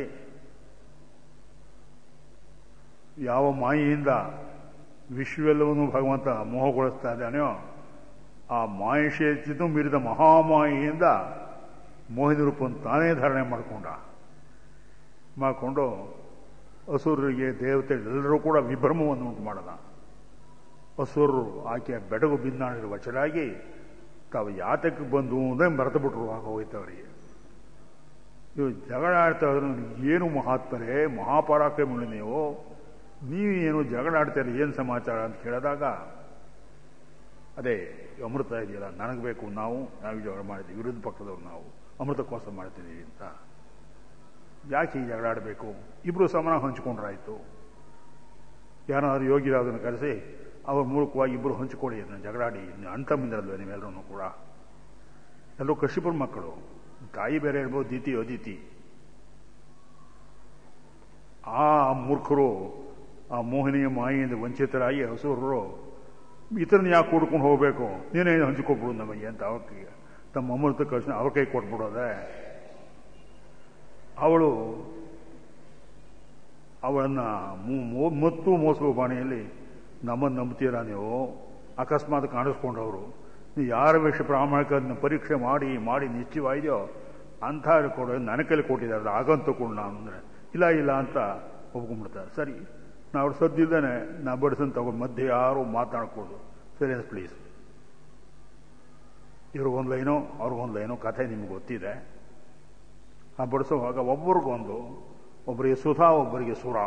ಯಾವ ಮಾಯೆಯಿಂದ ವಿಶ್ವವೆಲ್ಲವನ್ನು ಭಗವಂತ ಮೋಹಗೊಳಿಸ್ತಾ ಇದ್ದಾನೆಯೋ ಆ ಮಾಯಶೇಚಿತು ಮೀರಿದ ಮಹಾಮಾಯೆಯಿಂದ ಮೋಹಿನಿ ರೂಪವನ್ನು ತಾನೇ ಧಾರಣೆ ಮಾಡಿಕೊಂಡ ಮಾಡಿಕೊಂಡು ಅಸುರರಿಗೆ ದೇವತೆಗಳೆಲ್ಲರೂ ಕೂಡ ವಿಭ್ರಮವನ್ನು ಉಂಟು ಮಾಡದ ಅಸುರರು ಆಕೆಯ ಬೆಡಗು ಬಿನ್ನಾಡಿರುವ ವಚರಾಗಿ ತಾವು ಯಾತಕ್ಕೆ ಬಂದು ಅಂದರೆ ಮರೆತು ಬಿಟ್ರು ಆಗ ಹೋಯ್ತವರಿಗೆ ಇವು ಜಗಳ ಆಡ್ತಾ ಇದ್ರು ಏನು ಮಹಾತ್ಮರೇ ಮಹಾಪರಾಕ್ರಮಗಳು ನೀವು ನೀವು ಏನು ಜಗಳ ಆಡ್ತಾರೆ ಏನು ಸಮಾಚಾರ ಅಂತ ಕೇಳಿದಾಗ ಅದೇ ಅಮೃತ ಇದೆಯಲ್ಲ ನನಗೆ ಬೇಕು ನಾವು ನಾವು ಜಗಳ ಮಾಡಿದ್ದೀವಿ ವಿರುದ್ಧ ಪಕ್ಷದವ್ರು ನಾವು ಅಮೃತಕ್ಕೋಸ್ಕರ ಮಾಡ್ತಿದ್ದೀವಿ ಅಂತ ಯಾಕೆ ಈ ಜಗಳ ಆಡಬೇಕು ಇಬ್ಬರು ಸಮಾನ ಹಂಚಿಕೊಂಡ್ರಾಯ್ತು ಯಾರಾದ್ರೂ ಯೋಗಿರಾದನ್ನು ಕರೆಸಿ ಅವ್ರ ಮೂಲಕವಾಗಿ ಇಬ್ಬರು ಹಂಚಿಕೊಳ್ಳಿ ಅದನ್ನು ಜಗಳಾಡಿ ಅಣ್ತಮ್ಮಿಂದರಲ್ವೇ ನೀವೆಲ್ಲರೂ ಕೂಡ ಎಲ್ಲರೂ ಕೃಷಿಪುರ ಮಕ್ಕಳು ತಾಯಿ ಬೇರೆ ಇರ್ಬೋದು ದಿತಿ ಅದಿತಿ ಆ ಮೂರ್ಖರು ಆ ಮೋಹಿನಿಯ ಮಾಯಿಯಿಂದ ವಂಚಿತರಾಗಿ ಹಸುರರು ಇತರನ್ನ ಯಾಕೆ ಕೂಡ್ಕೊಂಡು ಹೋಗಬೇಕು ನೀನೇ ಹಂಚಿಕೊಟ್ಬಿಡು ನಮಗೆ ಅಂತ ಅವಕ್ಕೆ ತಮ್ಮ ಅಮೃತ ಕಳಿಸಿ ಅವ್ರ ಕೈ ಕೊಟ್ಬಿಡೋದೆ ಅವಳು ಅವಳನ್ನು ಮತ್ತು ಮೋಸುವ ಬಾಣಿಯಲ್ಲಿ ನಮ್ಮನ್ನು ನಂಬ್ತೀರಾ ನೀವು ಅಕಸ್ಮಾತ್ ಕಾಣಿಸ್ಕೊಂಡವರು ನೀವು ಯಾರ ವಿಷಯ ಪ್ರಾಮಾಣಿಕನ ಪರೀಕ್ಷೆ ಮಾಡಿ ಮಾಡಿ ನಿಶ್ಚಯವಾಗಿದೆಯೋ ಅಂಥ ಕೊಡೋ ನನ್ನ ಕೈಲಿ ಕೊಟ್ಟಿದ್ದಾರೆ ಆಗಂತ ಕೊಡು ನಾನು ಅಂದರೆ ಇಲ್ಲ ಇಲ್ಲ ಅಂತ ಒಪ್ಕೊಂಡ್ಬಿಡ್ತಾರೆ ಸರಿ ನಾವು ಸದ್ದಿದ್ದಾನೆ ನಾ ಬಡಿಸನ್ ತಗೊಂಡು ಮಧ್ಯೆ ಯಾರು ಮಾತನಾಡ್ಕೋದು ಸೈಲೆನ್ಸ್ ಪ್ಲೀಸ್ ಇವ್ರಿಗೊಂದು ಲೈನು ಅವ್ರಿಗೊಂದು ಲೈನು ಕಥೆ ನಿಮ್ಗೆ ಗೊತ್ತಿದೆ ಆ ಬಡಿಸುವಾಗ ಒಬ್ಬರಿಗೊಂದು ಒಬ್ಬರಿಗೆ ಸುಧಾ ಒಬ್ಬರಿಗೆ ಸುರ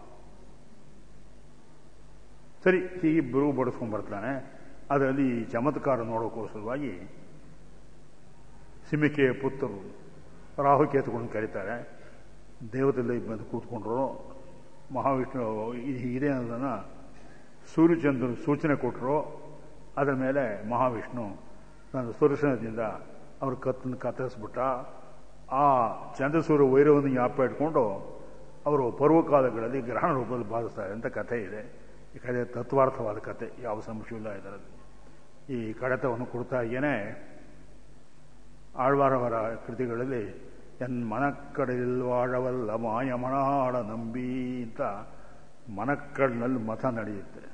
ಸರಿ ಹೀಗಿಬ್ಬರು ಬಡಿಸ್ಕೊಂಡು ಬರ್ತಾನೆ ಅದರಲ್ಲಿ ಈ ಚಮತ್ಕಾರ ನೋಡೋಕ್ಕೋಸ್ಕರವಾಗಿ ಸಿಮಿಕೆಯ ಪುತ್ರರು ರಾಹುಕೇತುಗಳನ್ನು ಕರೀತಾರೆ ದೇವತೆಲ್ಲ ಬಂದು ಕೂತ್ಕೊಂಡ್ರು ಮಹಾವಿಷ್ಣು ಇದೇ ಅನ್ನೋದನ್ನು ಸೂರ್ಯಚಂದ್ರನ ಸೂಚನೆ ಕೊಟ್ಟರು ಅದರ ಮೇಲೆ ಮಹಾವಿಷ್ಣು ನನ್ನ ಸುದರ್ಶನದಿಂದ ಅವ್ರ ಕತ್ತನ್ನು ಕತ್ತರಿಸ್ಬಿಟ್ಟ ಆ ಚಂದ್ರಸೂರ್ಯ ವೈರವನ್ನು ಜ್ಞಾಪ ಇಟ್ಕೊಂಡು ಅವರು ಪರ್ವಕಾಲಗಳಲ್ಲಿ ಗ್ರಹಣ ರೂಪದಲ್ಲಿ ಬಾಧಿಸ್ತಾರೆ ಅಂತ ಕಥೆ ಇದೆ ಈ ಕಥೆ ತತ್ವಾರ್ಥವಾದ ಕಥೆ ಯಾವ ಸಂಶಯವಿಲ್ಲ ಇದರಲ್ಲಿ ಈ ಕಡತವನ್ನು ಕೊಡ್ತಾ ಏನೇ ಆಳ್ವಾರವರ ಕೃತಿಗಳಲ್ಲಿ ಎನ್ ಮನಕ್ಕಡಲಿಲ್ವಾಳವಲ್ಲ ಮಾಯ ಮನಹಾಡ ನಂಬಿ ಅಂತ ಮನಕ್ಕಡಿನಲ್ಲಿ ಮಥ ನಡೆಯುತ್ತೆ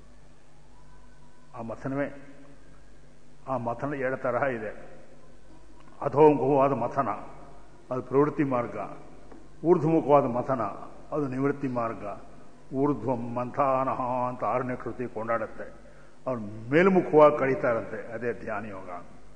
ಆ ಮಥನವೇ ಆ ಮಥನ ಎರಡು ತರಹ ಇದೆ ಅಧೋಮುಖವಾದ ಮಥನ ಅದು ಪ್ರವೃತ್ತಿ ಮಾರ್ಗ ಊರ್ಧ್ವಮುಖವಾದ ಮಥನ ಅದು ನಿವೃತ್ತಿ ಮಾರ್ಗ ಊರ್ಧ್ವ ಮಂಥಾನಹ ಅಂತ ಆರನೇ ಕೃತಿ ಕೊಂಡಾಡುತ್ತೆ ಅವ್ರು ಮೇಲ್ಮುಖವಾಗಿ ಕಳೀತಾರಂತೆ ಅದೇ ಧ್ಯಾನ ಯೋಗ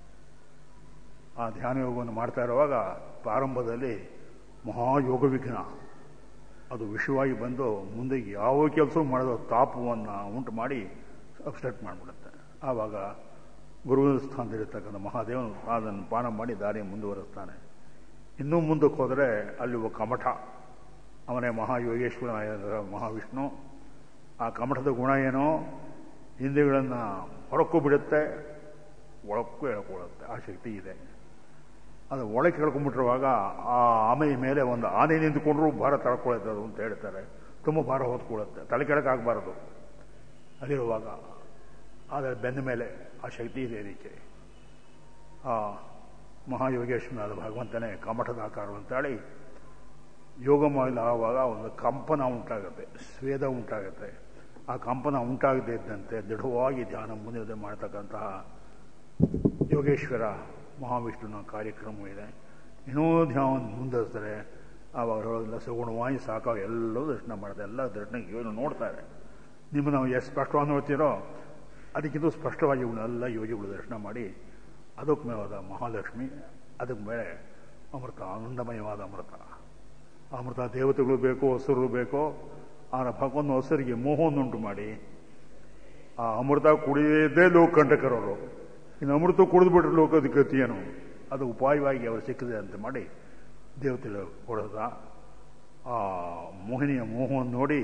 ಆ ಧ್ಯಾನ ಯೋಗವನ್ನು ಮಾಡ್ತಾ ಇರುವಾಗ ಪ್ರಾರಂಭದಲ್ಲಿ ಮಹಾಯೋಗ ವಿಘ್ನ ಅದು ವಿಷಯವಾಗಿ ಬಂದು ಮುಂದೆ ಯಾವ ಕೆಲಸ ಮಾಡೋದು ತಾಪವನ್ನು ಉಂಟು ಮಾಡಿ ಅಪ್ಸೆಟ್ ಮಾಡಿಬಿಡುತ್ತೆ ಆವಾಗ ಗುರುವಿನ ಸ್ಥಾನದಲ್ಲಿರ್ತಕ್ಕಂಥ ಮಹಾದೇವನು ಅದನ್ನು ಪಾನ ಮಾಡಿ ದಾರಿ ಮುಂದುವರಿಸ್ತಾನೆ ಇನ್ನೂ ಮುಂದಕ್ಕೆ ಹೋದರೆ ಅಲ್ಲಿ ಒಬ್ಬ ಕಮಠ ಅವನೇ ಮಹಾಯೋಗೇಶ್ವರ ಮಹಾವಿಷ್ಣು ಆ ಕಮಠದ ಗುಣ ಏನೋ ಹಿಂದೆಗಳನ್ನು ಹೊರಕ್ಕೂ ಬಿಡುತ್ತೆ ಒಳಕ್ಕೂ ಹೇಳ್ಕೊಳ್ಳುತ್ತೆ ಆ ಶಕ್ತಿ ಇದೆ ಅದು ಒಳಗೆ ಕೇಳ್ಕೊಂಡ್ಬಿಟ್ಟಿರುವಾಗ ಆ ಆಮೆಯ ಮೇಲೆ ಒಂದು ಆನೆ ನಿಂತ್ಕೊಂಡ್ರೂ ಭಾರ ತಳ್ಕೊಳ್ಳುತ್ತೆ ಅದು ಅಂತ ಹೇಳ್ತಾರೆ ತುಂಬ ಭಾರ ಹೊತ್ಕೊಳ್ಳುತ್ತೆ ತಲೆ ಕೆಳಗಾಗಬಾರದು ಅಲ್ಲಿರುವಾಗ ಆದರೆ ಬೆನ್ನ ಮೇಲೆ ಆ ಶಕ್ತಿ ಇದೆ ಅದಕ್ಕೆ ಆ ಮಹಾಯೋಗೇಶ್ವರನಾದ ಭಗವಂತನೇ ಕಮಠದ ಆಕಾರ ಅಂತೇಳಿ ಯೋಗ ಮಾಡಲು ಆವಾಗ ಒಂದು ಕಂಪನ ಉಂಟಾಗುತ್ತೆ ಸ್ವೇದ ಉಂಟಾಗುತ್ತೆ ಆ ಕಂಪನ ಉಂಟಾಗದೇ ಇದ್ದಂತೆ ದೃಢವಾಗಿ ಧ್ಯಾನ ಮುಂದೆ ಮಾಡ್ತಕ್ಕಂತಹ ಯೋಗೇಶ್ವರ ಮಹಾವಿಷ್ಣುನ ಕಾರ್ಯಕ್ರಮ ಇದೆ ಇನ್ನೂ ಧ್ಯಾನ ಮುಂದುವರಿಸ್ತಾರೆ ಆವಾಗ ಹೇಳೋದಿಲ್ಲ ಸಗುಣವಾಗಿ ಸಾಕಾಗ ಎಲ್ಲವೂ ದರ್ಶನ ಮಾಡ್ತಾರೆ ಎಲ್ಲ ದರ್ಶನ ಏನು ನೋಡ್ತಾರೆ ನಿಮ್ಮ ನಾವು ಎಷ್ಟು ಸ್ಪಷ್ಟವಾಗಿ ನೋಡ್ತೀರೋ ಅದಕ್ಕಿಂತ ಸ್ಪಷ್ಟವಾಗಿ ಇವನ್ನೆಲ್ಲ ಯೋಗಿಗಳು ದರ್ಶನ ಮಾಡಿ ಅದಕ್ಕೆ ಮೇವಾದ ಮಹಾಲಕ್ಷ್ಮಿ ಅದಕ್ಕೆ ಮೇಲೆ ಅಮೃತ ಆನಂದಮಯವಾದ ಅಮೃತ ಅಮೃತ ದೇವತೆಗಳು ಬೇಕು ಹಸುರು ಬೇಕು ಆ ಭಗವಂತ ಹಸರಿಗೆ ಮೋಹವನ್ನುಂಟು ಮಾಡಿ ಆ ಅಮೃತ ಕುಡಿಯದೇ ಲೋಕಕಂಟಕರವರು ಇನ್ನು ಅಮೃತ ಕುಡಿದ್ಬಿಟ್ರೆ ಲೋಕದ ಗತಿ ಏನು ಅದು ಉಪಾಯವಾಗಿ ಅವರು ಸಿಕ್ಕಿದೆ ಅಂತ ಮಾಡಿ ದೇವತೆಗಳು ಕೊಡೋದ ಆ ಮೋಹಿನಿಯ ಮೋಹವನ್ನು ನೋಡಿ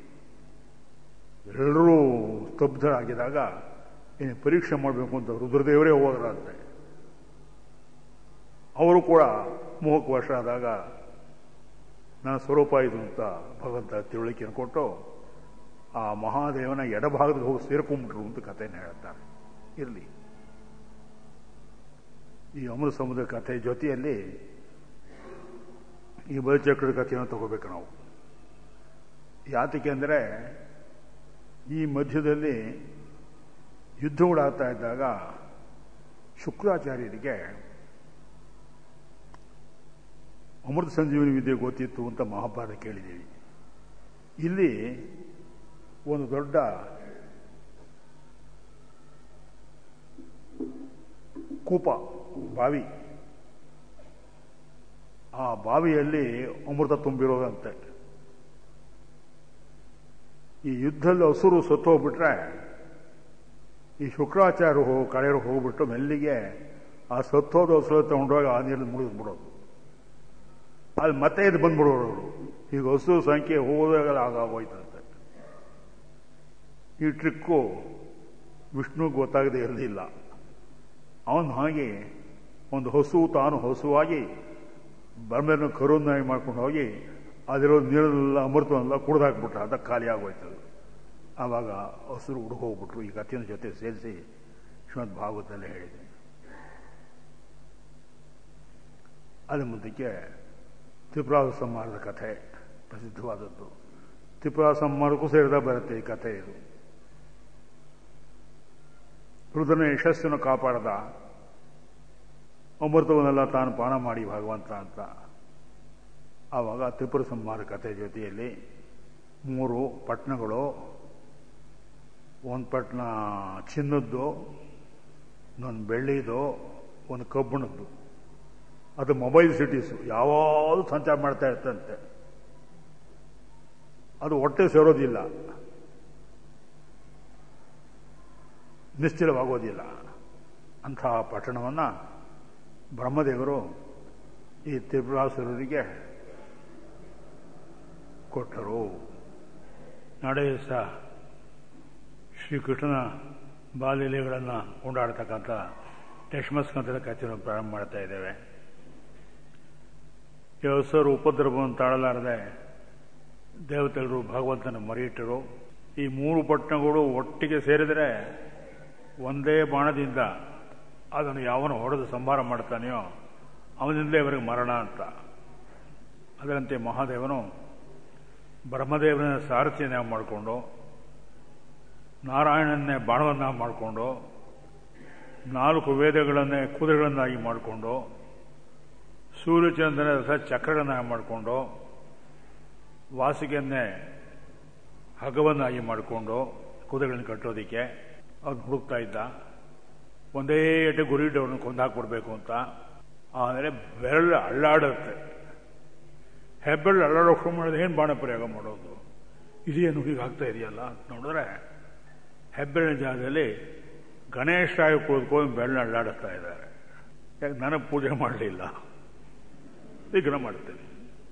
ಎಲ್ಲರೂ ಸ್ತಬ್ಧರಾಗಿದಾಗ ಇನ್ನು ಪರೀಕ್ಷೆ ಮಾಡಬೇಕು ಅಂತ ರುದ್ರದೇವರೇ ಹೋದ್ರಂತೆ ಅವರು ಕೂಡ ಮೋಹಕ್ಕೆ ವಶ ಆದಾಗ ನನ್ನ ಸ್ವರೂಪ ಇದು ಅಂತ ಭಗವಂತ ತಿಳುವಳಿಕೆಯನ್ನು ಕೊಟ್ಟು ಆ ಮಹಾದೇವನ ಎಡಭಾಗದಲ್ಲಿ ಹೋಗಿ ಸೇರ್ಕೊಂಡ್ಬಿಟ್ರು ಅಂತ ಕಥೆಯನ್ನು ಹೇಳ್ತಾರೆ ಇರಲಿ ಈ ಅಮೃತ ಸಮುದ್ರ ಕಥೆ ಜೊತೆಯಲ್ಲಿ ಈ ಬಲಿಚಕ್ರದ ಕಥೆಯನ್ನು ತಗೋಬೇಕು ನಾವು ಯಾತಕ್ಕೆ ಅಂದರೆ ಈ ಮಧ್ಯದಲ್ಲಿ ಯುದ್ಧಗಳಾಗ್ತಾ ಇದ್ದಾಗ ಶುಕ್ರಾಚಾರ್ಯರಿಗೆ ಅಮೃತ ಸಂಜೀವನಿ ವಿದ್ಯೆ ಗೊತ್ತಿತ್ತು ಅಂತ ಮಹಾಭಾರತ ಕೇಳಿದ್ದೀವಿ ಇಲ್ಲಿ ಒಂದು ದೊಡ್ಡ ಕೂಪ ಬಾವಿ ಆ ಬಾವಿಯಲ್ಲಿ ಅಮೃತ ತುಂಬಿರೋದಂತೆ ಈ ಯುದ್ಧದಲ್ಲಿ ಹಸುರು ಸತ್ತೋಗ್ಬಿಟ್ರೆ ಈ ಶುಕ್ರಾಚಾರ್ಯ ಹೋಗಿ ಕಳೆಯರು ಹೋಗ್ಬಿಟ್ಟು ಮೆಲ್ಲಿಗೆ ಆ ಸತ್ತೋದ ಹಸು ತಗೊಂಡೋಗಿ ಆ ನೀರಲ್ಲಿ ಮುಳುಗಿಸ್ಬಿಡೋದು ಅಲ್ಲಿ ಮತ್ತೆ ಇದು ಬಂದ್ಬಿಡೋರು ಅವರು ಈಗ ಹಸು ಸಂಖ್ಯೆ ಹೋದಾಗ ಆಗೋಯ್ತಂತೆ ಈ ಟ್ರಿಕ್ಕು ವಿಷ್ಣುಗೆ ಗೊತ್ತಾಗದೆ ಇರಲಿಲ್ಲ ಅವನು ಹಾಗೆ ಒಂದು ಹಸು ತಾನು ಹಸುವಾಗಿ ಬರ್ಮೇಲೆ ಕರುವನ್ನಾಗಿ ಮಾಡ್ಕೊಂಡು ಹೋಗಿ ಅದಿರೋ ನೀರೆಲ್ಲ ಅಮೃತವನ್ನೆಲ್ಲ ಕುಡ್ದಾಕ್ಬಿಟ್ಟ ಅದಕ್ಕೆ ಖಾಲಿ ಆಗೋಯ್ತದು ಆವಾಗ ಹಸುರು ಹುಡುಗೋಗ್ಬಿಟ್ರು ಈ ಕಥೆಯ ಜೊತೆ ಸೇರಿಸಿ ಶ್ರೀಮದ್ ಭಾಗವತಲ್ಲೇ ಹೇಳಿದೆ ಅದ್ರ ಮುಂದಕ್ಕೆ ತ್ರಿಪುರಾದ ಸಂಹಾರದ ಕಥೆ ಪ್ರಸಿದ್ಧವಾದದ್ದು ತ್ರಿಪುರ ಸಂಹಾರಕ್ಕೂ ಸೇರಿದ ಬರುತ್ತೆ ಈ ಕಥೆ ಇದು ರುದ್ರನ ಯಶಸ್ಸನ್ನು ಕಾಪಾಡದ ಅಮೃತವನ್ನೆಲ್ಲ ತಾನು ಪಾನ ಮಾಡಿ ಭಗವಂತ ಅಂತ ಆವಾಗ ತ್ರಿಪುರ ಸಂಹಾರ ಕಥೆ ಜೊತೆಯಲ್ಲಿ ಮೂರು ಪಟ್ಟಣಗಳು ಒಂದು ಪಟ್ಟಣ ಚಿನ್ನದ್ದು ಇನ್ನೊಂದು ಬೆಳ್ಳಿದು ಒಂದು ಕಬ್ಬಿಣದ್ದು ಅದು ಮೊಬೈಲ್ ಸಿಟೀಸು ಯಾವಾಗಲೂ ಸಂಚಾರ ಮಾಡ್ತಾ ಇರ್ತಂತೆ ಅದು ಹೊಟ್ಟೆ ಸೇರೋದಿಲ್ಲ ನಿಶ್ಚಲವಾಗೋದಿಲ್ಲ ಅಂಥ ಪಟ್ಟಣವನ್ನು ಬ್ರಹ್ಮದೇವರು ಈ ತ್ರಿಪುರಾಸುರರಿಗೆ ಕೊಟ್ಟರು ನಾಳೆ ದಿವಸ ಶ್ರೀಕೃಷ್ಣನ ಬಾಲ್ಯಲೆಗಳನ್ನು ಕೊಂಡಾಡ್ತಕ್ಕಂಥ ಯಶ್ಮಸ್ಕಂತದ ಕಥೆಯನ್ನು ಪ್ರಾರಂಭ ಮಾಡ್ತಾ ಇದ್ದೇವೆ ವ್ಯವಸರು ಉಪದ್ರವವನ್ನು ತಾಳಲಾರದೆ ದೇವತೆಗಳು ಭಗವಂತನ ಮರೆಯಿಟ್ಟರು ಈ ಮೂರು ಪಟ್ಟಣಗಳು ಒಟ್ಟಿಗೆ ಸೇರಿದರೆ ಒಂದೇ ಬಾಣದಿಂದ ಅದನ್ನು ಯಾವನು ಹೊಡೆದು ಸಂಹಾರ ಮಾಡ್ತಾನೆಯೋ ಅವನಿಂದಲೇ ಅವರಿಗೆ ಮರಣ ಅಂತ ಅದರಂತೆ ಮಹಾದೇವನು ಬ್ರಹ್ಮದೇವನ ಸಾರಥಿಯನ್ನ ಮಾಡಿಕೊಂಡು ನಾರಾಯಣನ್ನೇ ಬಾಣವನ್ನ ಮಾಡಿಕೊಂಡು ನಾಲ್ಕು ವೇದಗಳನ್ನೇ ಕುದುರೆಗಳನ್ನಾಗಿ ಮಾಡಿಕೊಂಡು ಸೂರ್ಯಚಂದ್ರನ ರಥ ಚಕ್ರಗಳನ್ನಾಗಿ ಮಾಡಿಕೊಂಡು ವಾಸಿಗೆಯನ್ನೇ ಹಗ್ಗವನ್ನಾಗಿ ಮಾಡಿಕೊಂಡು ಕುದುರೆಗಳನ್ನು ಕಟ್ಟೋದಿಕ್ಕೆ ಅವ್ನು ಹುಡುಕ್ತಾ ಇದ್ದ ಒಂದೇ ಏಟು ಗುರಿಡವ್ರನ್ನ ಕೊಂದಾಕ್ಬಿಡ್ಬೇಕು ಅಂತ ಆದರೆ ಬೆರಳು ಅಳ್ಳಾಡುತ್ತೆ ಹೆಬ್ಬೆರಳು ಅಳ್ಳಾಡೋ ಶುರು ಮಾಡಿದ್ರೆ ಏನು ಬಾಣ ಪ್ರಯೋಗ ಮಾಡೋದು ಇದೇನು ಹೀಗಾಗ್ತಾ ಇದೆಯಲ್ಲ ಅಂತ ನೋಡಿದ್ರೆ ಹೆಬ್ಬೆರಳಿನ ಜಾಗದಲ್ಲಿ ಗಣೇಶಾಯ ಕುಳಿದುಕೊಂಡು ಬೆರಳನ್ನ ಅಳ್ಳಾಡಿಸ್ತಾ ಇದ್ದಾರೆ ಯಾಕೆ ನನಗೆ ಪೂಜೆ ಮಾಡಲಿಲ್ಲ ವಿಘ್ನ ಮಾಡ್ತೇನೆ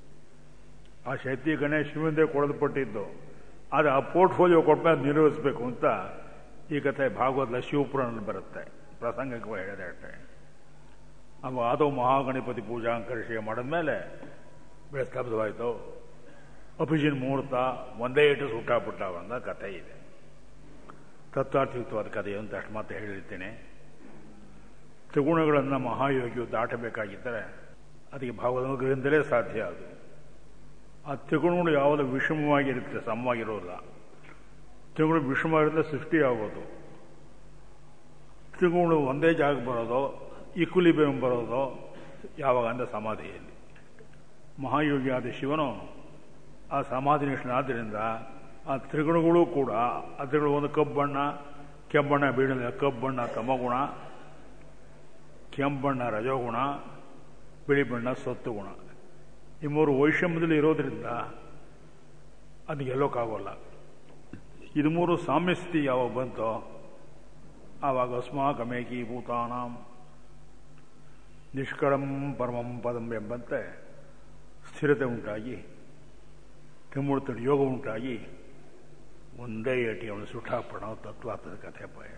ಆ ಶಕ್ತಿ ಗಣೇಶ್ ಮುಂದೆ ಕೊಡಲ್ಪಟ್ಟಿದ್ದು ಆದರೆ ಆ ಪೋರ್ಟ್ಫೋಲಿಯೋ ಕೊಟ್ಮೇಲೆ ನಿರ್ವಹಿಸಬೇಕು ಅಂತ ಈ ಕಥೆ ಭಾಗವತ ಶಿವಪುರಾಣದಲ್ಲಿ ಬರುತ್ತೆ ಪ್ರಸಂಗಕ್ಕೆ ಹೇಳಿದೆ ಅಷ್ಟೇ ಅವ ಅದು ಮಹಾಗಣಪತಿ ಪೂಜಾ ಅಂಕರಿಷೆ ಮಾಡಿದ್ಮೇಲೆ ಬೆಳೆ ಸ್ತಬ್ಧವಾಯಿತು ಅಭಿಜಿನ್ ಮುಹೂರ್ತ ಒಂದೇ ಇಟ್ಟು ಸುಟ್ಟಾಪುಟ್ಟಾವ ಅಂತ ಕಥೆ ಇದೆ ತತ್ವಾರ್ಥಯುಕ್ತವಾದ ಕಥೆ ಅಂತ ಅಷ್ಟು ಮಾತು ಹೇಳಿರ್ತೇನೆ ತ್ರಿಗುಣಗಳನ್ನು ಮಹಾಯೋಗಿಯು ದಾಟಬೇಕಾಗಿದ್ದರೆ ಅದಕ್ಕೆ ಭಾಗವತದಿಂದಲೇ ಸಾಧ್ಯ ಅದು ಆ ತ್ರಿಗುಣಗಳು ಯಾವುದು ವಿಷಮವಾಗಿರುತ್ತೆ ಸಮವಾಗಿರೋಲ್ಲ ತ್ರಿಗುಣ ವಿಷಮವಾಗಿರುತ್ತೆ ಸೃಷ್ಟಿಯಾಗೋದು ತ್ರಿಗುಣಗಳು ಒಂದೇ ಜಾಗ ಬರೋದು ಈಕ್ವಲಿಬೇಮ್ ಬರೋದು ಯಾವಾಗ ಅಂದರೆ ಸಮಾಧಿಯಲ್ಲಿ ಮಹಾಯೋಗಿಯಾದ ಶಿವನು ಆ ಸಮಾಧಿ ನಿಷ್ಠನಾದ್ದರಿಂದ ಆ ತ್ರಿಗುಣಗಳು ಕೂಡ ಆ ತ್ರಿಗುಣ ಒಂದು ಕಬ್ಬಣ್ಣ ಕೆಂಬಣ್ಣ ಬೀಳಿದ ಕಬ್ಬಣ್ಣ ತಮಗುಣ ಕೆಂಬಣ್ಣ ರಜೋಗುಣ ಬಿಳಿ ಬಣ್ಣ ಸತ್ತು ಗುಣ ಈ ಮೂರು ವೈಷಮ್ಯದಲ್ಲಿ ಇರೋದ್ರಿಂದ ಅದು ಗೆಲ್ಲೋಕ್ಕಾಗೋಲ್ಲ ಇದು ಮೂರು ಸಾಮ್ಯಸ್ಥಿತಿ ಯಾವಾಗ ಬಂತೋ ಆವಾಗ ಅಸ್ಮಾಕಮೇಕಿ ಭೂತಾನಾಂ ನಿಷ್ಕಳಂ ಪರಮಂ ಪದಂ ಎಂಬಂತೆ ಸ್ಥಿರತೆ ಉಂಟಾಗಿ ಕೆಮ್ಮುಳುತ್ತಡಿ ಯೋಗ ಉಂಟಾಗಿ ಒಂದೇ ಏಟಿ ಅವನು ಸುಟ್ಟಾಪಣ ತತ್ವಾರ್ಥದ ಕಥೆ ಭಯ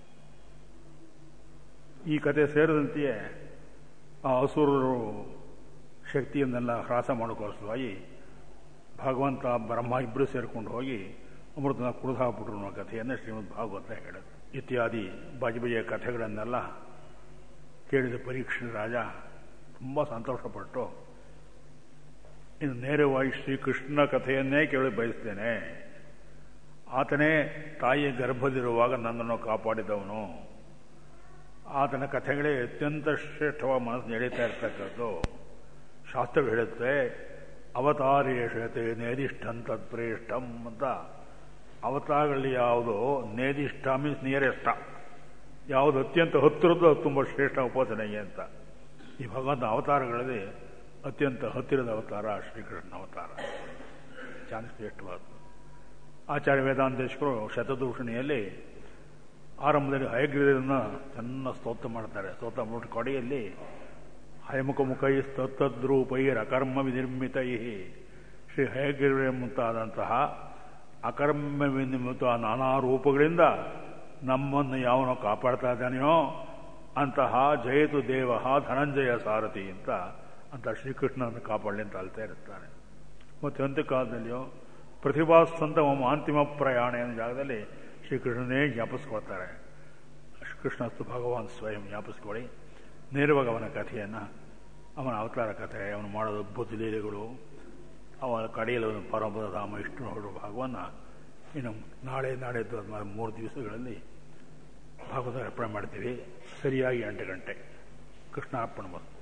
ಈ ಕಥೆ ಸೇರಿದಂತೆಯೇ ಆ ಅಸುರರು ಶಕ್ತಿಯನ್ನೆಲ್ಲ ಹ್ರಾಸ ಮಾಡೋಕ್ಕೋಸ್ಕರವಾಗಿ ಭಗವಂತ ಬ್ರಹ್ಮ ಇಬ್ಬರು ಸೇರಿಕೊಂಡು ಹೋಗಿ ಅಮೃತನ ಕುಡಿದು ಹಾಕ್ಬಿಟ್ರು ಅನ್ನೋ ಕಥೆಯನ್ನು ಶ್ರೀಮದ್ ಭಾಗವತ ಹೇಳುತ್ತೆ ಇತ್ಯಾದಿ ಬಗೆಬಗೆಯ ಕಥೆಗಳನ್ನೆಲ್ಲ ಕೇಳಿದ ಪರೀಕ್ಷಣ ರಾಜ ತುಂಬ ಸಂತೋಷಪಟ್ಟು ಇನ್ನು ನೇರವಾಗಿ ಶ್ರೀಕೃಷ್ಣ ಕಥೆಯನ್ನೇ ಕೇಳಿ ಬಯಸ್ತೇನೆ ಆತನೇ ತಾಯಿಯ ಗರ್ಭದಲ್ಲಿರುವಾಗ ನನ್ನನ್ನು ಕಾಪಾಡಿದವನು ಆತನ ಕಥೆಗಳೇ ಅತ್ಯಂತ ಶ್ರೇಷ್ಠವಾಗಿ ಮನಸ್ಸು ನಡೀತಾ ಇರ್ತಕ್ಕದ್ದು ಶಾಸ್ತ್ರ ಹೇಳುತ್ತೆ ಅವತಾರೇಷತೆ ನೇದಿಷ್ಠಂ ತತ್ಪ್ರೇಷ್ಠಂ ಅಂತ ಅವತಾರಗಳಲ್ಲಿ ಯಾವುದು ನೇದಿಷ್ಠ ಮೀನ್ಸ್ ನಿಯರೆಷ್ಟ ಯಾವುದು ಅತ್ಯಂತ ಹತ್ತಿರದ್ದು ಅದು ತುಂಬ ಶ್ರೇಷ್ಠ ಉಪಾಸನೆಗೆ ಅಂತ ಈ ಭಗವಂತ ಅವತಾರಗಳಲ್ಲಿ ಅತ್ಯಂತ ಹತ್ತಿರದ ಅವತಾರ ಶ್ರೀಕೃಷ್ಣ ಅವತಾರ ಚಾಂದ ಶ್ರೇಷ್ಠವಾದ್ದು ಆಚಾರ್ಯ ವೇದಾಂತೇಶ್ವರು ಶತದೂಷಣಿಯಲ್ಲಿ ಆರಂಭದಲ್ಲಿ ಹಯಗ್ರೀವರನ್ನು ಚೆನ್ನಾಗಿ ಸ್ತೋತ್ರ ಮಾಡ್ತಾರೆ ಸ್ತೋತ್ರ ಮಾಡ್ಬಿಟ್ಟು ಕೊಡೆಯಲ್ಲಿ ಹಯಮುಖ ಮುಖೈ ಸ್ತತ್ತದ್ರೂಪೈರ್ ಅಕರ್ಮ ವಿನಿರ್ಮಿತೈ ಶ್ರೀ ಹಯಗ್ರೀವ ಮುಂತಾದಂತಹ ಅಕರ್ಮ ವಿನಿರ್ಮಿತ ನಾನಾ ರೂಪಗಳಿಂದ ನಮ್ಮನ್ನು ಯಾವನೋ ಕಾಪಾಡ್ತಾ ಇದ್ದಾನೆಯೋ ಅಂತಹ ಜಯತು ದೇವ ಧನಂಜಯ ಸಾರಥಿ ಅಂತ ಅಂತ ಶ್ರೀಕೃಷ್ಣನ ಕಾಪಾಡಲಿ ಅಂತ ಅಳ್ತಾ ಇರ್ತಾನೆ ಮತ್ತು ಅಂತ್ಯಕಾಲದಲ್ಲಿಯೋ ಪ್ರತಿಭಾಸ್ತಂತ ಒಮ್ಮ ಅಂತಿಮ ಪ್ರಯಾಣ ಅನ್ನೋ ಜಾಗದಲ್ಲಿ ಶ್ರೀಕೃಷ್ಣನೇ ಜ್ಞಾಪಿಸ್ಕೊಳ್ತಾರೆ ಕೃಷ್ಣಸ್ತು ಭಗವಾನ್ ಸ್ವಯಂ ಜ್ಞಾಪಿಸ್ಕೊಳ್ಳಿ ನೇರವಾಗಿ ಅವನ ಕಥೆಯನ್ನು ಅವನ ಅವತಾರ ಕಥೆ ಅವನು ಮಾಡೋದು ಅದ್ಭುತ ಲೀಲೆಗಳು ಅವನ ಕಡೆಯಲ್ಲಿ ಒಂದು ಪರಮಪದ ಧಾಮ ಇಷ್ಟು ಹೊರಡುವ ಭಾಗವನ್ನು ಇನ್ನು ನಾಳೆ ನಾಳೆದ್ದು ಅದು ಮೂರು ದಿವಸಗಳಲ್ಲಿ ಭಾಗವತ ಅರ್ಪಣೆ ಮಾಡ್ತೀವಿ ಸರಿಯಾಗಿ ಎಂಟು ಗಂಟೆ ಕೃಷ್ಣ ಅರ್ಪಣೆ ಬಂತು